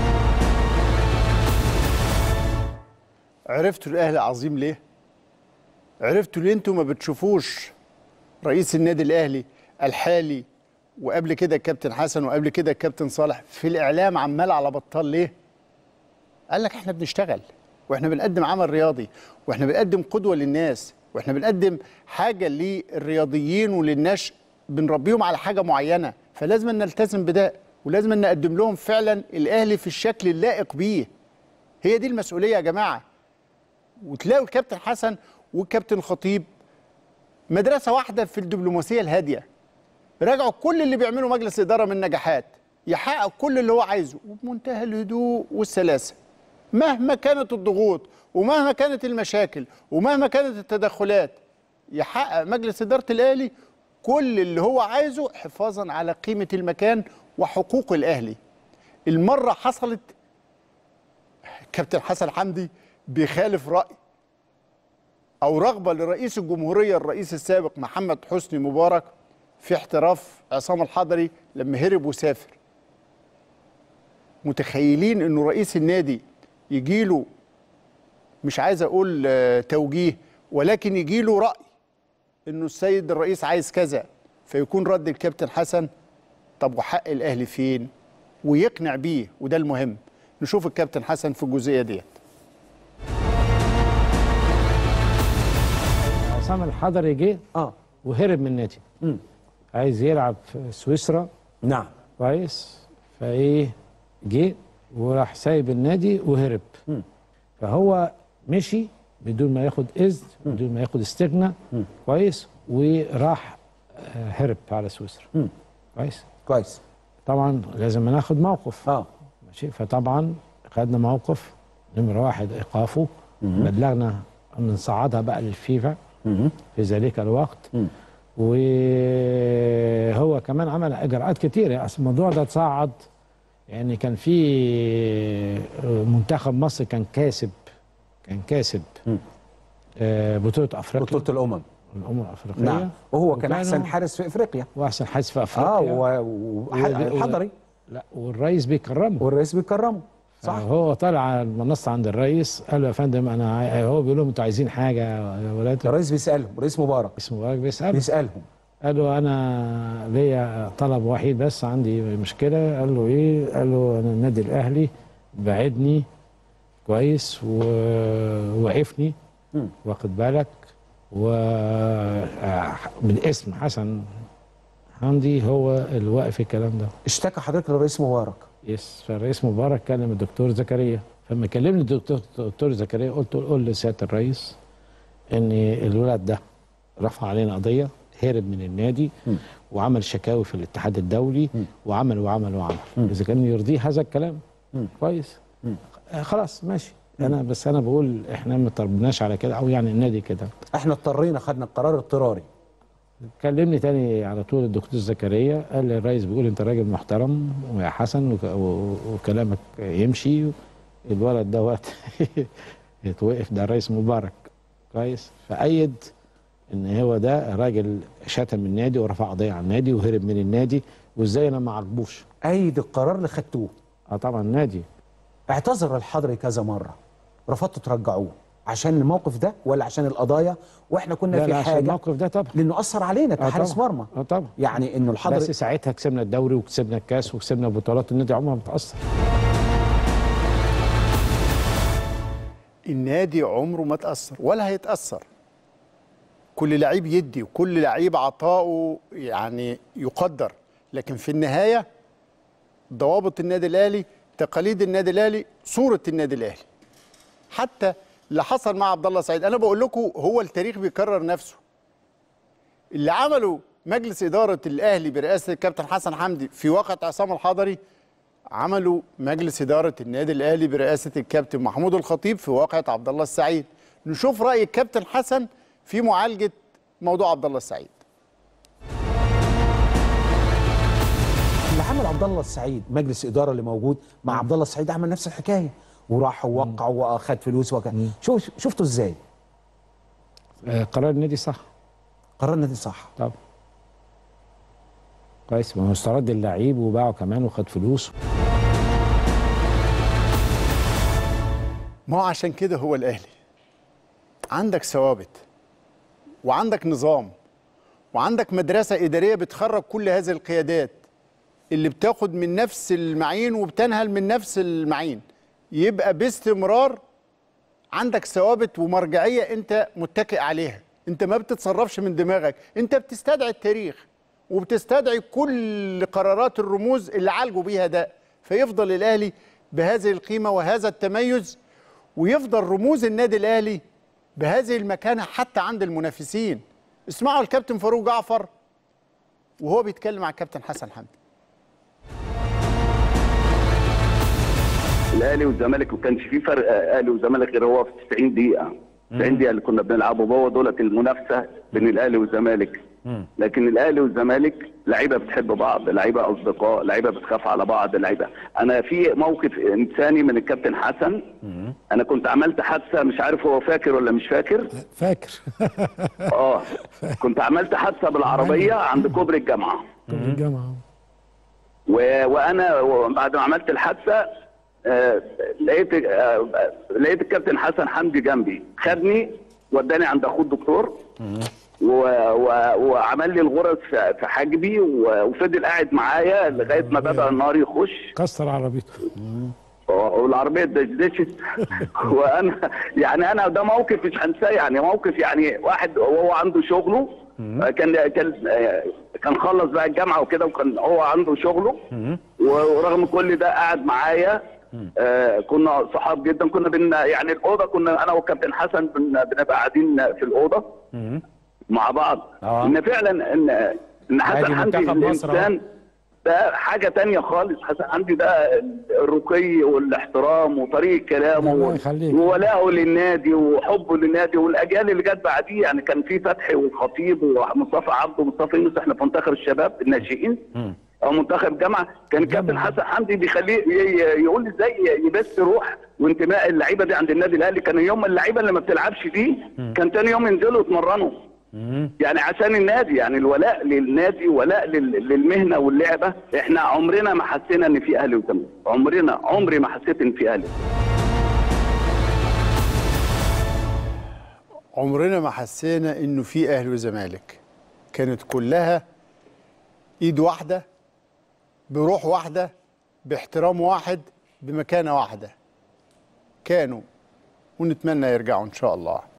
A: عرفتوا الاهلي عظيم ليه عرفتوا ليه انتوا ما بتشوفوش رئيس النادي الاهلي الحالي وقبل كده الكابتن حسن وقبل كده الكابتن صالح في الاعلام عمال على بطال ليه قال لك احنا بنشتغل واحنا بنقدم عمل رياضي واحنا بنقدم قدوه للناس واحنا بنقدم حاجه للرياضيين وللناس بنربيهم على حاجه معينه فلازم نلتزم بده ولازم نقدم لهم فعلا الاهلي في الشكل اللائق بيه هي دي المسؤوليه يا جماعه وتلاقوا الكابتن حسن والكابتن الخطيب مدرسه واحده في الدبلوماسيه الهاديه راجعوا كل اللي بيعمله مجلس اداره من نجاحات يحقق كل اللي هو عايزه وبمنتهى الهدوء والسلاسه مهما كانت الضغوط ومهما كانت المشاكل ومهما كانت التدخلات يحقق مجلس اداره الاهلي كل اللي هو عايزه حفاظا على قيمه المكان وحقوق الاهلي المره حصلت كابتن حسن حمدي بيخالف راي او رغبه لرئيس الجمهوريه الرئيس السابق محمد حسني مبارك في احتراف عصام الحضري لما هرب وسافر متخيلين انه رئيس النادي يجيله مش عايز اقول آه، توجيه ولكن يجيله راي انه السيد الرئيس عايز كذا فيكون رد الكابتن حسن طب وحق الاهلي فين ويقنع بيه وده المهم نشوف الكابتن حسن في الجزئيه ديت
N: عصام الحضري جه
O: اه
N: وهرب من النادي عايز يلعب في سويسرا
O: نعم
N: كويس فايه جه وراح سايب النادي وهرب فهو مشي بدون ما ياخد اذن بدون ما ياخد استغنى كويس وراح آه، هرب على سويسرا كويس
O: كويس
N: طبعا لازم ناخد موقف
O: اه
N: ماشي فطبعا خدنا موقف نمرة واحد ايقافه بلغنا ان نصعدها بقى للفيفا في ذلك الوقت وهو كمان عمل اجراءات كتيره اصل الموضوع ده اتصعد يعني كان في منتخب مصر كان كاسب كان كاسب آه، بطوله افريقيا
O: بطوله الامم
N: الامم الافريقيه
O: نعم وهو كان
N: وكانوا-
O: احسن حارس في افريقيا
N: واحسن حارس في
O: اه
N: افريقيا
O: و- وحضري
N: لا والرئيس بيكرمه
O: والرئيس بيكرمه
N: صح هو طالع على المنصه عند الرئيس قال له يا فندم انا عاي- هو بيقول لهم انتوا عايزين حاجه يا ولاد
O: الرئيس بيسالهم رئيس مبارك
N: رئيس مبارك بيساله
O: بيسالهم
N: قال له انا ليا طلب وحيد بس عندي مشكله قال له ايه قال له انا النادي الاهلي بعدني كويس ووقفني واخد بالك و بالاسم حسن حمدي هو اللي واقف الكلام ده
O: اشتكى حضرتك للرئيس مبارك
N: يس فالرئيس مبارك كلم الدكتور زكريا فلما كلمني الدكتور الدكتور زكريا قلت له قول لسياده الرئيس ان الولد ده رفع علينا قضيه هرب من النادي وعمل شكاوي في الاتحاد الدولي وعمل وعمل وعمل اذا كان يرضيه هذا الكلام كويس آه خلاص ماشي انا بس انا بقول احنا ما طلبناش على كده او يعني النادي كده
O: احنا اضطرينا خدنا القرار اضطراري
N: كلمني تاني على طول الدكتور زكريا قال لي الرئيس بيقول انت راجل محترم ويا حسن وك- و- وكلامك يمشي الولد ده وقت يتوقف ده الرئيس مبارك كويس فأيد ان هو ده راجل شتم النادي ورفع قضيه على النادي وهرب من النادي وازاي انا ما عاقبوش
O: ايد القرار اللي خدتوه
N: اه طبعا النادي
O: اعتذر الحضري كذا مره رفضتوا ترجعوه عشان الموقف ده ولا عشان القضايا واحنا كنا
N: لا
O: في
N: لا عشان
O: حاجه
N: الموقف ده طبعا
O: لانه اثر علينا
N: آه
O: كحارس
N: طبعاً.
O: مرمى
N: اه طبعا
O: يعني انه الحضري
N: بس ساعتها كسبنا الدوري وكسبنا الكاس وكسبنا بطولات النادي عمرها ما بتاثر
A: النادي عمره ما تأثر ولا هيتأثر كل لعيب يدي وكل لعيب عطاؤه يعني يقدر لكن في النهاية ضوابط النادي الأهلي تقاليد النادي الأهلي صورة النادي الأهلي حتى اللي حصل مع عبد الله سعيد أنا بقول لكم هو التاريخ بيكرر نفسه اللي عمله مجلس إدارة الأهلي برئاسة الكابتن حسن حمدي في واقعة عصام الحضري عملوا مجلس إدارة النادي الأهلي برئاسة الكابتن محمود الخطيب في واقعة عبد الله السعيد نشوف رأي الكابتن حسن في معالجة موضوع عبد الله السعيد
O: اللي عمل عبد الله السعيد مجلس اداره اللي موجود مع عبد الله السعيد عمل نفس الحكايه وراح ووقع واخد فلوس وكان شوف شفتوا ازاي
N: آه قرار النادي صح
O: قرار النادي صح
N: طبعا كويس ما هو استرد اللعيب وباعه كمان وخد فلوس
A: ما هو عشان كده هو الأهلي عندك ثوابت وعندك نظام وعندك مدرسة إدارية بتخرج كل هذه القيادات اللي بتاخد من نفس المعين وبتنهل من نفس المعين يبقى باستمرار عندك ثوابت ومرجعية أنت متكئ عليها أنت ما بتتصرفش من دماغك أنت بتستدعي التاريخ وبتستدعي كل قرارات الرموز اللي عالجوا بيها ده فيفضل الأهلي بهذه القيمة وهذا التميز ويفضل رموز النادي الأهلي بهذه المكانة حتى عند المنافسين اسمعوا الكابتن فاروق جعفر وهو بيتكلم مع الكابتن حسن حمدي
P: الاهلي والزمالك ما كانش في فرق اهلي وزمالك غير هو في 90 دقيقه 90 دقيقه اللي كنا بنلعبه هو دولت المنافسه بين الاهلي والزمالك لكن الاهلي والزمالك لعيبه بتحب بعض لعيبه اصدقاء لعيبه بتخاف على بعض لعيبه انا في موقف انساني من الكابتن حسن انا كنت عملت حادثه مش عارف هو فاكر ولا مش فاكر
N: فاكر
P: اه كنت عملت حادثه بالعربيه عند كوبري الجامعه
N: في الجامعه
P: و... وانا بعد ما عملت الحادثه آه لقيت آه لقيت الكابتن حسن حمدي جنبي خدني وداني عند اخوه الدكتور و... و... وعمل لي الغرز في في حاجبي و... وفضل قاعد معايا لغايه ما بدا النار يخش
N: كسر عربيته
P: والعربيه اتدشدشت وانا يعني انا ده موقف مش هنساه يعني موقف يعني واحد وهو عنده شغله كان كان كان خلص بقى الجامعه وكده وكان هو عنده شغله ورغم كل ده قاعد معايا آه كنا صحاب جدا كنا بن يعني الاوضه كنا انا والكابتن حسن بن- بنبقى قاعدين في الاوضه مع بعض
O: آه.
P: ان فعلا ان ان
O: عادي
P: حسن حمدي
O: منتخب مصر أهو.
P: الانسان ده حاجه تانية خالص حسن حمدي ده الرقي والاحترام وطريقه كلامه
N: الله
P: و-
N: يخليك.
P: وولائه للنادي وحبه للنادي والاجيال اللي جت بعديه يعني كان في فتحي والخطيب ومصطفى عبده ومصطفى يونس احنا في منتخب الشباب الناشئين او منتخب جامعه كان الكابتن حسن حمدي بيخليه ي- ي- يقول ازاي يبث روح وانتماء اللعيبه دي عند النادي الاهلي كان يوم اللعيبه اللي ما بتلعبش فيه كان تاني يوم ينزلوا يتمرنوا يعني عشان النادي يعني الولاء للنادي ولاء لل- للمهنه واللعبه احنا عمرنا ما حسينا ان في اهلي وزمالك عمرنا عمري ما حسيت ان في اهلي
A: عمرنا ما حسينا انه في اهلي وزمالك كانت كلها ايد واحده بروح واحده باحترام واحد بمكانه واحده كانوا ونتمنى يرجعوا ان شاء الله